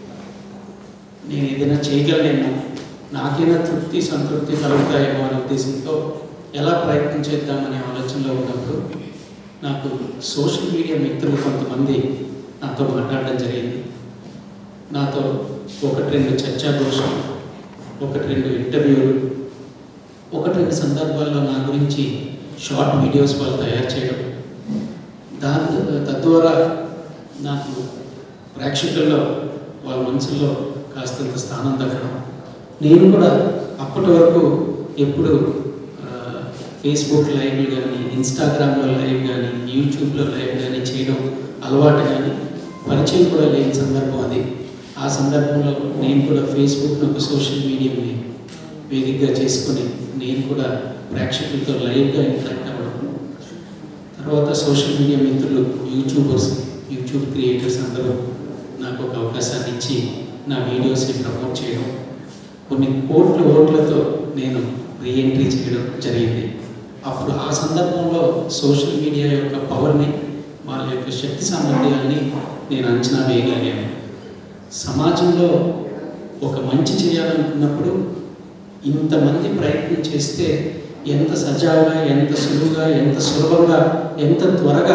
నేను ఏదైనా చేయగలనేమో నాకైనా తృప్తి సంతృప్తి కలుగుతాయేమో అనే ఉద్దేశంతో ఎలా ప్రయత్నం చేద్దామనే ఆలోచనలో ఉన్నప్పుడు నాకు సోషల్ మీడియా మిత్రులు కొంతమంది నాతో మాట్లాడడం జరిగింది నాతో ఒకటి రెండు చర్చాగోషం ఒకటి రెండు ఇంటర్వ్యూలు ఒకటి రెండు సందర్భాల్లో నా గురించి షార్ట్ వీడియోస్ వాళ్ళు తయారు చేయడం దాని తద్వారా నాకు ప్రేక్షకుల్లో వాళ్ళ మనసుల్లో కాస్తంత స్థానం దక్కడం నేను కూడా అప్పటి వరకు ఎప్పుడు ఆ, ఫేస్బుక్ లైవ్లు కానీ ఇన్స్టాగ్రామ్లో లైవ్ కానీ యూట్యూబ్లో లైవ్ కానీ చేయడం అలవాటు కానీ పరిచయం కూడా లేని సందర్భం అది ఆ సందర్భంలో నేను కూడా ఫేస్బుక్ను ఒక సోషల్ మీడియాని వేదికగా చేసుకొని నేను కూడా ప్రేక్షకులతో లైవ్గా ఇంటరాక్ట్ అవ్వడం తర్వాత సోషల్ మీడియా మిత్రులు యూట్యూబర్స్ యూట్యూబ్ క్రియేటర్స్ అందరూ నాకు ఒక అవకాశాన్ని ఇచ్చి నా వీడియోస్ని ప్రమోట్ చేయడం కొన్ని కోట్ల ఓట్లతో నేను రీఎంట్రీ చేయడం జరిగింది అప్పుడు ఆ సందర్భంలో సోషల్ మీడియా యొక్క పవర్ని వాళ్ళ యొక్క శక్తి సామర్థ్యాన్ని నేను అంచనా వేయగలిగాను సమాజంలో ఒక మంచి చేయాలనుకున్నప్పుడు ఇంతమంది ప్రయత్నం చేస్తే ఎంత సజావుగా ఎంత సులువుగా ఎంత సులభంగా ఎంత త్వరగా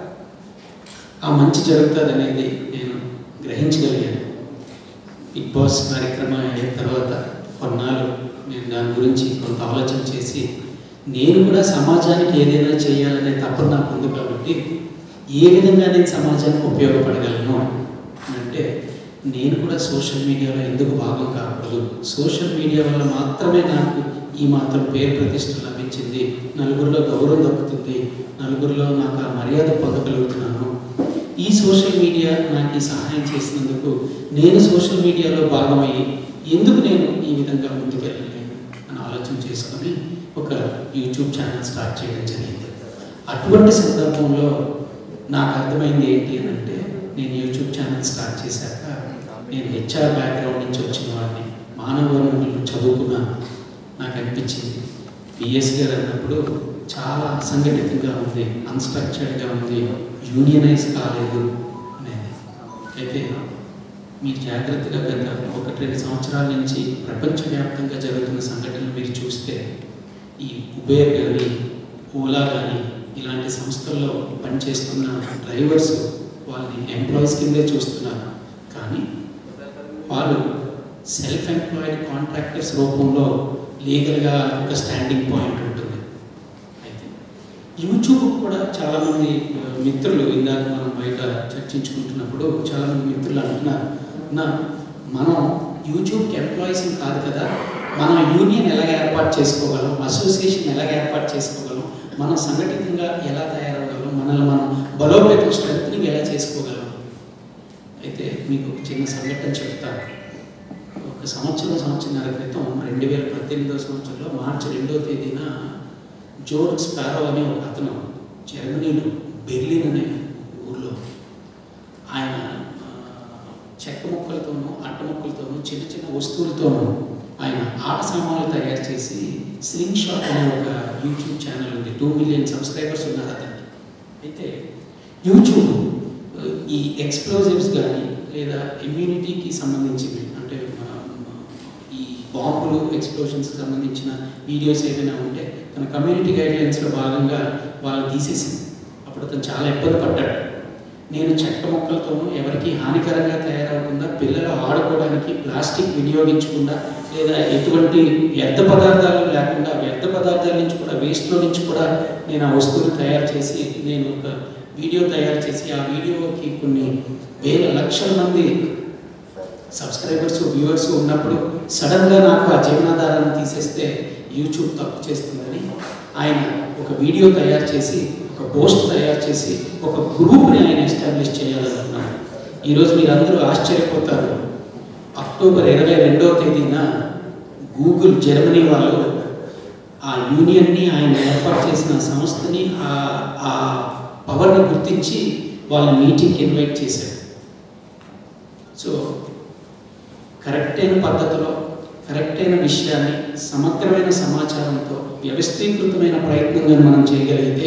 ఆ మంచి జరుగుతుంది అనేది నేను గ్రహించగలిగాను బిగ్ బాస్ కార్యక్రమం అయిన తర్వాత కొన్నాళ్ళు నేను దాని గురించి కొంత ఆలోచన చేసి నేను కూడా సమాజానికి ఏదైనా చేయాలనే తపన నాకు ఉంది కాబట్టి ఏ విధంగా నేను సమాజానికి ఉపయోగపడగలను అని అంటే నేను కూడా సోషల్ మీడియాలో ఎందుకు భాగం కాకూడదు సోషల్ మీడియా వల్ల మాత్రమే నాకు ఈ మాత్రం పేరు ప్రతిష్ట లభించింది నలుగురిలో గౌరవం దక్కుతుంది నలుగురిలో నాకు ఆ మర్యాద పొందగలుగుతున్నాను ఈ సోషల్ మీడియా నాకు ఈ సహాయం చేసినందుకు నేను సోషల్ మీడియాలో భాగమయ్యి ఎందుకు నేను ఈ విధంగా ముందుకెళ్ళలేను అని ఆలోచన చేసుకొని ఒక యూట్యూబ్ ఛానల్ స్టార్ట్ చేయడం జరిగింది అటువంటి సందర్భంలో నాకు అర్థమైంది ఏంటి అని అంటే నేను యూట్యూబ్ ఛానల్ స్టార్ట్ చేశాక నేను హెచ్ఆర్ బ్యాక్గ్రౌండ్ నుంచి వచ్చిన వాడిని మానవ వనరులు చదువుకున్నాను నాకు అనిపించింది బిఎస్ గారు అన్నప్పుడు చాలా అసంఘటితంగా ఉంది అన్స్ట్రక్చర్డ్గా ఉంది యూనియనైజ్ కాలేదు అనేది అయితే మీరు జాగ్రత్తగా గత ఒకటి రెండు సంవత్సరాల నుంచి ప్రపంచవ్యాప్తంగా జరుగుతున్న సంఘటనలు మీరు చూస్తే ఈ ఉబేర్ కానీ ఓలా కానీ ఇలాంటి సంస్థల్లో పనిచేస్తున్న డ్రైవర్స్ వాళ్ళని ఎంప్లాయీస్ కిందే చూస్తున్నారు కానీ వాళ్ళు సెల్ఫ్ ఎంప్లాయిడ్ కాంట్రాక్టర్స్ రూపంలో లీగల్గా ఒక స్టాండింగ్ పాయింట్ ఉంటుంది అయితే యూట్యూబ్ కూడా చాలామంది ఆ, మిత్రులు ఇందాక మనం బయట చర్చించుకుంటున్నప్పుడు చాలామంది మిత్రులు అంటున్నారు నా మనం యూట్యూబ్కి ఎంప్లాయీస్ కాదు కదా మనం యూనియన్ ఎలాగ ఏర్పాటు చేసుకోగలం అసోసియేషన్ ఎలాగ ఏర్పాటు చేసుకోగలం మనం సంఘటితంగా ఎలా తయారవ్వగలం మనల్ని మనం బలోపేతం స్ట్రెంత్నింగ్ ఎలా చేసుకోగలం అయితే మీకు ఒక చిన్న సంఘటన చెప్తాను ఒక సంవత్సరం సంవత్సరాల క్రితం రెండు వేల పద్దెనిమిదో సంవత్సరంలో మార్చి రెండో తేదీన జోర్జ్ స్పారో అనే ఒక అతను జర్మనీలో బెర్లిన్ అనే ఊర్లో ఆయన ఆ, చెక్క ముక్కలతోనూ అట్ట ముక్కలతోనూ చిన్న చిన్న వస్తువులతోనూ ఆయన ఆట సామాన్లు తయారు చేసి స్లింగ్ షాట్ అనే ఒక యూట్యూబ్ ఛానల్ ఉంది టూ మిలియన్ సబ్స్క్రైబర్స్ ఉన్నారు అతనికి అయితే యూట్యూబ్ ఆ, ఈ ఎక్స్ప్లోజివ్స్ కానీ లేదా ఇమ్యూనిటీకి సంబంధించినవి అంటే ఆ, ఈ బాంబులు ఎక్స్ప్లోషన్స్కి సంబంధించిన వీడియోస్ ఏదైనా ఉంటే తన కమ్యూనిటీ గైడ్లైన్స్లో భాగంగా వాళ్ళు తీసేసింది అప్పుడు అతను చాలా ఇబ్బంది పడ్డాడు నేను చెక్క మొక్కలతోనూ ఎవరికి హానికరంగా తయారవకుండా పిల్లలు ఆడుకోవడానికి ప్లాస్టిక్ వినియోగించకుండా లేదా ఎటువంటి వ్యర్థ పదార్థాలు లేకుండా వ్యర్థ పదార్థాల నుంచి కూడా వేస్ట్లో నుంచి కూడా నేను ఆ వస్తువులు తయారు చేసి నేను ఒక వీడియో తయారు చేసి ఆ వీడియోకి కొన్ని వేల లక్షల మంది సబ్స్క్రైబర్స్ వ్యూవర్స్ ఉన్నప్పుడు సడన్గా నాకు ఆ జీవనాధారాన్ని తీసేస్తే యూట్యూబ్ తప్పు చేస్తుందని ఆయన ఒక వీడియో తయారు చేసి ఒక పోస్ట్ తయారు చేసి ఒక గ్రూప్ని ఆయన ఎస్టాబ్లిష్ చేయాలనుకున్నాడు ఈరోజు మీరందరూ ఆశ్చర్యపోతారు అక్టోబర్ ఇరవై రెండవ తేదీన గూగుల్ జర్మనీ వాళ్ళు ఆ యూనియన్ని ఆయన ఏర్పాటు చేసిన సంస్థని ఆ ఆ పవర్ని గుర్తించి వాళ్ళ మీటింగ్కి ఇన్వైట్ చేశారు సో కరెక్ట్ అయిన పద్ధతిలో కరెక్ట్ అయిన విషయాన్ని సమగ్రమైన సమాచారంతో వ్యవస్థీకృతమైన ప్రయత్నంగా మనం చేయగలిగితే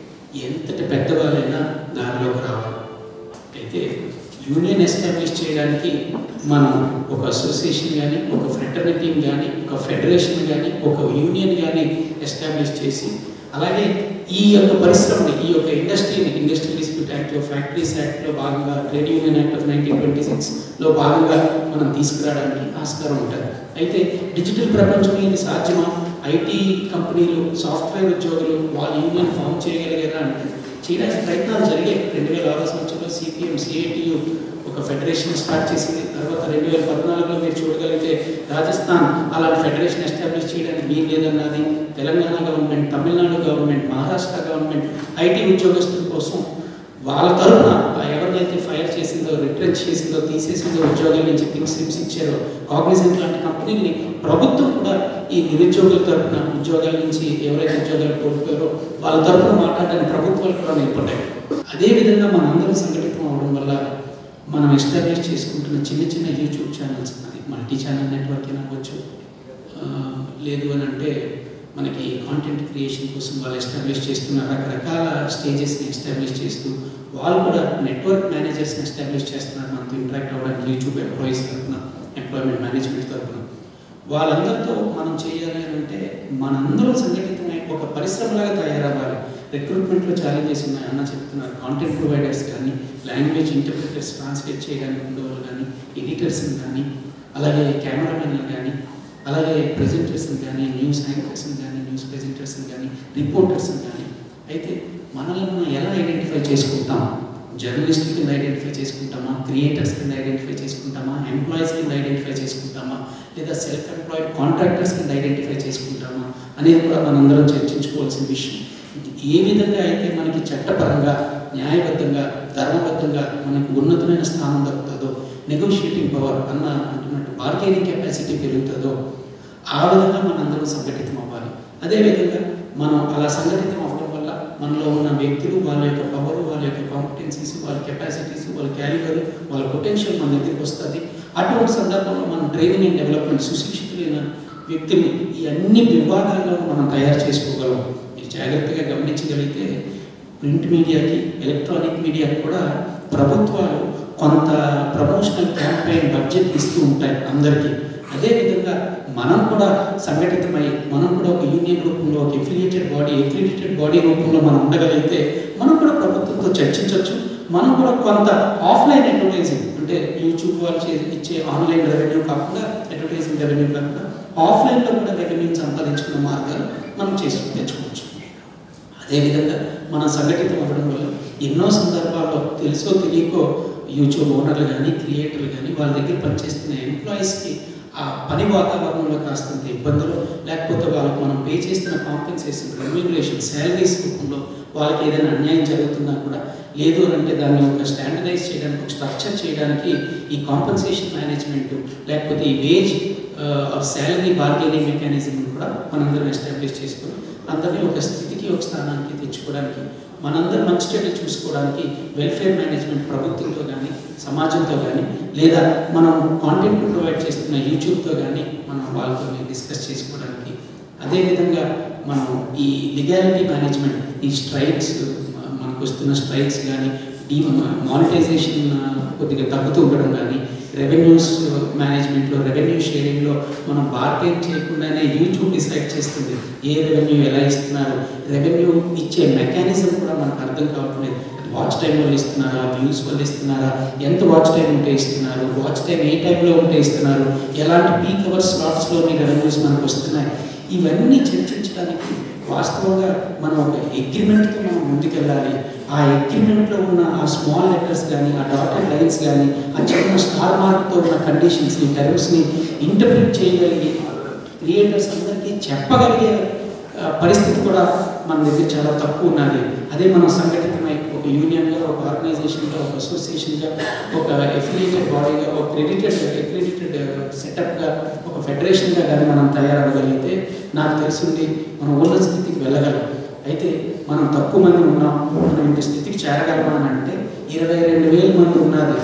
ఎంతటి పెద్దవాళ్ళైనా దారిలోకి రావాలి అయితే యూనియన్ ఎస్టాబ్లిష్ చేయడానికి మనం ఒక అసోసియేషన్ కానీ ఒక ఫ్రెటర్నిటీ కానీ ఒక ఫెడరేషన్ కానీ ఒక యూనియన్ కానీ ఎస్టాబ్లిష్ చేసి అలాగే ఈ యొక్క పరిశ్రమని ఈ యొక్క ఇండస్ట్రీని ఇండస్ట్రియల్ డిస్ప్యూట్ యాక్ట్లో ఫ్యాక్టరీస్ యాక్ట్లో భాగంగా trade union act of nineteen twenty సిక్స్లో భాగంగా మనం తీసుకురావడానికి ఆస్కారం ఉంటుంది అయితే డిజిటల్ ప్రపంచంలో ఇది సాధ్యమా ఐటీ కంపెనీలు సాఫ్ట్వేర్ ఉద్యోగులు వాళ్ళ యూనియన్ ఫామ్ చేయగలిగారా అంటే చేయడానికి ప్రయత్నాలు జరిగాయి రెండు వేల ఆరో సంవత్సరంలో సిపిఎం సిఐటియు ఒక ఫెడరేషన్ స్టార్ట్ చేసింది తర్వాత రెండు వేల పద్నాలుగులో మీరు చూడగలిగితే రాజస్థాన్ అలాంటి ఫెడరేషన్ ఎస్టాబ్లిష్ చేయడానికి వీలు లేదన్నది Telangana government Tamil Nadu government Maharashtra government IT ఉద్యోగస్తుల కోసం వాళ్ళ తరఫున ఎవరినైతే ఫైర్ చేసిందో రిట్రెంచ్ చేసిందో తీసేసిందో ఉద్యోగాల నుంచి థింగ్స్ స్లిప్స్ ఇచ్చారో కాగ్నిజెంట్ లాంటి కంపెనీల్ని ప్రభుత్వం కూడా ఈ నిరుద్యోగుల తరఫున ఉద్యోగాల నుంచి ఎవరైతే ఉద్యోగాలు కోల్పోయారో వాళ్ళ తరఫున మాట్లాడడానికి ప్రభుత్వాలు కూడా నిలబడ్డాయి అదేవిధంగా మనందరం సంఘటితం అవడం వల్ల మనం ఎస్టాబ్లిష్ చేసుకుంటున్న చిన్న చిన్న యూట్యూబ్ ఛానల్స్ అది మల్టీ ఛానల్ నెట్వర్క్ అవ్వచ్చు ఆ, లేదు అని అంటే మనకి కాంటెంట్ క్రియేషన్ కోసం వాళ్ళు ఎస్టాబ్లిష్ చేస్తున్న రకరకాల స్టేజెస్ని ఎస్టాబ్లిష్ చేస్తూ వాళ్ళు కూడా నెట్వర్క్ మేనేజర్స్ని ఎస్టాబ్లిష్ చేస్తున్నారు మనతో ఇంటరాక్ట్ అవ్వడానికి యూట్యూబ్ ఎంప్లాయీస్ తరఫున ఎంప్లాయ్మెంట్ మేనేజ్మెంట్ తరఫున వాళ్ళందరితో మనం చేయాలి అని అంటే మనందరం సంఘటితమై ఒక పరిశ్రమలాగా తయారవ్వాలి రిక్రూట్మెంట్లో ఛాలెంజెస్ ఉన్నాయి అన్న చెప్తున్నారు కాంటెంట్ ప్రొవైడర్స్ కానీ లాంగ్వేజ్ ఇంటర్ప్రిటర్స్ ట్రాన్స్లేట్ చేయడానికి ఉండేవాళ్ళు కానీ ఎడిటర్స్ని కానీ అలాగే కెమెరామెన్లు కానీ అలాగే ప్రెజెంటర్స్ని కానీ న్యూస్ యాంకర్స్ని కానీ న్యూస్ ప్రెజెంటర్స్ని కానీ రిపోర్టర్స్ని కానీ అయితే మనల్ని మనం ఎలా ఐడెంటిఫై చేసుకుంటాం జర్నలిస్ట్ కింద ఐడెంటిఫై చేసుకుంటామా క్రియేటర్స్ కింద ఐడెంటిఫై చేసుకుంటామా ఎంప్లాయీస్ కింద ఐడెంటిఫై చేసుకుంటామా లేదా సెల్ఫ్ ఎంప్లాయిడ్ కాంట్రాక్టర్స్ కింద ఐడెంటిఫై చేసుకుంటామా అనేది కూడా మనందరం చర్చించుకోవాల్సిన విషయం ఏ విధంగా అయితే మనకి చట్టపరంగా న్యాయబద్ధంగా ధర్మబద్ధంగా మనకు ఉన్నతమైన స్థానం దక్కుతుందో నెగోషియేటింగ్ పవర్ అన్న అంటున్నట్టు బార్గెనింగ్ కెపాసిటీ పెరుగుతుందో ఆ విధంగా మనందరం సంఘటితం అవ్వాలి అదేవిధంగా మనం అలా సంఘటితం అవ్వడం వల్ల మనలో ఉన్న వ్యక్తులు వాళ్ళ యొక్క పవర్ వాళ్ళ యొక్క కాంపిటెన్సీస్ వాళ్ళ కెపాసిటీస్ వాళ్ళ క్యాలిబర్ వాళ్ళ పొటెన్షియల్ మన దగ్గరికి వస్తుంది అటువంటి సందర్భంలో మనం ట్రైనింగ్ అండ్ డెవలప్మెంట్ సుశిక్షితులైన వ్యక్తుల్ని ఈ అన్ని విభాగాల్లో మనం తయారు చేసుకోగలం మీరు జాగ్రత్తగా గమనించగలిగితే ప్రింట్ మీడియాకి ఎలక్ట్రానిక్ మీడియాకి కూడా ప్రభుత్వాలు కొంత ప్రమోషనల్ క్యాంపెయిన్ బడ్జెట్ ఇస్తూ ఉంటాయి అందరికీ అదేవిధంగా మనం కూడా సంఘటితమై మనం కూడా ఒక యూనియన్ రూపంలో ఒక ఎఫిలియేటెడ్ బాడీ ఎఫిలియేటెడ్ బాడీ రూపంలో మనం ఉండగలిగితే మనం కూడా ప్రభుత్వంతో చర్చించవచ్చు మనం కూడా కొంత ఆఫ్లైన్ అడ్వర్టైజింగ్ అంటే యూట్యూబ్ వాళ్ళు చే ఇచ్చే ఆన్లైన్ రెవెన్యూ కాకుండా అడ్వర్టైజింగ్ రెవెన్యూ కాకుండా ఆఫ్లైన్లో కూడా రెవెన్యూ సంపాదించుకునే మార్గాలు మనం చేసి తెచ్చుకోవచ్చు అదేవిధంగా మనం సంఘటితం అవ్వడం వల్ల ఎన్నో సందర్భాల్లో తెలుసో తెలియకో యూట్యూబ్ ఓనర్లు కానీ క్రియేటర్లు కానీ వాళ్ళ దగ్గర పనిచేస్తున్న ఎంప్లాయీస్కి ఆ పని వాతావరణంలో కాస్తంత ఇబ్బందులు లేకపోతే వాళ్ళకి మనం పే చేస్తున్న కాంపెన్సేషన్ రెమ్యూనరేషన్ శాలరీస్ రూపంలో వాళ్ళకి ఏదైనా అన్యాయం జరుగుతున్నా కూడా లేదు అని అంటే దాన్ని ఒక స్టాండర్డైజ్ చేయడానికి ఒక స్ట్రక్చర్ చేయడానికి ఈ కాంపెన్సేషన్ మేనేజ్మెంట్ లేకపోతే ఈ వేజ్ శాలరీ బార్గెనింగ్ మెకానిజం కూడా మనందరం ఎస్టాబ్లిష్ చేసుకుని అందరినీ ఒక స్థితికి అన్నిటికీ ఒక స్థానానికి తెచ్చుకోవడానికి మనందరం మంచి చెడు చూసుకోవడానికి వెల్ఫేర్ మేనేజ్మెంట్ ప్రభుత్వంతో కానీ సమాజంతో కానీ లేదా మనం కాంటెంట్ ప్రొవైడ్ చేస్తున్న యూట్యూబ్తో కానీ మనం వాళ్ళతో డిస్కస్ చేసుకోవడానికి అదేవిధంగా మనం ఈ లిగాలిటీ మేనేజ్మెంట్ ఈ స్ట్రైక్స్ మనకు వస్తున్న స్ట్రైక్స్ కానీ ఈ మానిటైజేషన్ కొద్దిగా తగ్గుతూ ఉండడం కానీ రెవెన్యూస్ మేనేజ్మెంట్లో రెవెన్యూ షేరింగ్లో మనం బార్గెన్ చేయకుండానే యూట్యూబ్ డిసైడ్ చేస్తుంది ఏ రెవెన్యూ ఎలా ఇస్తున్నారు రెవెన్యూ ఇచ్చే మెకానిజం కూడా మనకు అర్థం కావట్లేదు వాచ్ టైం వాళ్ళు ఇస్తున్నారా వ్యూస్ వాళ్ళు ఇస్తున్నారా ఎంత వాచ్ టైం ఉంటే ఇస్తున్నారు వాచ్ టైం ఏ టైంలో ఉంటే ఇస్తున్నారు ఎలాంటి పీక్ అవర్ స్లాట్స్లోని రెవెన్యూస్ మనకు వస్తున్నాయి ఇవన్నీ చర్చించడానికి వాస్తవంగా మనం ఒక అగ్రిమెంట్తో మనం ముందుకెళ్ళాలి ఆ అగ్రిమెంట్లో ఉన్న ఆ స్మాల్ లెటర్స్ కానీ ఆ డాటెడ్ లైన్స్ కానీ ఆ చిన్న స్టార్ మార్క్తో ఉన్న కండిషన్స్ని టర్మ్స్ని ఇంటర్ప్రిట్ చేయగలిగి క్రియేటర్స్ అందరికీ చెప్పగలిగే ఆ, పరిస్థితి కూడా మన దగ్గర చాలా తక్కువ ఉన్నది అదే మనం సంఘటితమై ఒక యూనియన్గా ఒక ఆర్గనైజేషన్గా ఒక అసోసియేషన్గా ఒక ఎఫిలియేటెడ్ బాడీగా ఒక క్రెడిటెడ్ అక్రెడిటెడ్ సెటప్గా ఒక ఫెడరేషన్గా కానీ మనం తయారవ్వగలిగితే నాకు తెలిసింది మనం ఉన్నత స్థితికి వెళ్ళగలం అయితే మనం తక్కువ మంది ఉన్నాం మనం ఇంత స్థితికి చేరగలమా అని అంటే ఇరవై రెండు వేల మంది ఉన్నది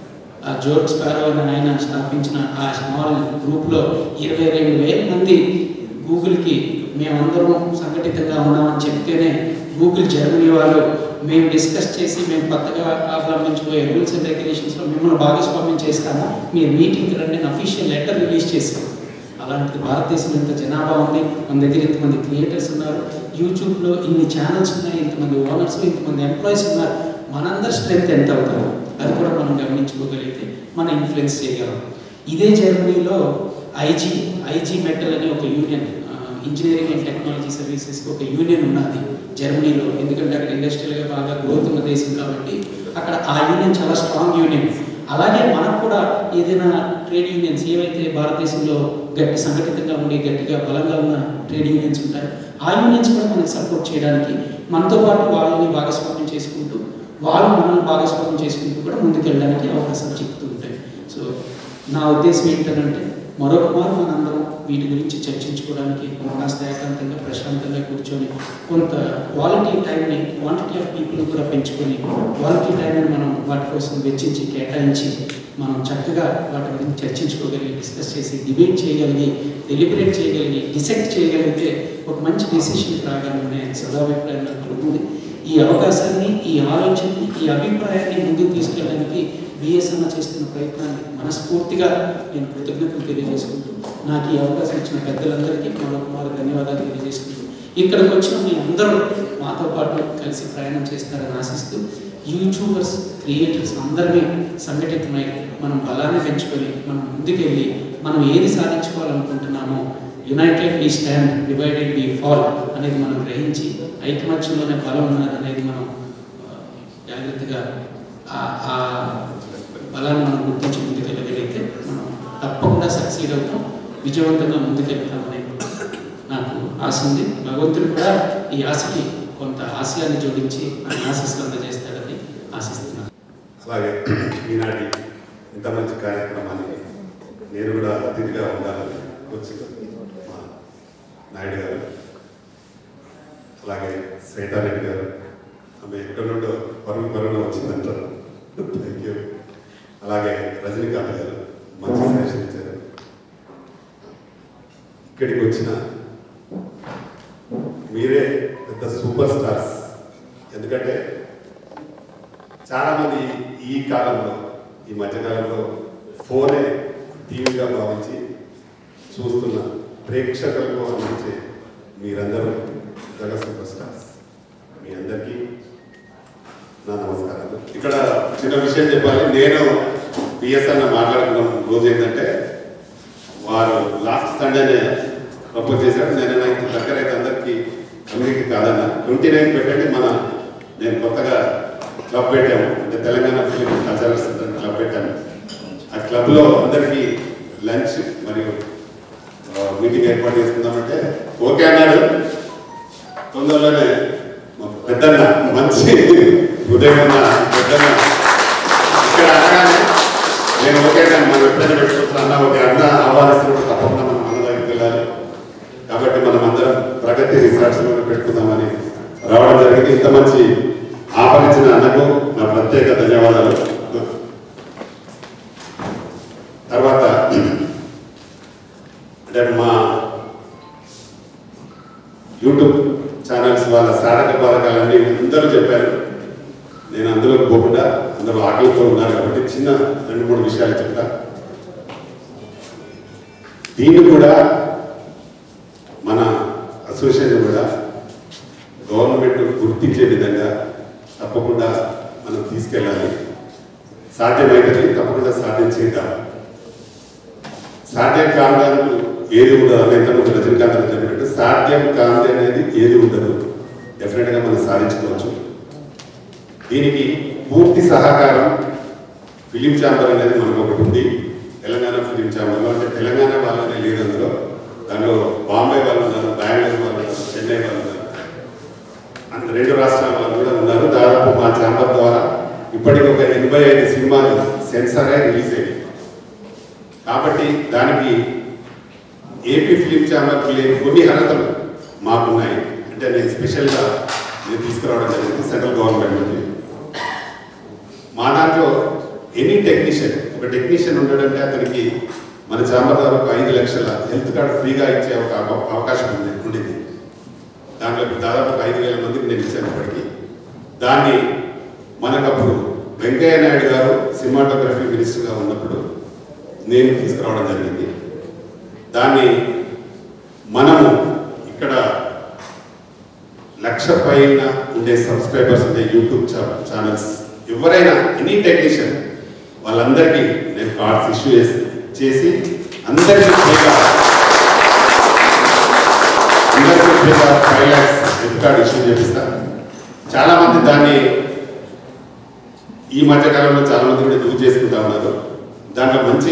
ఆ జోర్జ్ స్పారో అని ఆయన స్థాపించిన ఆ స్మాల్ గ్రూప్లో ఇరవై రెండు వేల మంది గూగుల్కి మేమందరం సంఘటితంగా ఉన్నామని చెప్తేనే గూగుల్ జర్మనీ వాళ్ళు మేము డిస్కస్ చేసి మేము కొత్తగా అవలంబించబోయే రూల్స్ అండ్ రెగ్యులేషన్స్లో మిమ్మల్ని భాగస్వామ్యం చేస్తాము మీరు మీటింగ్కి రండి అఫీషియల్ లెటర్ రిలీజ్ చేశారు అలాంటిది భారతదేశంలో ఇంత జనాభా ఉంది మన దగ్గర ఇంతమంది క్రియేటర్స్ ఉన్నారు యూట్యూబ్లో ఇన్ని ఛానల్స్ ఉన్నాయి ఇంతమంది ఓనర్స్ ఇంతమంది ఎంప్లాయీస్ ఉన్నారు మనందరి స్ట్రెంత్ ఎంత అవుతారు అది కూడా మనం గమనించుకోగలిగితే మనం ఇన్ఫ్లుయెన్స్ చేయగలం ఇదే జర్మనీలో ఐజీ ఐజీ మెటల్ అనే ఒక యూనియన్ ఇంజనీరింగ్ అండ్ టెక్నాలజీ సర్వీసెస్కి ఒక యూనియన్ ఉన్నది జర్మనీలో ఎందుకంటే అక్కడ ఇండస్ట్రియల్గా బాగా గ్రోత్ ఉన్న దేశం కాబట్టి అక్కడ ఆ యూనియన్ చాలా స్ట్రాంగ్ యూనియన్ అలాగే మనకు కూడా ఏదైనా ట్రేడ్ యూనియన్స్ ఏవైతే భారతదేశంలో గట్టి సంఘటితంగా ఉండి గట్టిగా బలంగా ఉన్న ట్రేడ్ యూనియన్స్ ఉంటాయి ఆ యూనియన్స్ కూడా మనకి సపోర్ట్ చేయడానికి మనతో పాటు వాళ్ళని భాగస్వామ్యం చేసుకుంటూ వాళ్ళు మనల్ని భాగస్వామ్యం చేసుకుంటూ కూడా ముందుకెళ్ళడానికి అవకాశం చెప్తూ ఉంటాయి సో నా ఉద్దేశం ఏంటంటే మరొక మారు మనందరం వీటి గురించి చర్చించుకోవడానికి కాస్త ఏకాంతంగా ప్రశాంతంగా కూర్చొని కొంత క్వాలిటీ టైంని క్వాంటిటీ ఆఫ్ పీపుల్ కూడా పెంచుకొని క్వాలిటీ టైంని మనం వాటి కోసం వెచ్చించి కేటాయించి మనం చక్కగా వాటి గురించి చర్చించుకోగలిగి డిస్కస్ చేసి డిబేట్ చేయగలిగి డెలిబరేట్ చేయగలిగి డిసైడ్ చేయగలిగితే ఒక మంచి డెసిషన్ రాగలనే సదాభిప్రాయం నాకు ఉంది ఈ అవకాశాన్ని ఈ ఆలోచనని ఈ అభిప్రాయాన్ని ముందుకు తీసుకెళ్ళడానికి బిఎస్ఎన్ చేస్తున్న ప్రయత్నాన్ని మనస్ఫూర్తిగా నేను కృతజ్ఞతలు తెలియజేసుకుంటూ నాకు ఈ అవకాశం ఇచ్చిన పెద్దలందరికీ మరొక మారు ధన్యవాదాలు తెలియజేసుకుంటూ ఇక్కడికి వచ్చిన మీ అందరూ మాతో పాటు కలిసి ప్రయాణం చేస్తారని ఆశిస్తూ యూట్యూబర్స్ క్రియేటర్స్ అందరినీ సంఘటితమై మనం బలాన్ని పెంచుకొని మనం ముందుకెళ్ళి మనం ఏది సాధించుకోవాలనుకుంటున్నామో united we stand divided we fall అనేది మనం గ్రహించి ఐకమత్యంలోనే బలం ఉన్నది అనేది మనం ఆ, జాగ్రత్తగా ఆ- ఆ బలాన్ని మనం గుర్తించి ముందుకెళ్ళగలిగితే మనం తప్పకుండా సక్సీడ్ అవుతాం విజయవంతంగా ముందుకెళ్తామని నాకు ఆశ ఉంది భగవంతుడు కూడా ఈ ఆశకి కొంత ఆశయాన్ని జోడించి మన ఆశీస్సులు అందజేస్తాడని ఆశిస్తున్నాను అలాగే ఈనాటి ఇంత మంచి కార్యక్రమానికి నేను కూడా అతిథిగా ఉండాలని వచ్చింది మా నాయుడు గారు అలాగే శ్వేతారెడ్డి గారు ఆమె ఎక్కడి నుండో పరుగు పరుగున వచ్చిందంటారు థ్యాంక్ యూ అలాగే రజనీకాంత్ గారు మంచి సజెషన్ ఇచ్చారు ఇక్కడికి వచ్చిన మీరే పెద్ద సూపర్ స్టార్స్ ఎందుకంటే చాలామంది ఈ కాలంలో ఈ మధ్యకాలంలో ఫోనే టీవీగా భావించి చూస్తున్న ప్రేక్షకులకు అందించే మీరందరూ జగ సూపర్ స్టార్స్ మీ అందరికీ నా నమస్కారాలు ఇక్కడ చిన్న విషయం చెప్పాలి నేను బిఎస్ఎన్ మాట్లాడుకున్న రోజు ఏంటంటే వారు లాస్ట్ సండేనే ప్రపోజ్ చేశాడు నేను నైన్త్ దగ్గర అయితే అందరికీ కమ్యూనిటీ కాదన్న ట్వంటీ నైన్ పెట్టండి మన నేను కొత్తగా క్లబ్ పెట్టాము అంటే Telangana film cultural centre club పెట్టాను ఆ క్లబ్లో అందరికీ లంచ్ మరియు మీటింగ్ ఏర్పాటు చేసుకుందామంటే ఓకే అన్నాడు తొందరలోనే మా పెద్దన్న మంచి హృదయం ఉన్న పెద్దన్న ఇక్కడ అనగానే నేను ఒకే కానీ మనం ఎప్పుడైనా పెట్టుకుంటున్నా అన్న ఒక అన్న ఆహ్వానిస్తున్నప్పుడు తప్పకుండా మనం అన్న దగ్గరికి వెళ్ళాలి కాబట్టి మనం అందరం ప్రగతి రిసార్ట్స్లో పెట్టుకుందామని ఇంత మంచి ఆఫర్ ఇచ్చిన అన్నకు నా ప్రత్యేక ధన్యవాదాలు తర్వాత అంటే మా యూట్యూబ్ ఛానల్స్ వాళ్ళ సాధక బాధకాలన్నీ అందరూ చెప్పారు నేను అందులో పోకుండా అందరూ ఆకలితో ఉన్నారు కాబట్టి చిన్న రెండు మూడు విషయాలు చెప్తా దీన్ని కూడా మన అసోసియేషన్ కూడా గవర్నమెంట్ గుర్తించే విధంగా తప్పకుండా మనం తీసుకెళ్ళాలి సాధ్యమైనది తప్పకుండా సాధ్యం చేద్దాం సాధ్యం కావడానికి ఏది ఉండదు అని ఇంతకుముందు రజనీకాంత్ గారు చెప్పినట్టు సాధ్యం కాంతి అనేది ఏది ఉండదు డెఫినెట్గా మనం సాధించుకోవచ్చు దీనికి పూర్తి సహకారం ఫిలిం ఛాంబర్ అనేది మనకు ఒకటి ఉంది తెలంగాణ ఫిలిం ఛాంబర్లో అంటే తెలంగాణ వాళ్ళనే లేదు అందులో దానిలో బాంబే వాళ్ళు ఉన్నారు బెంగళూరు వాళ్ళు ఉన్నారు చెన్నై వాళ్ళు ఉన్నారు అంత రెండు రాష్ట్రాల వాళ్ళు కూడా ఉన్నారు దాదాపు మా ఛాంబర్ ద్వారా ఇప్పటికి ఒక ఎనభై ఐదు సినిమాలు సెన్సార్ అయి రిలీజ్ అయ్యాయి కాబట్టి దానికి ఏపీ ఫిలిం ఛాంబర్కి లేని కొన్ని అర్హతలు మాకున్నాయి అంటే నేను స్పెషల్గా నేను తీసుకురావడం జరిగింది సెంట్రల్ గవర్నమెంట్ నుంచి మా దాంట్లో ఎనీ టెక్నీషియన్ ఒక టెక్నీషియన్ ఉండడంటే అతనికి మన ఛాంబర్ ద్వారా ఒక ఐదు లక్షల హెల్త్ కార్డు ఫ్రీగా ఇచ్చే ఒక అవ- అవకాశం ఉంది ఉండింది దాంట్లో ఇప్పుడు దాదాపు ఒక ఐదు వేల మందికి నేను ఇచ్చాను ఇప్పటికి దాన్ని మనకప్పుడు వెంకయ్య నాయుడు గారు సినిమాటోగ్రఫీ మినిస్టర్గా ఉన్నప్పుడు నేను తీసుకురావడం జరిగింది దాన్ని మనము ఇక్కడ లక్ష పైన ఉండే సబ్స్క్రైబర్స్ ఉండే యూట్యూబ్ ఛా- ఛానల్స్ ఎవరైనా ఎనీ టెక్నీషియన్ వాళ్ళందరికీ నేను కార్డ్స్ ఇష్యూ చేసి చేసి అందరికీ ఫ్రీగా అందరికీ ఫ్రీగా five lakhs health card issue చేపిస్తాను చాలా మంది దాన్ని ఈ మధ్య కాలంలో చాలా మంది కూడా యూజ్ చేసుకుంటా ఉన్నారు దాంట్లో మంచి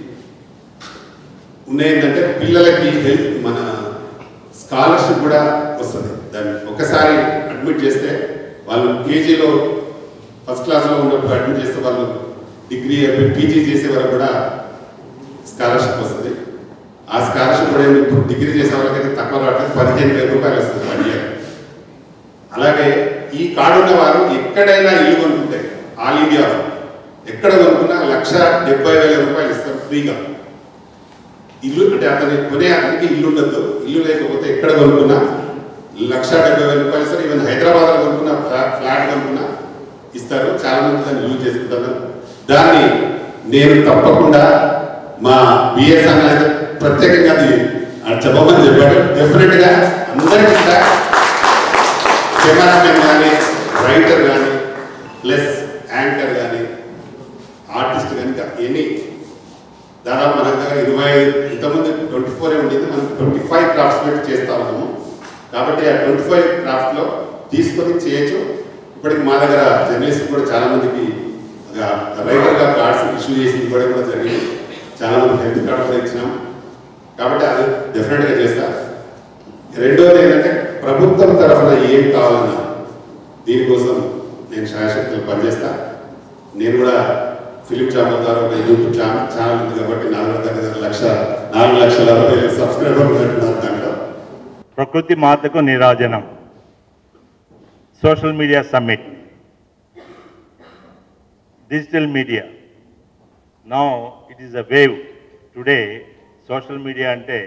ఉన్నాయి ఏంటంటే పిల్లలకి హెల్త్ మన స్కాలర్షిప్ కూడా వస్తుంది దాన్ని ఒకసారి అడ్మిట్ చేస్తే వాళ్ళు కేజీలో ఫస్ట్ క్లాస్లో ఉన్నప్పుడు అడ్మిట్ చేస్తే వాళ్ళు డిగ్రీ పీజీ చేసే వరకు కూడా స్కాలర్షిప్ వస్తుంది ఆ స్కాలర్షిప్ కూడా ఏమి ఇప్పుడు డిగ్రీ చేసే వాళ్ళకైతే తక్కువ రావట్లేదు పదిహేను వేల రూపాయలు వస్తుంది వన్ ఇయర్ అలాగే ఈ కార్డు ఉన్న వారు ఎక్కడైనా ఇల్లు కొనుక్కుంటే ఆల్ ఇండియాలో ఎక్కడ కొనుక్కున్నా లక్ష డెబ్బై వేల రూపాయలు ఇస్తారు ఫ్రీగా ఇల్లు అంటే అతని కొనే అతనికి ఇల్లు ఉండదు ఇల్లు లేకపోతే ఎక్కడ కొనుక్కున్నా లక్ష డెబ్బై వేల రూపాయలు ఇస్తారు ఈవెన్ హైదరాబాద్లో కొనుక్కున్న ఫ్లా- ఫ్లాట్ కొనుక్కున్నా ఇస్తారు చాలా మంది దాన్ని యూజ్ చేసుకుంటారు దాన్ని నేను తప్పకుండా మా బిఎస్ అన్న అయితే ప్రత్యేకంగా అది ఆ చెప్పమని చెప్పాడు డెఫినెట్ గా అందరికీ కూడా కెమెరామెన్ కానీ రైటర్ కానీ ప్లస్ యాంకర్ కానీ ఆర్టిస్ట్ కానీ ఎనీ దాదాపు మన దగ్గర ఇరవై ఇంతమంది ట్వంటీ ఫోర్ ఉండేది మనం ట్వంటీ ఫైవ్ క్రాఫ్ట్స్ పెట్టి చేస్తా ఉన్నాము కాబట్టి ఆ ట్వంటీ ఫైవ్ క్రాఫ్ట్లో తీసుకొని చేయొచ్చు ఇప్పటికి మా దగ్గర జర్నలిస్ట్ కూడా చాలా మందికి రైటర్గా కార్డ్స్ ఇష్యూ చేసి ఇవ్వడం కూడా జరిగింది చాలా మంది హెల్త్ కార్డ్ కూడా ఇచ్చినాం కాబట్టి అది డెఫినెట్గా చేస్తా రెండోది ఏంటంటే ప్రభుత్వం తరఫున ఏం కావాలన్నా దీనికోసం నేను శాయశక్తులు పనిచేస్తా నేను కూడా ఫిలిం ఛానల్ ద్వారా ఒక యూట్యూబ్ ఛానల్ ఛానల్ ఉంది కాబట్టి నాలుగు దగ్గర దగ్గర లక్ష నాలుగు లక్షల అరవై వేల సబ్స్క్రైబర్ ఉన్నట్టున్నారు దాంట్లో ప్రకృతి మాతకు నిరాజనం social media summit digital media now it is a wave today social media అంటే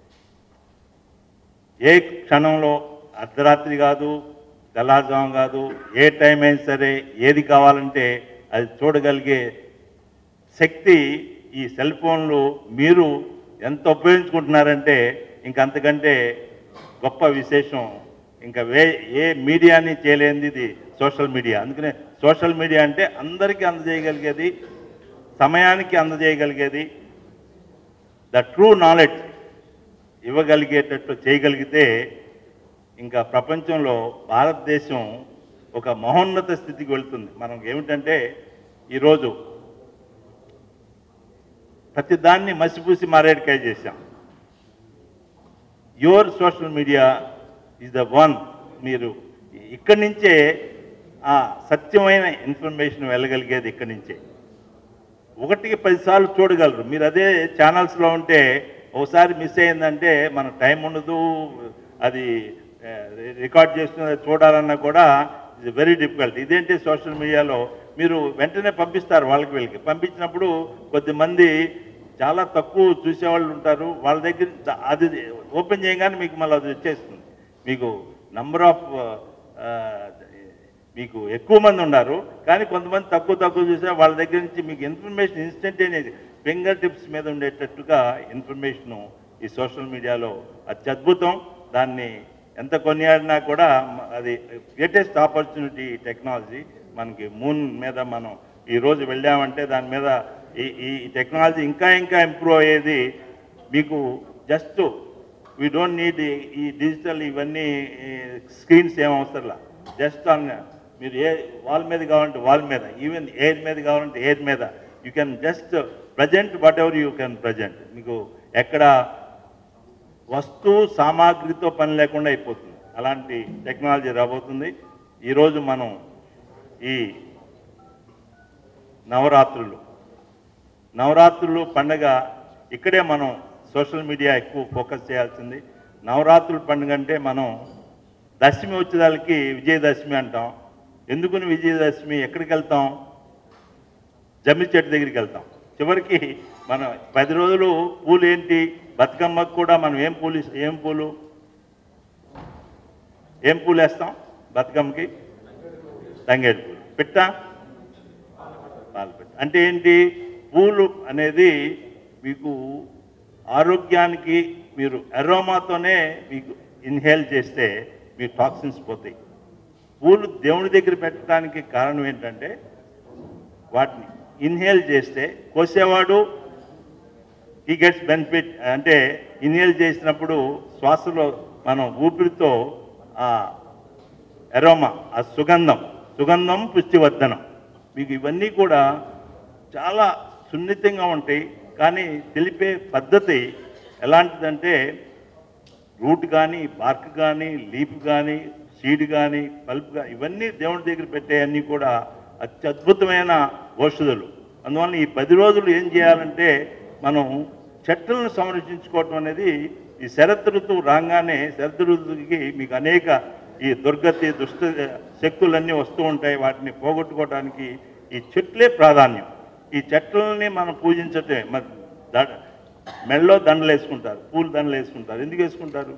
ఏ క్షణంలో అర్ధరాత్రి కాదు తెల్లారుజాము కాదు ఏ టైం అయినా సరే ఏది కావాలంటే అది చూడగలిగే శక్తి ఈ సెల్ ఫోన్లు మీరు ఎంత ఉపయోగించుకుంటున్నారంటే ఇంకంతకంటే గొప్ప విశేషం ఇంకా వే ఏ మీడియాని చేయలేనిది ఇది సోషల్ మీడియా అందుకనే సోషల్ మీడియా అంటే అందరికీ అందజేయగలిగేది సమయానికి అందజేయగలిగేది ద ట్రూ నాలెడ్జ్ ఇవ్వగలిగేటట్టు చేయగలిగితే ఇంకా ప్రపంచంలో భారతదేశం ఒక మహోన్నత స్థితికి వెళ్తుంది మనం ఏమిటంటే ఈరోజు ప్రతి దాన్ని మసిపూసి మారేడుకాయ చేశాం your social media is the one మీరు ఇక్కడి నుంచే ఆ సత్యమైన ఇన్ఫర్మేషన్ వెళ్ళగలిగేది ఇక్కడి నుంచే ఒకటికి పదిసార్లు చూడగలరు మీరు అదే ఛానల్స్లో ఉంటే ఒకసారి మిస్ అయిందంటే మన టైం ఉండదు అది రికార్డ్ చేస్తున్నది చూడాలన్నా కూడా ఇట్స్ వెరీ డిఫికల్ట్ ఇదేంటి సోషల్ మీడియాలో మీరు వెంటనే పంపిస్తారు వాళ్ళకి వీళ్ళకి పంపించినప్పుడు కొద్దిమంది చాలా తక్కువ చూసేవాళ్ళు ఉంటారు వాళ్ళ దగ్గర ద- అది ఓపెన్ చేయగానే మీకు మళ్ళీ అది వచ్చేస్తుంది మీకు నంబర్ ఆఫ్ మీకు ఎక్కువ మంది ఉన్నారు కానీ కొంతమంది తక్కువ తక్కువ చూసే వాళ్ళ దగ్గర నుంచి మీకు ఇన్ఫర్మేషన్ ఇన్స్టంటేనియస్ ఫింగర్ టిప్స్ మీద ఉండేటట్టుగా ఇన్ఫర్మేషను ఈ సోషల్ మీడియాలో అత్యద్భుతం దాన్ని ఎంత కొనియాడినా కూడా మ- అది గ్రేటెస్ట్ ఆపర్చునిటీ టెక్నాలజీ మనకి మూన్ మీద మనం ఈ రోజు వెళ్ళామంటే దాని మీద ఈ ఈ టెక్నాలజీ ఇంకా ఇంకా ఇంప్రూవ్ అయ్యేది మీకు జస్ట్ వీ డోంట్ నీడ్ ఈ డిజిటల్ ఇవన్నీ స్క్రీన్స్ ఏం అవసరంలా జస్ట్ ఆన్ మీరు ఏ వాల్ మీద కావాలంటే వాల్ మీద ఈవెన్ ఎయిర్ మీద కావాలంటే ఎయిర్ మీద you can just present whatever you can present మీకు ఎక్కడ వస్తువు సామాగ్రితో పని లేకుండా అయిపోతుంది అలాంటి టెక్నాలజీ రాబోతుంది ఈరోజు మనం ఈ నవరాత్రులు నవరాత్రులు పండగ ఇక్కడే మనం సోషల్ మీడియా ఎక్కువ ఫోకస్ చేయాల్సింది నవరాత్రుల పండుగ అంటే మనం దశమి వచ్చేదానికి విజయదశమి అంటాం ఎందుకుని విజయదశమి ఎక్కడికి వెళ్తాం జమ్మి చెట్టు దగ్గరికి వెళ్తాం చివరికి మనం పది రోజులు పూలు ఏంటి బతుకమ్మకు కూడా మనం ఏం పూలు ఇస్- ఏం పూలు ఏం పూలు వేస్తాం బతుకమ్మకి తంగేడు పూలు పిట్ట పాలు పిట్ట అంటే ఏంటి పూలు అనేది మీకు ఆరోగ్యానికి మీరు అరోమాతోనే మీకు ఇన్హేల్ చేస్తే మీ టాక్సిన్స్ పోతాయి పూలు దేవుడి దగ్గర పెట్టడానికి కారణం ఏంటంటే వాటిని ఇన్హేల్ చేస్తే కోసేవాడు ఈ గెట్స్ బెనిఫిట్ అంటే ఇన్హేల్ చేసినప్పుడు శ్వాసలో మనం ఊపిరితో ఆ ఎరోమా ఆ సుగంధం సుగంధం పుష్టివర్ధనం మీకు ఇవన్నీ కూడా చాలా సున్నితంగా ఉంటాయి కానీ తెలిపే పద్ధతి ఎలాంటిదంటే రూట్ కానీ బార్క్ కానీ లీప్ కానీ సీడ్ కానీ పల్ప్ కానీ ఇవన్నీ దేవుడి దగ్గర పెట్టే అన్నీ కూడా అత్యద్భుతమైన ఔషధులు అందువల్ల ఈ పది రోజులు ఏం చేయాలంటే మనం చెట్లను సంరక్షించుకోవటం అనేది ఈ శరత్ ఋతువు రాగానే శరత్ ఋతువుకి మీకు అనేక ఈ దుర్గతి దుష్ట శక్తులన్నీ వస్తూ ఉంటాయి వాటిని పోగొట్టుకోవడానికి ఈ చెట్లే ప్రాధాన్యం ఈ చెట్లని మనం పూజించటమే మరి ద- మెడలో దండలు వేసుకుంటారు పూలు దండలు వేసుకుంటారు ఎందుకు వేసుకుంటారు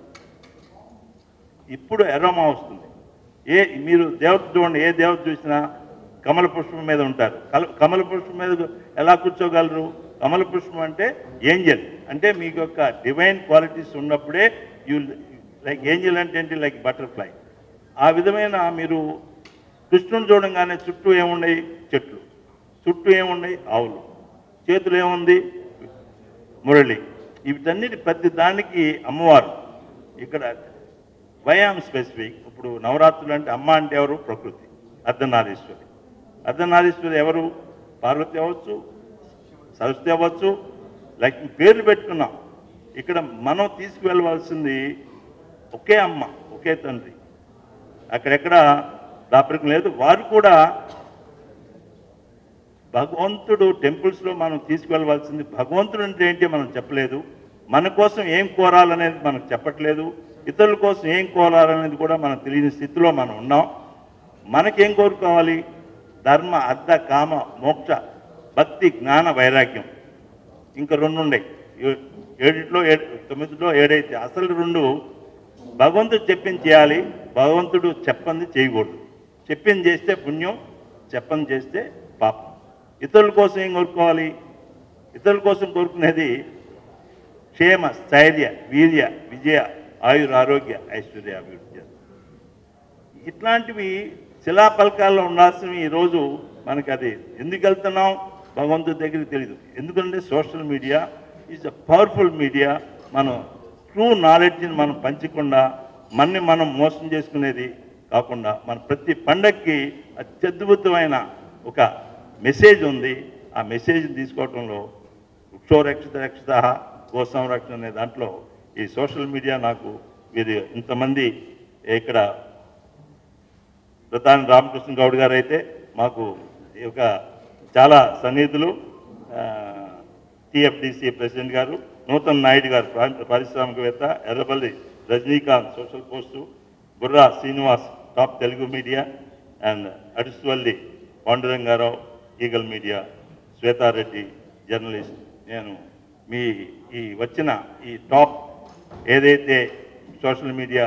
ఇప్పుడు ఎర్రమా వస్తుంది ఏ మీరు దేవత చూడండి ఏ దేవత చూసినా కమల పుష్పం మీద ఉంటారు కల- కమల పుష్పం మీద ఎలా కూర్చోగలరు కమల పుష్పం అంటే ఏంజల్ అంటే మీకు యొక్క డివైన్ క్వాలిటీస్ ఉన్నప్పుడే యూ లైక్ ఏంజల్ అంటే ఏంటి లైక్ బటర్ఫ్లై ఆ విధమైన మీరు కృష్ణుని చూడంగానే చుట్టూ ఏమున్నాయి చెట్లు చుట్టూ ఏమున్నాయి ఆవులు చేతులు ఏముంది మురళి వీటన్నిటి ప్రతి దానికి అమ్మవారు ఇక్కడ వయామ్ స్పెసిఫిక్ ఇప్పుడు నవరాత్రులు అంటే అమ్మ అంటే ఎవరు ప్రకృతి అర్ధనారీశ్వరి అర్ధనారీశ్వరి ఎవరు పార్వతి అవ్వచ్చు సరస్వతి అవ్వచ్చు లైక్ పేర్లు పెట్టుకున్నాం ఇక్కడ మనం తీసుకువెళ్ళవలసింది ఒకే అమ్మ ఒకే తండ్రి అక్కడెక్కడ దాపరికం లేదు వారు కూడా భగవంతుడు టెంపుల్స్లో మనం తీసుకువెళ్ళవలసింది భగవంతుడు అంటే ఏంటి మనం చెప్పలేదు మన కోసం ఏం కోరాలనేది మనకు చెప్పట్లేదు ఇతరుల కోసం ఏం కోరాలనేది కూడా మనం తెలియని స్థితిలో మనం ఉన్నాం మనకేం కోరుకోవాలి ధర్మ అర్థ కామ మోక్ష భక్తి జ్ఞాన వైరాగ్యం ఇంకా రెండు ఉన్నాయి ఏ- ఏడిట్లో ఏడు తొమ్మిదిలో ఏడైతే అసలు రెండు భగవంతుడు చెప్పింది చేయాలి భగవంతుడు చెప్పంది చేయకూడదు చెప్పింది చేస్తే పుణ్యం చెప్పంది చేస్తే పాపం ఇతరుల కోసం ఏం కోరుకోవాలి ఇతరుల కోసం కోరుకునేది క్షేమ స్థైర్య వీర్య విజయ ఆయుర ఆరోగ్య ఐశ్వర్య అభివృద్ధి చేస్తారు. ఇట్లాంటివి శిలాపలకాల్లో ఉండాల్సినవి ఈరోజు మనకి అది ఎందుకు వెళ్తున్నాం భగవంతుడి దగ్గరికి తెలియదు ఎందుకంటే social media is a powerful media మనం ట్రూ నాలెడ్జ్ని మనం పంచకుండా మనని మనం మోసం చేసుకునేది కాకుండా మన ప్రతి పండక్కి అత్యద్భుతమైన ఒక మెసేజ్ ఉంది ఆ మెసేజ్ తీసుకోవటంలో వృక్షో రక్షిత రక్షిత గో సంరక్షణ అనే దాంట్లో ఈ సోషల్ మీడియా నాకు వీరు ఇంతమంది ఇక్కడ ప్రధాని రామకృష్ణ గౌడ్ గారు అయితే మాకు ఈ యొక్క చాలా సన్నిహితులు టిఎఫ్డిసి ప్రెసిడెంట్ గారు నూతన్ నాయుడు గారు ప్రా- పారిశ్రామికవేత్త Errabelli Rajinikanth social post Burra Srinivas top Telugu media and Adusuvalli Pandurangarao eagle media Swetha Reddy journalist నేను మీ ఈ వచ్చిన ఈ టాప్ ఏదైతే సోషల్ మీడియా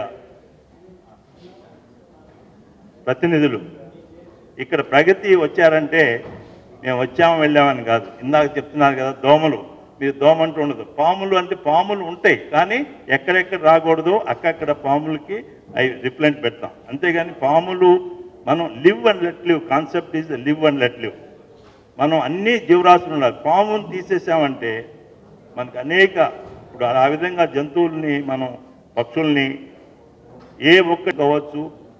ప్రతినిధులు ఇక్కడ ప్రగతి వచ్చారంటే మేము వచ్చాము వెళ్ళామని కాదు ఇందాక చెప్తున్నారు కదా దోమలు మీరు దోమ అంటూ ఉండదు పాములు అంటే పాములు ఉంటాయి కానీ ఎక్కడెక్కడ రాకూడదు అక్కడక్కడ పాములకి అవి రిప్లెంట్ పెడతాం అంతేగాని పాములు మనం live and let live concept is live and let live మనం అన్ని జీవరాశులు ఉండాలి పాముని తీసేసామంటే మనకు అనేక ఇప్పుడు ఆ విధంగా జంతువుల్ని మనం పక్షుల్ని ఏ ఒక్కటి అవ్వచ్చు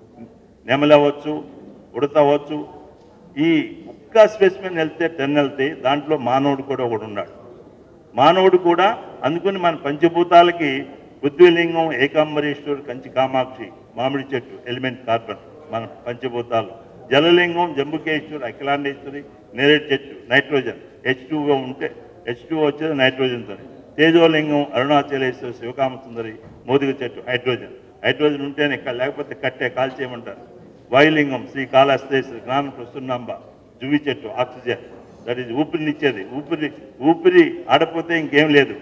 నెమలి అవ్వచ్చు ఉడత అవ్వచ్చు ఈ ఒక్క స్పెసిమెన్ వెళ్తే టెన్ వెళ్తే దాంట్లో మానవుడు కూడా ఒకడు ఉన్నాడు మానవుడు కూడా అందుకని మన పంచభూతాలకి పృథ్వీలింగం ఏకాంబరేశ్వరు కంచి కామాక్షి మామిడి చెట్టు ఎలిమెంట్ కార్బన్ మన పంచభూతాలు జలలింగం జంబుకేశ్వరు అఖిలాండేశ్వరి నేరేడు చెట్టు నైట్రోజన్ హెచ్ టూగా ఉంటే హెచ్ టూ వచ్చేది నైట్రోజన్తో తేజోలింగం అరుణాచలేశ్వరి శివకామ సుందరి మోదిగ చెట్టు హైడ్రోజన్ హైడ్రోజన్ ఉంటేనే క- లేకపోతే కట్టే కాల్చేయమంటారు వాయులింగం శ్రీ కాళహస్తేశ్వరి జ్ఞాన ప్రసున్నాంబ జువి చెట్టు ఆక్సిజన్ దట్ ఈజ్ ఊపిరినిచ్చేది ఊపిరి ఊపిరి ఆడపోతే ఇంకేం లేదు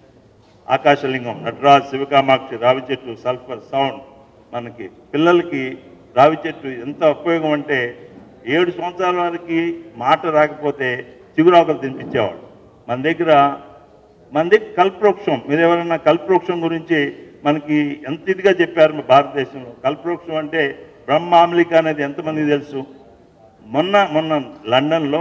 ఆకాశలింగం నటరాజ్ శివకామాక్షి రావి చెట్టు సల్ఫర్ సౌండ్ మనకి పిల్లలకి రావి చెట్టు ఎంత ఉపయోగం అంటే ఏడు సంవత్సరాల వరకు మాట రాకపోతే చిగురాకులు తినిపించేవాడు మన దగ్గర మన దగ్గర కల్పవృక్షం మీరు ఎవరైనా కల్పవృక్షం గురించి మనకి ఎంత ఇదిగా చెప్పారు మన భారతదేశంలో కల్పవృక్షం అంటే బ్రహ్మామలిక అనేది ఎంతమందికి తెలుసు మొన్న మొన్న లండన్లో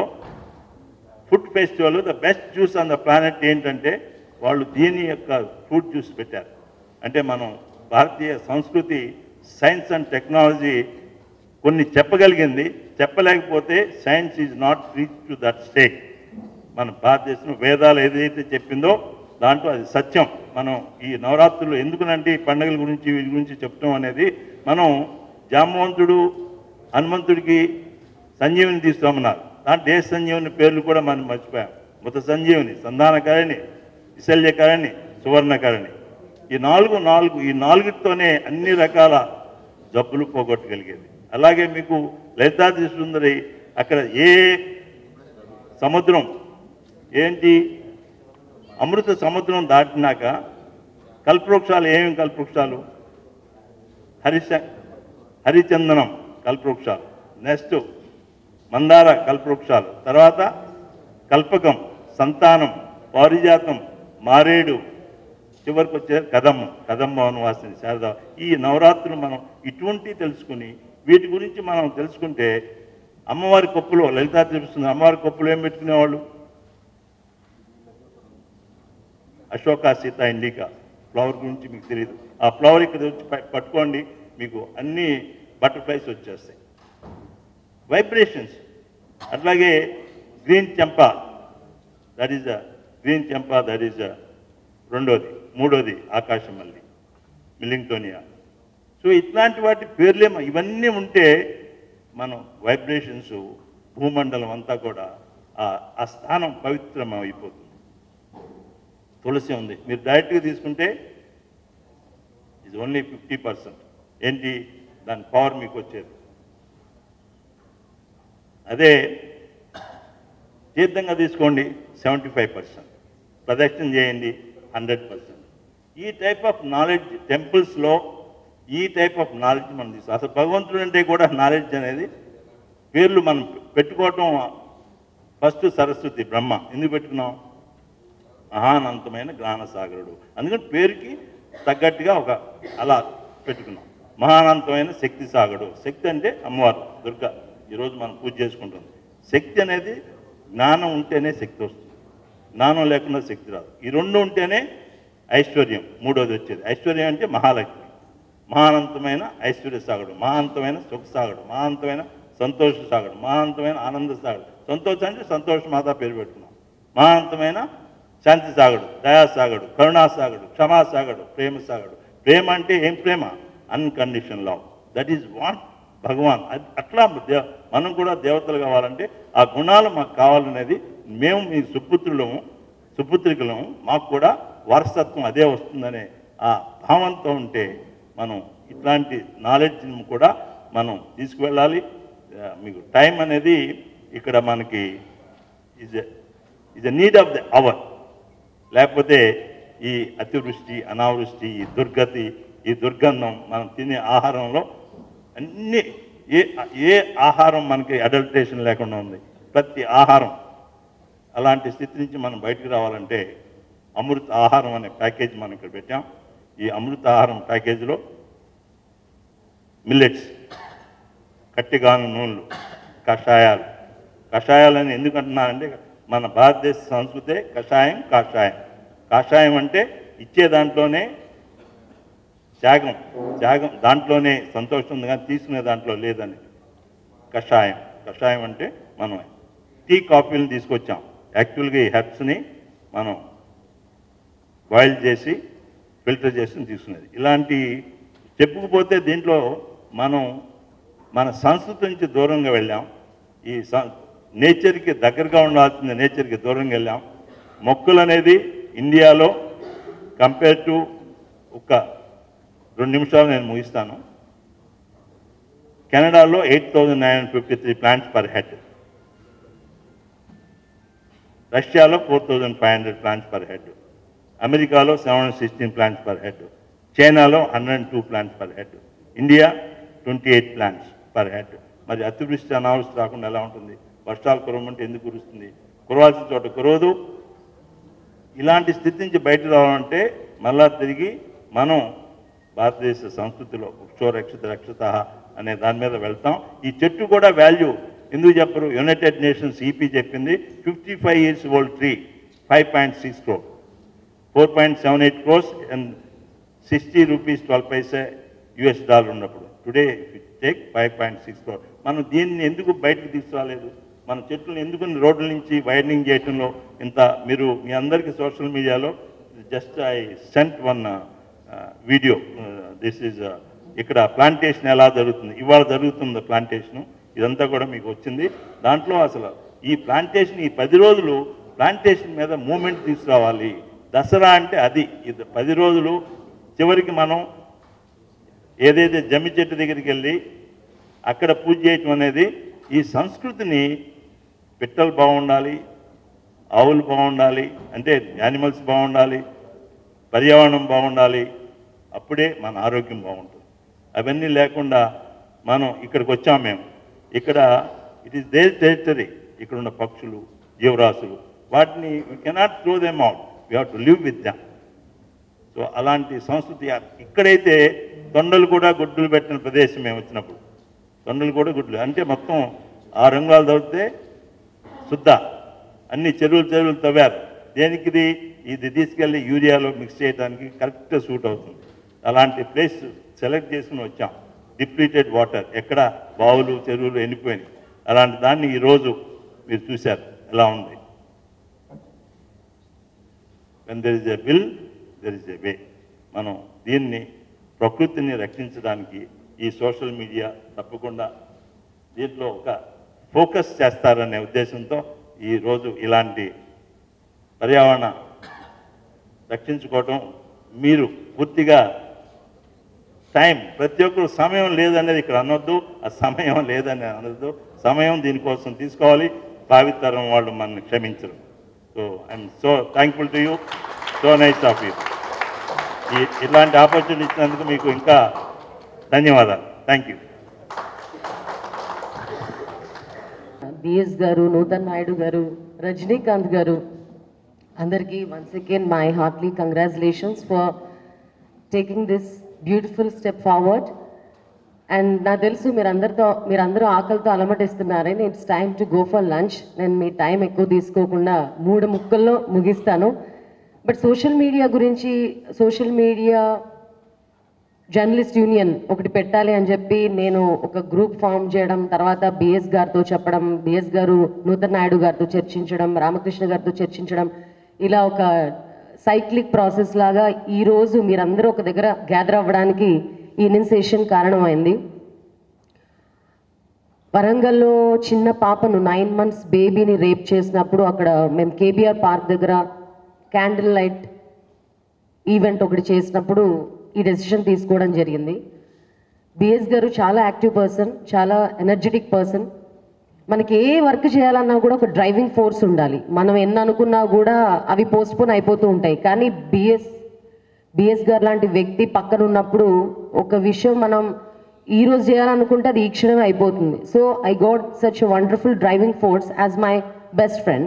food festival the best juice on the planet ఏంటంటే వాళ్ళు దీని యొక్క ఫ్రూట్ జ్యూస్ పెట్టారు అంటే మనం భారతీయ సంస్కృతి సైన్స్ అండ్ టెక్నాలజీ కొన్ని చెప్పగలిగింది చెప్పలేకపోతే science is not reach to that state మన భారతదేశంలో వేదాలు ఏదైతే చెప్పిందో దాంట్లో అది సత్యం మనం ఈ నవరాత్రులు ఎందుకునంటే ఈ పండుగల గురించి వీటి గురించి చెప్పడం అనేది మనం జామవంతుడు హనుమంతుడికి సంజీవిని తీస్తామన్నారు దాంట్లో ఏ సంజీవుని పేర్లు కూడా మనం మర్చిపోయాం మృత సంజీవుని సంధానకారిణి విశల్యకారిణి సువర్ణకారిణి ఈ నాలుగు నాలుగు ఈ నాలుగుతోనే అన్ని రకాల జబ్బులు పోగొట్టగలిగేది అలాగే మీకు లలితాద్రి సుందరి అక్కడ ఏ సముద్రం ఏంటి అమృత సముద్రం దాటినాక కల్పవృక్షాలు ఏమేమి కల్పవృక్షాలు హరిశ హరిచందనం కల్పవృక్షాలు నెక్స్ట్ మందార కల్పవృక్షాలు తర్వాత కల్పకం సంతానం పారిజాతం మారేడు చివరికి వచ్చే కదమ్మ కదమ్మ వనవాసిని శారద ఈ నవరాత్రులు మనం ఇటువంటి తెలుసుకుని వీటి గురించి మనం తెలుసుకుంటే అమ్మవారి కొప్పులో లలితా చూపిస్తుంది అమ్మవారి కొప్పులో ఏం పెట్టుకునేవాళ్ళు అశోక సీత ఇండికా ఫ్లవర్ గురించి మీకు తెలియదు ఆ ఫ్లవర్ ఇక్కడ వచ్చి ప- పట్టుకోండి మీకు అన్ని బటర్ఫ్లైస్ వచ్చేస్తాయి వైబ్రేషన్స్ అట్లాగే green champa that is a green champa that is a రెండోది మూడోది ఆకాశం మల్లి మిలింగ్టోనియా సో ఇట్లాంటి వాటి పేర్లేమో ఇవన్నీ ఉంటే మనం వైబ్రేషన్స్ భూమండలం అంతా కూడా ఆ- ఆ స్థానం పవిత్రం అయిపోతుంది తులసి ఉంది మీరు డైరెక్ట్గా తీసుకుంటే ఇది ఓన్లీ ఫిఫ్టీ పర్సెంట్ ఏంటి దాని పవర్ మీకు వచ్చేది అదే తీర్థంగా తీసుకోండి సెవెంటీ ఫైవ్ పర్సెంట్ ప్రదక్షిణ చేయండి హండ్రెడ్ పర్సెంట్ ఈ టైప్ ఆఫ్ నాలెడ్జ్ టెంపుల్స్లో ఈ టైప్ ఆఫ్ నాలెడ్జ్ మనం తీసుకో అసలు భగవంతుడు అంటే కూడా నాలెడ్జ్ అనేది పేర్లు మనం పెట్టుకోవటం ఫస్ట్ సరస్వతి బ్రహ్మ ఎందుకు పెట్టుకున్నాం మహానంతమైన జ్ఞానసాగరుడు అందుకని పేరుకి తగ్గట్టుగా ఒక అలా పెట్టుకున్నాం మహానంతమైన శక్తి సాగరుడు శక్తి అంటే అమ్మవారు దుర్గా ఈరోజు మనం పూజ చేసుకుంటుంది శక్తి అనేది జ్ఞానం ఉంటేనే శక్తి వస్తుంది జ్ఞానం లేకుండా శక్తి రాదు ఈ రెండు ఉంటేనే ఐశ్వర్యం మూడోది వచ్చేది ఐశ్వర్యం అంటే మహాలక్ష్మి మహానంతమైన ఐశ్వర్య సాగడు మహాంతమైన సుఖ సాగడు మహాంతమైన సంతోష సాగడు మహాంతమైన ఆనంద సాగడు సంతోషం అంటే సంతోష మాత పేరు పెట్టుకున్నాం మహాంతమైన శాంతి సాగడు దయా సాగడు కరుణా సాగడు క్షమా సాగడు ప్రేమ సాగడు ప్రేమ అంటే ఏం ప్రేమ unconditional love that is what Bhagwan అది అట్లా దే- మనం కూడా దేవతలు కావాలంటే ఆ గుణాలు మాకు కావాలనేది మేము మీ సుపుత్రులము సుపుత్రికలము మాకు కూడా వారసత్వం అదే వస్తుందనే ఆ భావంతో ఉంటే మనం ఇట్లాంటి నాలెడ్జ్ని కూడా మనం తీసుకువెళ్ళాలి ఆ, మీకు టైం అనేది ఇక్కడ మనకి is is a need of the hour లేకపోతే ఈ అతివృష్టి అనావృష్టి ఈ దుర్గతి ఈ దుర్గంధం మనం తినే ఆహారంలో అన్ని ఏ ఏ ఆహారం మనకి అడల్ట్రేషన్ లేకుండా ఉంది ప్రతి ఆహారం అలాంటి స్థితి నుంచి మనం బయటకు రావాలంటే అమృత ఆహారం అనే ప్యాకేజ్ మనం ఇక్కడ పెట్టాం ఈ అమృత ఆహారం ప్యాకేజీలో మిల్లెట్స్ కట్టిగాను నూనెలు కషాయాలు కషాయాలని ఎందుకు అంటున్నానంటే మన భారతదేశ సంస్కృతే కషాయం కాషాయం కాషాయం అంటే ఇచ్చే దాంట్లోనే త్యాగం త్యాగం దాంట్లోనే సంతోషం ఉంది కానీ తీసుకునే దాంట్లో లేదని కషాయం కషాయం అంటే మనం టీ కాఫీలు తీసుకొచ్చాం యాక్చువల్గా ఈ హెర్బ్స్ని మనం బాయిల్ చేసి ఫిల్టర్ చేసి తీసుకునేది ఇలాంటి చెప్పుకుపోతే దీంట్లో మనం మన సంస్కృతి నుంచి దూరంగా వెళ్ళాం ఈ స- నేచర్కి దగ్గరగా ఉండాల్సిన నేచర్కి దూరంగా వెళ్ళాం మొక్కలు అనేది ఇండియాలో కంపేర్ టు ఒక రెండు నిమిషాలు నేను ముగిస్తాను కెనడాలో eight thousand nine hundred fifty three plants per head రష్యాలో four thousand five hundred plants per head అమెరికాలో seven hundred sixteen plants per head చైనాలో hundred two plants per head India twenty eight plants per head మరి అతివృష్టి అనావృష్టి రాకుండా ఎలా ఉంటుంది వర్షాలు కురవమంటే ఎందుకు కురుస్తుంది కురవాల్సిన చోట కురవదు ఇలాంటి స్థితి నుంచి బయట రావాలంటే మళ్ళా తిరిగి మనం భారతదేశ సంస్కృతిలో వృక్షో రక్షిత రక్షిత అనే దాని మీద వెళ్తాం ఈ చెట్టు కూడా వాల్యూ ఎందుకు చెప్పరు యునైటెడ్ నేషన్స్ ఈపీ చెప్పింది fifty five years old tree five point six crore four point seven eight crores and sixty rupees twelve paise US dollar ఉన్నప్పుడు today take five point six crore మనం దీన్ని ఎందుకు బయటకు తీసుకురాలేదు మన చెట్లను ఎందుకు రోడ్ల నుంచి వైడనింగ్ చేయటంలో ఇంత మీరు మీ అందరికీ సోషల్ మీడియాలో just I sent one video this is ఇక్కడ ప్లాంటేషన్ ఎలా జరుగుతుంది ఇవాళ జరుగుతుంది ప్లాంటేషన్ ఇదంతా కూడా మీకు వచ్చింది దాంట్లో అసలు ఈ ప్లాంటేషన్ ఈ పది రోజులు ప్లాంటేషన్ మీద మూమెంట్ తీసుకురావాలి దసరా అంటే అది ఇది పది రోజులు చివరికి మనం ఏదైతే జమ్మి చెట్టు దగ్గరికి వెళ్ళి అక్కడ పూజ చేయటం అనేది ఈ సంస్కృతిని పిట్టలు బాగుండాలి ఆవులు బాగుండాలి అంటే యానిమల్స్ బాగుండాలి పర్యావరణం బాగుండాలి అప్పుడే మన ఆరోగ్యం బాగుంటుంది అవన్నీ లేకుండా మనం ఇక్కడికి వచ్చాం మేము ఇక్కడ ఇట్ ఈస్ దేర్ టెరిటరీ ఇక్కడ ఉన్న పక్షులు జీవరాశులు వాటిని you cannot throw them out we have to live with them so అలాంటి సంస్కృతి ఇక్కడైతే తొండలు కూడా గుడ్లు పెట్టిన ప్రదేశం మేము వచ్చినప్పుడు తొండలు కూడా గుడ్లు అంటే మొత్తం ఆ రంగులు తవ్వితే శుద్ధ అన్ని చెరువులు చెరువులు తవ్వారు దేనికి ఇది ఇది తీసుకెళ్ళి యూరియాలో మిక్స్ చేయడానికి కరెక్ట్ సూట్ అవుతుంది అలాంటి ప్లేస్ సెలెక్ట్ చేసుకుని వచ్చాం డిప్లీటెడ్ వాటర్ ఎక్కడ బావులు చెరువులు ఎండిపోయినాయి అలాంటి దాన్ని ఈరోజు మీరు చూశారు ఎలా ఉంది when there is a will there is a way మనం దీన్ని ప్రకృతిని రక్షించడానికి ఈ సోషల్ మీడియా తప్పకుండా దీంట్లో ఒక ఫోకస్ చేస్తారనే ఉద్దేశంతో ఈరోజు ఇలాంటి పర్యావరణ రక్షించుకోవటం మీరు పూర్తిగా టైం ప్రతి ఒక్కరు సమయం లేదనేది ఇక్కడ అనొద్దు ఆ సమయం లేదని అనొద్దు సమయం దీనికోసం తీసుకోవాలి భావితరం వాళ్ళు మనల్ని క్షమించరు so I'm so thankful to you so nice of you ఈ ఇలాంటి ఆపర్చునిటీ ఇచ్చినందుకు మీకు ఇంకా ధన్యవాదాలు థ్యాంక్ యూ బిఎస్ గారు నూతన్ నాయుడు గారు రజనీకాంత్ గారు అందరికీ once again my heartly congratulations for taking this beautiful step forward and నాకు తెలుసు మీరందరితో మీరందరూ ఆకలితో అలమటిస్తున్నారని it's time to go for lunch నేను మీ టైం ఎక్కువ తీసుకోకుండా మూడు ముక్కల్లో ముగిస్తాను బట్ సోషల్ మీడియా గురించి సోషల్ మీడియా జర్నలిస్ట్ యూనియన్ ఒకటి పెట్టాలి అని చెప్పి నేను ఒక గ్రూప్ ఫామ్ చేయడం తర్వాత బిఎస్ గారితో చెప్పడం బిఎస్ గారు నూతన్ నాయుడు గారితో చర్చించడం రామకృష్ణ గారితో చర్చించడం ఇలా ఒక సైక్లిక్ ప్రాసెస్ లాగా ఈరోజు మీరందరూ ఒక దగ్గర గ్యాదర్ అవ్వడానికి ఈ ఇనిషియేషన్ కారణమైంది వరంగల్లో చిన్న పాపను నైన్ మంత్స్ బేబీని రేప్ చేసినప్పుడు అక్కడ మేము కేబీఆర్ పార్క్ దగ్గర క్యాండిల్ లైట్ ఈవెంట్ ఒకటి చేసినప్పుడు ఈ డెసిషన్ తీసుకోవడం జరిగింది బిఎస్ గారు చాలా యాక్టివ్ పర్సన్ చాలా ఎనర్జెటిక్ పర్సన్ మనకి ఏ వర్క్ చేయాలన్నా కూడా ఒక డ్రైవింగ్ ఫోర్స్ ఉండాలి మనం ఎన్ని అనుకున్నా కూడా అవి పోస్ట్పోన్ అయిపోతూ ఉంటాయి కానీ బిఎస్ బిఎస్ గారు లాంటి వ్యక్తి పక్కన ఉన్నప్పుడు ఒక విషయం మనం ఈ రోజు చేయాలనుకుంటే అది ఈ క్షణమే అయిపోతుంది so I got such wonderful driving force as my best friend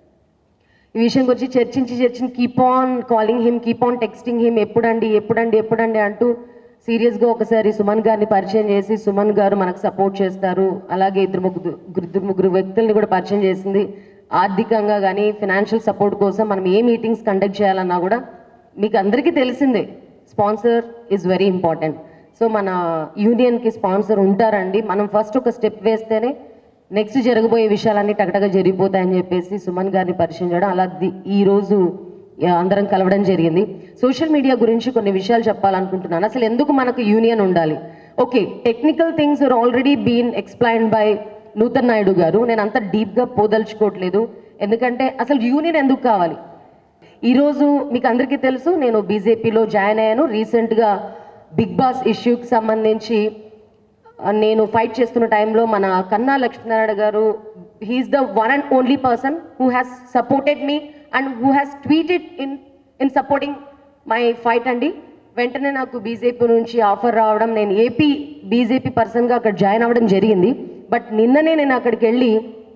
ఈ విషయం గురించి చర్చించి చర్చించి keep on calling him keep on texting him ఎప్పుడండి ఎప్పుడండి ఎప్పుడండి అంటూ సీరియస్గా ఒకసారి సుమన్ గారిని పరిచయం చేసి సుమన్ గారు మనకు సపోర్ట్ చేస్తారు అలాగే ఇద్దరు ముగ్గురు ఇద్దరు ముగ్గురు వ్యక్తుల్ని కూడా పరిచయం చేసింది ఆర్థికంగా కానీ ఫినాన్షియల్ సపోర్ట్ కోసం మనం ఏ మీటింగ్స్ కండక్ట్ చేయాలన్నా కూడా మీకు అందరికీ తెలిసిందే sponsor is very important so మన యూనియన్కి స్పాన్సర్ ఉంటారండి మనం ఫస్ట్ ఒక స్టెప్ వేస్తేనే నెక్స్ట్ జరగబోయే విషయాలన్నీ టగటగా జరిగిపోతాయని చెప్పేసి సుమన్ గారిని పరిచయం చేయడం అలా ది- ఈ రోజు ఆ, అందరం కలవడం జరిగింది సోషల్ మీడియా గురించి కొన్ని విషయాలు చెప్పాలనుకుంటున్నాను అసలు ఎందుకు మనకు యూనియన్ ఉండాలి okay technical things are already been explained by Nutan Naidu గారు నేను అంత డీప్గా పోదలుచుకోవట్లేదు ఎందుకంటే అసలు యూనియన్ ఎందుకు కావాలి ఈరోజు మీకు అందరికీ తెలుసు నేను బీజేపీలో జాయిన్ అయ్యాను రీసెంట్గా బిగ్ బాస్ ఇష్యూకి సంబంధించి ఆ, నేను ఫైట్ చేస్తున్న టైంలో మన కన్నా లక్ష్మీనారాయణ గారు he's the one and only person who has supported me and who has tweeted in in supporting my fight అండి వెంటనే నాకు బీజేపీ నుంచి ఆఫర్ రావడం నేను ఏపీ బీజేపీ పర్సన్గా అక్కడ జాయిన్ అవ్వడం జరిగింది బట్ నిన్ననే నేను అక్కడికి వెళ్ళి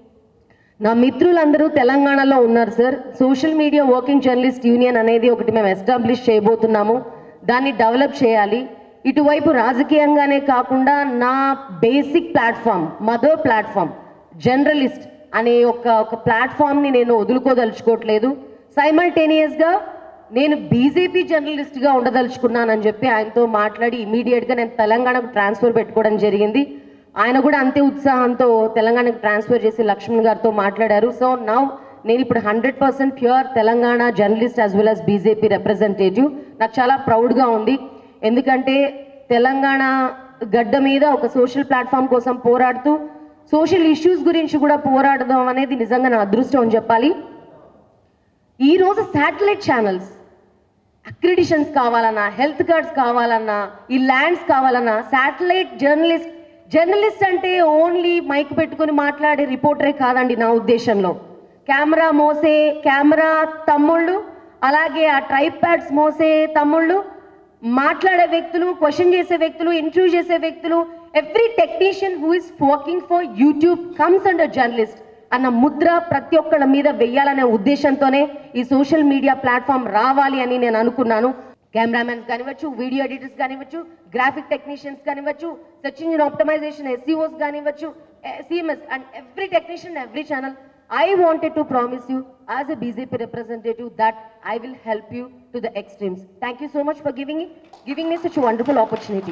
నా మిత్రులందరూ తెలంగాణలో ఉన్నారు sir social media working journalist union అనేది ఒకటి మేము ఎస్టాబ్లిష్ చేయబోతున్నాము దాన్ని డెవలప్ చేయాలి ఇటువైపు రాజకీయంగానే కాకుండా నా basic platform mother platform journalist అనే ఒక ఒక ప్లాట్ఫామ్ని నేను వదులుకోదలుచుకోవట్లేదు సైమల్టేనియస్గా నేను బీజేపీ జర్నలిస్ట్గా ఉండదలుచుకున్నానని చెప్పి ఆయనతో మాట్లాడి ఇమీడియట్గా నేను తెలంగాణకు ట్రాన్స్ఫర్ పెట్టుకోవడం జరిగింది ఆయన కూడా అంతే ఉత్సాహంతో తెలంగాణకు ట్రాన్స్ఫర్ చేసి లక్ష్మణ్ గారితో మాట్లాడారు సో నౌ నేను ఇప్పుడు hundred percent pure Telangana journalist as well as BJP representative నాకు చాలా ప్రౌడ్గా ఉంది ఎందుకంటే తెలంగాణ గడ్డ మీద ఒక సోషల్ ప్లాట్ఫామ్ కోసం పోరాడుతూ సోషల్ ఇష్యూస్ గురించి కూడా పోరాడడం అనేది నిజంగా నా అదృష్టం అని చెప్పాలి ఈరోజు శాటిలైట్ ఛానల్స్ అక్రిడిషన్స్ కావాలన్నా హెల్త్ కార్డ్స్ కావాలన్నా ఈ ల్యాండ్స్ కావాలన్నా శాటిలైట్ జర్నలిస్ట్ జర్నలిస్ట్ అంటే ఓన్లీ మైక్ పెట్టుకొని మాట్లాడే రిపోర్టరే కాదండి నా ఉద్దేశంలో కెమెరా మోసే కెమెరా తమ్ముళ్ళు అలాగే ఆ ట్రైప్ ప్యాడ్స్ మోసే తమ్ముళ్ళు మాట్లాడే వ్యక్తులు క్వశ్చన్ చేసే వ్యక్తులు ఇంటర్వ్యూ చేసే వ్యక్తులు every technician who is working for YouTube comes under journalist అన్న ముద్ర ప్రతి ఒక్కళ్ళ మీద వెయ్యాలనే ఉద్దేశంతోనే ఈ సోషల్ మీడియా ప్లాట్ఫామ్ రావాలి అని నేను అనుకున్నాను కెమెరామెన్స్ కానివ్వచ్చు వీడియో ఎడిటర్స్ కానివ్వచ్చు గ్రాఫిక్ టెక్నీషియన్స్ కానివ్వచ్చు సెర్చ్ ఇంజిన్ ఆప్టమైజేషన్ ఎస్సీఓస్ కానివ్వచ్చు CMS and every technician every channel I wanted to promise you as a BJP representative that I will help you to the extremes thank you so much for giving giving me such wonderful opportunity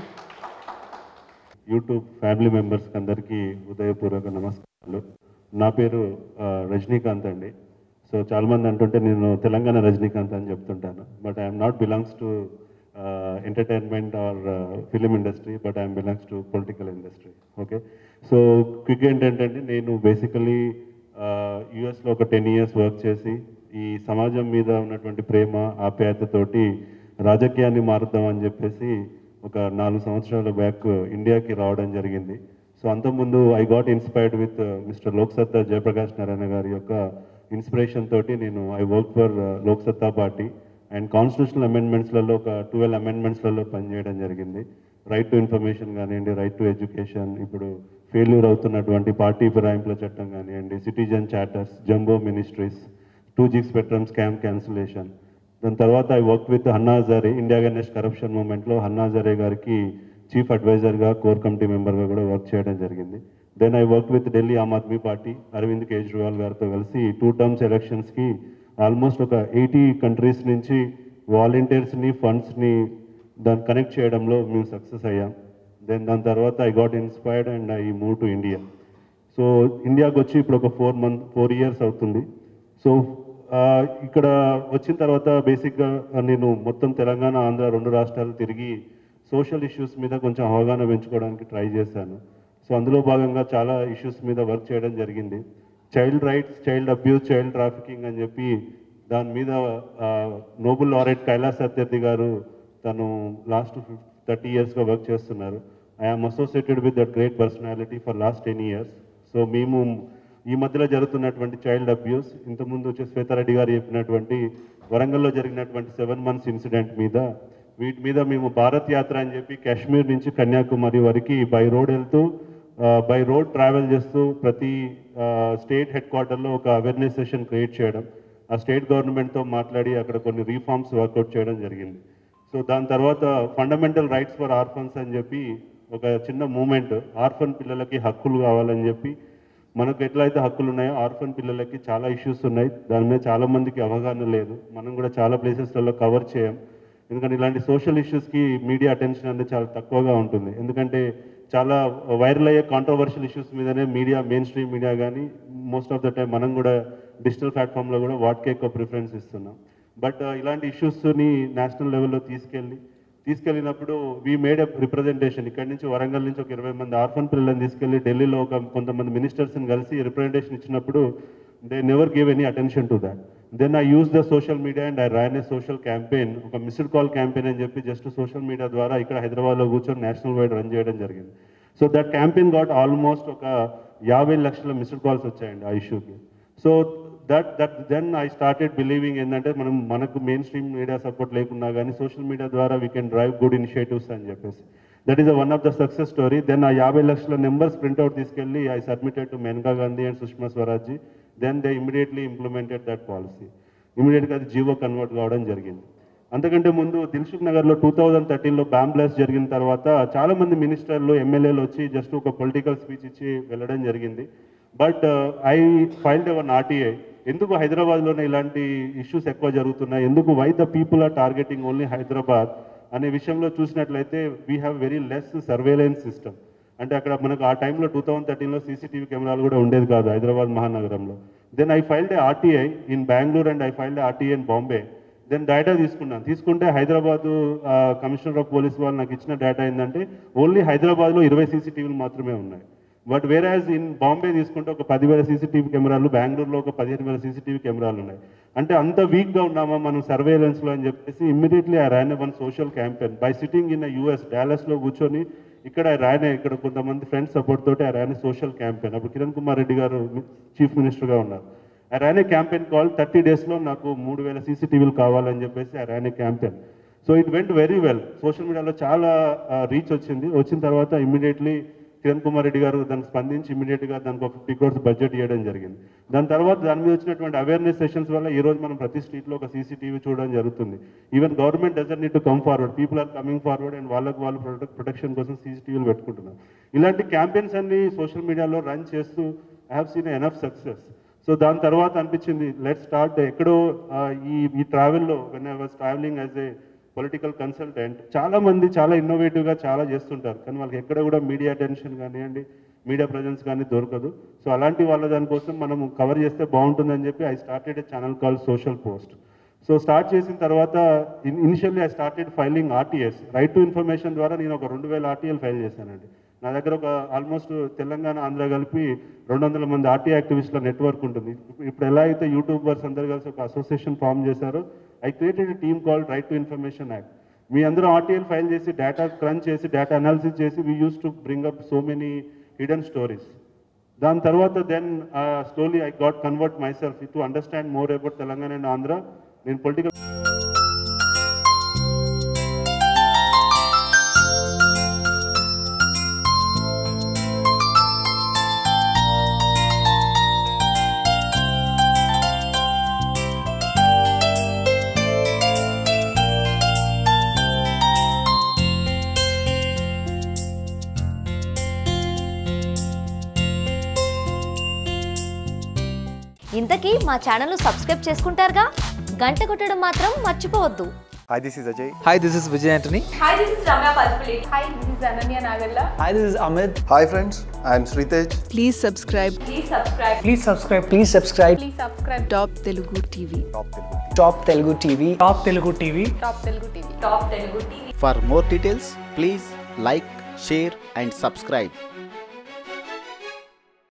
YouTube family మెంబర్స్కి అందరికీ హృదయపూర్వక నమస్కారాలు నా పేరు ఆ, రజనీకాంత్ అండి సో చాలామంది అంటుంటే నేను తెలంగాణ రజనీకాంత్ అని చెప్తుంటాను but I'm not belongs to entertainment or film industry but I'm belongs to political industry okay so quick ఏంటంటే నేను బేసికలీ యుఎస్లో ఒక టెన్ ఇయర్స్ వర్క్ చేసి ఈ సమాజం మీద ఉన్నటువంటి ప్రేమ ఆప్యాయతతోటి రాజకీయాన్ని మారుద్దాం అని చెప్పేసి ఒక నాలుగు సంవత్సరాల బ్యాక్ ఇండియాకి రావడం జరిగింది సో అంతకుముందు I got inspired with mister Loksatta Jayaprakash Narayana గారి యొక్క ఇన్స్పిరేషన్ తోటి నేను I work for Loksatta party and constitutional అమెండ్మెంట్స్లలో ఒక ట్వెల్వ్ అమెండ్మెంట్స్లలో పనిచేయడం జరిగింది రైట్ టు ఇన్ఫర్మేషన్ కానివ్వండి రైట్ టు ఎడ్యుకేషన్ ఇప్పుడు ఫెయిల్యూర్ అవుతున్నటువంటి పార్టీ ఫిరాయింపుల చట్టం కానివ్వండి citizen charters jumbo ministries two G spectrum scam cancellation దాని తర్వాత I work with Anna Hazare India against corruption మూమెంట్లో హన్నా హజారే గారికి చీఫ్ అడ్వైజర్గా కోర్ కమిటీ మెంబర్గా కూడా వర్క్ చేయడం జరిగింది then I work with Delhi Aam Aadmi party Arvind Kejriwal గారితో కలిసి టూ టర్మ్స్ ఎలక్షన్స్కి ఆల్మోస్ట్ ఒక ఎయిటీ కంట్రీస్ నుంచి వాలంటీర్స్ని ఫండ్స్ని దాన్ని కనెక్ట్ చేయడంలో మేము సక్సెస్ అయ్యాం దెన్ దాని తర్వాత I got inspired and I move to India so ఇండియాకి వచ్చి ఇప్పుడు ఒక ఫోర్ మంత్ ఫోర్ ఇయర్స్ అవుతుంది సో ఆ, ఇక్కడ వచ్చిన తర్వాత బేసిక్గా నేను మొత్తం తెలంగాణ ఆంధ్ర రెండు రాష్ట్రాలు తిరిగి సోషల్ ఇష్యూస్ మీద కొంచెం అవగాహన పెంచుకోవడానికి ట్రై చేశాను సో అందులో భాగంగా చాలా ఇష్యూస్ మీద వర్క్ చేయడం జరిగింది child rights child abuse child trafficking అని చెప్పి దాని మీద నోబుల్ లారెట్ కైలాస్ సత్యర్థి గారు తను లాస్ట్ థర్టీ ఇయర్స్గా వర్క్ చేస్తున్నారు I'm associated with that great personality for last ten years so మేము ఈ మధ్యలో జరుగుతున్నటువంటి చైల్డ్ అబ్యూస్ ఇంతకుముందు వచ్చి శ్వేతారెడ్డి గారు చెప్పినటువంటి వరంగల్లో జరిగినటువంటి సెవెన్ మంత్స్ ఇన్సిడెంట్ మీద వీటి మీద మేము భారత్ యాత్ర అని చెప్పి కాశ్మీర్ నుంచి కన్యాకుమారి వరకు బై రోడ్ వెళ్తూ బై రోడ్ ట్రావెల్ చేస్తూ ప్రతి స్టేట్ హెడ్ క్వార్టర్లో ఒక అవేర్నెస్ సెషన్ క్రియేట్ చేయడం ఆ స్టేట్ గవర్నమెంట్తో మాట్లాడి అక్కడ కొన్ని రీఫార్మ్స్ వర్కౌట్ చేయడం జరిగింది సో దాని తర్వాత ఫండమెంటల్ రైట్స్ ఫర్ ఆర్ఫన్స్ అని చెప్పి ఒక చిన్న మూమెంట్ ఆర్ఫన్ పిల్లలకి హక్కులు కావాలని చెప్పి మనకు ఎట్లయితే హక్కులు ఉన్నాయో ఆర్ఫన్ పిల్లలకి చాలా ఇష్యూస్ ఉన్నాయి దాని మీద చాలా మందికి అవగాహన లేదు మనం కూడా చాలా ప్లేసెస్లలో కవర్ చేయం ఎందుకంటే ఇలాంటి సోషల్ ఇష్యూస్కి మీడియా అటెన్షన్ అనేది చాలా తక్కువగా ఉంటుంది ఎందుకంటే చాలా వైరల్ అయ్యే కాంట్రవర్షియల్ ఇష్యూస్ మీదనే మీడియా మెయిన్ స్ట్రీమ్ మీడియా కానీ మోస్ట్ ఆఫ్ ద టైం మనం కూడా డిజిటల్ ప్లాట్ఫామ్లో కూడా వాటికే ఎక్కువ ప్రిఫరెన్స్ ఇస్తున్నాం బట్ ఇలాంటి ఇష్యూస్ని నేషనల్ లెవెల్లో తీసుకెళ్ళి తీసుకెళ్ళినప్పుడు వీ మేడ్ ఎ రిప్రజెంటేషన్ ఇక్కడ నుంచి వరంగల్ నుంచి ఒక ఇరవై మంది ఆర్ఫన్ పిల్లలను తీసుకెళ్ళి ఢిల్లీలో ఒక కొంతమంది మినిస్టర్స్ని కలిసి రిప్రజెంటేషన్ ఇచ్చినప్పుడు they never give any attention to that then I use the social media and I ran a social campaign ఒక మిస్డ్ కాల్ క్యాంపెయిన్ అని చెప్పి జస్ట్ సోషల్ మీడియా ద్వారా ఇక్కడ హైదరాబాద్లో కూర్చొని నేషనల్ వైడ్ రన్ చేయడం జరిగింది so that campaign got almost ఒక యాభై లక్షల మిస్డ్ కాల్స్ వచ్చాయండి ఆ ఇష్యూకి so that that then I started believing ఏంటంటే మనం మనకు మెయిన్ స్ట్రీమ్ మీడియా సపోర్ట్ లేకున్నా కానీ సోషల్ మీడియా ద్వారా we can drive good initiatives అని చెప్పేసి that is one of the success story then ఆ యాభై లక్షల నెంబర్స్ ప్రింట్అవుట్ తీసుకెళ్ళి I submitted to Maneka Gandhi and Sushma Swaraj then they immediately implemented that policy ఇమీడియట్గా అది జీవో కన్వర్ట్ కావడం జరిగింది అంతకంటే ముందు దిల్సుఖ్ నగర్లో టూ థౌజండ్ థర్టీన్లో బాంబ్ బ్లాస్ట్ జరిగిన తర్వాత చాలా మంది మినిస్టర్లు ఎమ్మెల్యేలు వచ్చి జస్ట్ ఒక పొలిటికల్ స్పీచ్ ఇచ్చి వెళ్ళడం జరిగింది but I filed one RTI ఎందుకు హైదరాబాద్లోనే ఇలాంటి ఇష్యూస్ ఎక్కువ జరుగుతున్నాయి ఎందుకు why the people are targeting only Hyderabad అనే విషయంలో చూసినట్లయితే we have very less surveillance system అంటే అక్కడ మనకు ఆ టైంలో టూ థౌసండ్ థర్టీన్లో సీసీటీవీ కెమెరాలు కూడా ఉండేది కాదు హైదరాబాద్ మహానగరంలో then I filed a RTI in Bengaluru and I filed RTI in Bombay then data తీసుకున్నాను తీసుకుంటే హైదరాబాద్ కమిషనర్ ఆఫ్ పోలీస్ వాళ్ళు నాకు ఇచ్చిన డేటా ఏంటంటే ఓన్లీ హైదరాబాద్లో ఇరవై సీసీటీవీలు మాత్రమే ఉన్నాయి బట్ వేరే యాజ్ ఇన్ బాంబే తీసుకుంటే ఒక పదివేల సీసీటీవీ కెమెరాలు బెంగళూరులో ఒక పదిహేను వేల సీసీటీవీ కెమెరాలు ఉన్నాయి అంటే అంత వీక్గా ఉన్నామా మనం సర్వేలెన్స్లో అని చెప్పేసి ఇమ్మీడియట్లీ ఆ ran one social campaign by sitting in US డాలస్లో కూర్చొని ఇక్కడ రానే ఇక్కడ కొంతమంది ఫ్రెండ్స్ సపోర్ట్ తోటి ఆ రానే సోషల్ క్యాంపెయిన్ అప్పుడు కిరణ్ కుమార్ రెడ్డి గారు చీఫ్ మినిస్టర్గా ఉన్నారు ఆ రానే క్యాంపెయిన్ కాల్ థర్టీ డేస్లో నాకు మూడు వేల సీసీటీవీలు కావాలని చెప్పేసి ఆ రానే campaign so it went very well social మీడియాలో చాలా రీచ్ వచ్చింది వచ్చిన తర్వాత ఇమ్మీడియట్లీ కిరణ్ కుమార్ రెడ్డి గారు దానికి స్పందించి ఇమీడియట్గా దానికి ఒక ఫిఫ్టీ క్రోర్స్ బడ్జెట్ ఇవ్వడం జరిగింది దాని తర్వాత దాని మీద వచ్చినటువంటి అవేర్నెస్ సెషన్స్ వల్ల ఈ రోజు మనం ప్రతి స్ట్రీట్లో ఒక సీసీటీవీ చూడడం జరుగుతుంది even government doesn't need to come forward people are coming forward and వాళ్ళకి వాళ్ళు ప్రొటెక్ట్ ప్రొటెక్షన్ కోసం సీసీటీవీలు పెట్టుకుంటున్నారు ఇలాంటి క్యాంపెయిన్స్ అన్ని సోషల్ మీడియాలో రన్ చేస్తూ I have seen enough success so దాని తర్వాత అనిపించింది లెట్ స్టార్ట్ ఎక్కడో ఆ, ఈ ఈ ట్రావెల్లో when I was travelling as a political consultant చాలా మంది చాలా ఇన్నోవేటివ్గా చాలా చేస్తుంటారు కానీ వాళ్ళకి ఎక్కడ కూడా మీడియా అటెన్షన్ కానివ్వండి మీడియా ప్రజెన్స్ కానీ దొరకదు సో అలాంటి వాళ్ళ దానికోసం మనం కవర్ చేస్తే బాగుంటుందని చెప్పి I started a channel call social post so start చేసిన తర్వాత initially I started filing RTIs right to information ద్వారా నేను ఒక రెండు వేల ఆర్టీఎల్ ఫైల్ చేశానండి నా దగ్గర ఒక ఆల్మోస్ట్ తెలంగాణ ఆంధ్ర కలిపి రెండు వందల మంది ఆర్టీ యాక్టివిస్టుల నెట్వర్క్ ఉంటుంది ఇప్పుడు- ఇప్పుడు ఎలా అయితే యూట్యూబర్స్ అందరు కలిసి ఒక అసోసియేషన్ ఫామ్ చేశారో I created team called right to information act మీ అందరూ ఆర్టీఎల్ ఫైల్ చేసి డేటా క్రన్ చేసి డేటా అనాలిసిస్ చేసి we use to bring up so many hidden stories దాని తర్వాత then slowly I got convert myself to understand more about Telangana and Andhra నేను పొలిటికల్ ఇంతకీ మా ఛానల్ను సబ్స్క్రైబ్ చేసుకుంటారుగా గంట కొట్టడం మాత్రం మర్చిపోవద్దు Hi, this is Ajay. Hi, this is Vijay Anthony. Hi, this is Ramya Palpulate. Hi, this is Ananya Nagalla. Hi, this is Amit. Hi, friends. I am Sritej. Please subscribe. Please subscribe. Please subscribe. Please subscribe. Please subscribe. Top Telugu TV. Top Telugu TV. Top Telugu TV. Top Telugu TV. Top Telugu TV. For more details, please like, share, and subscribe.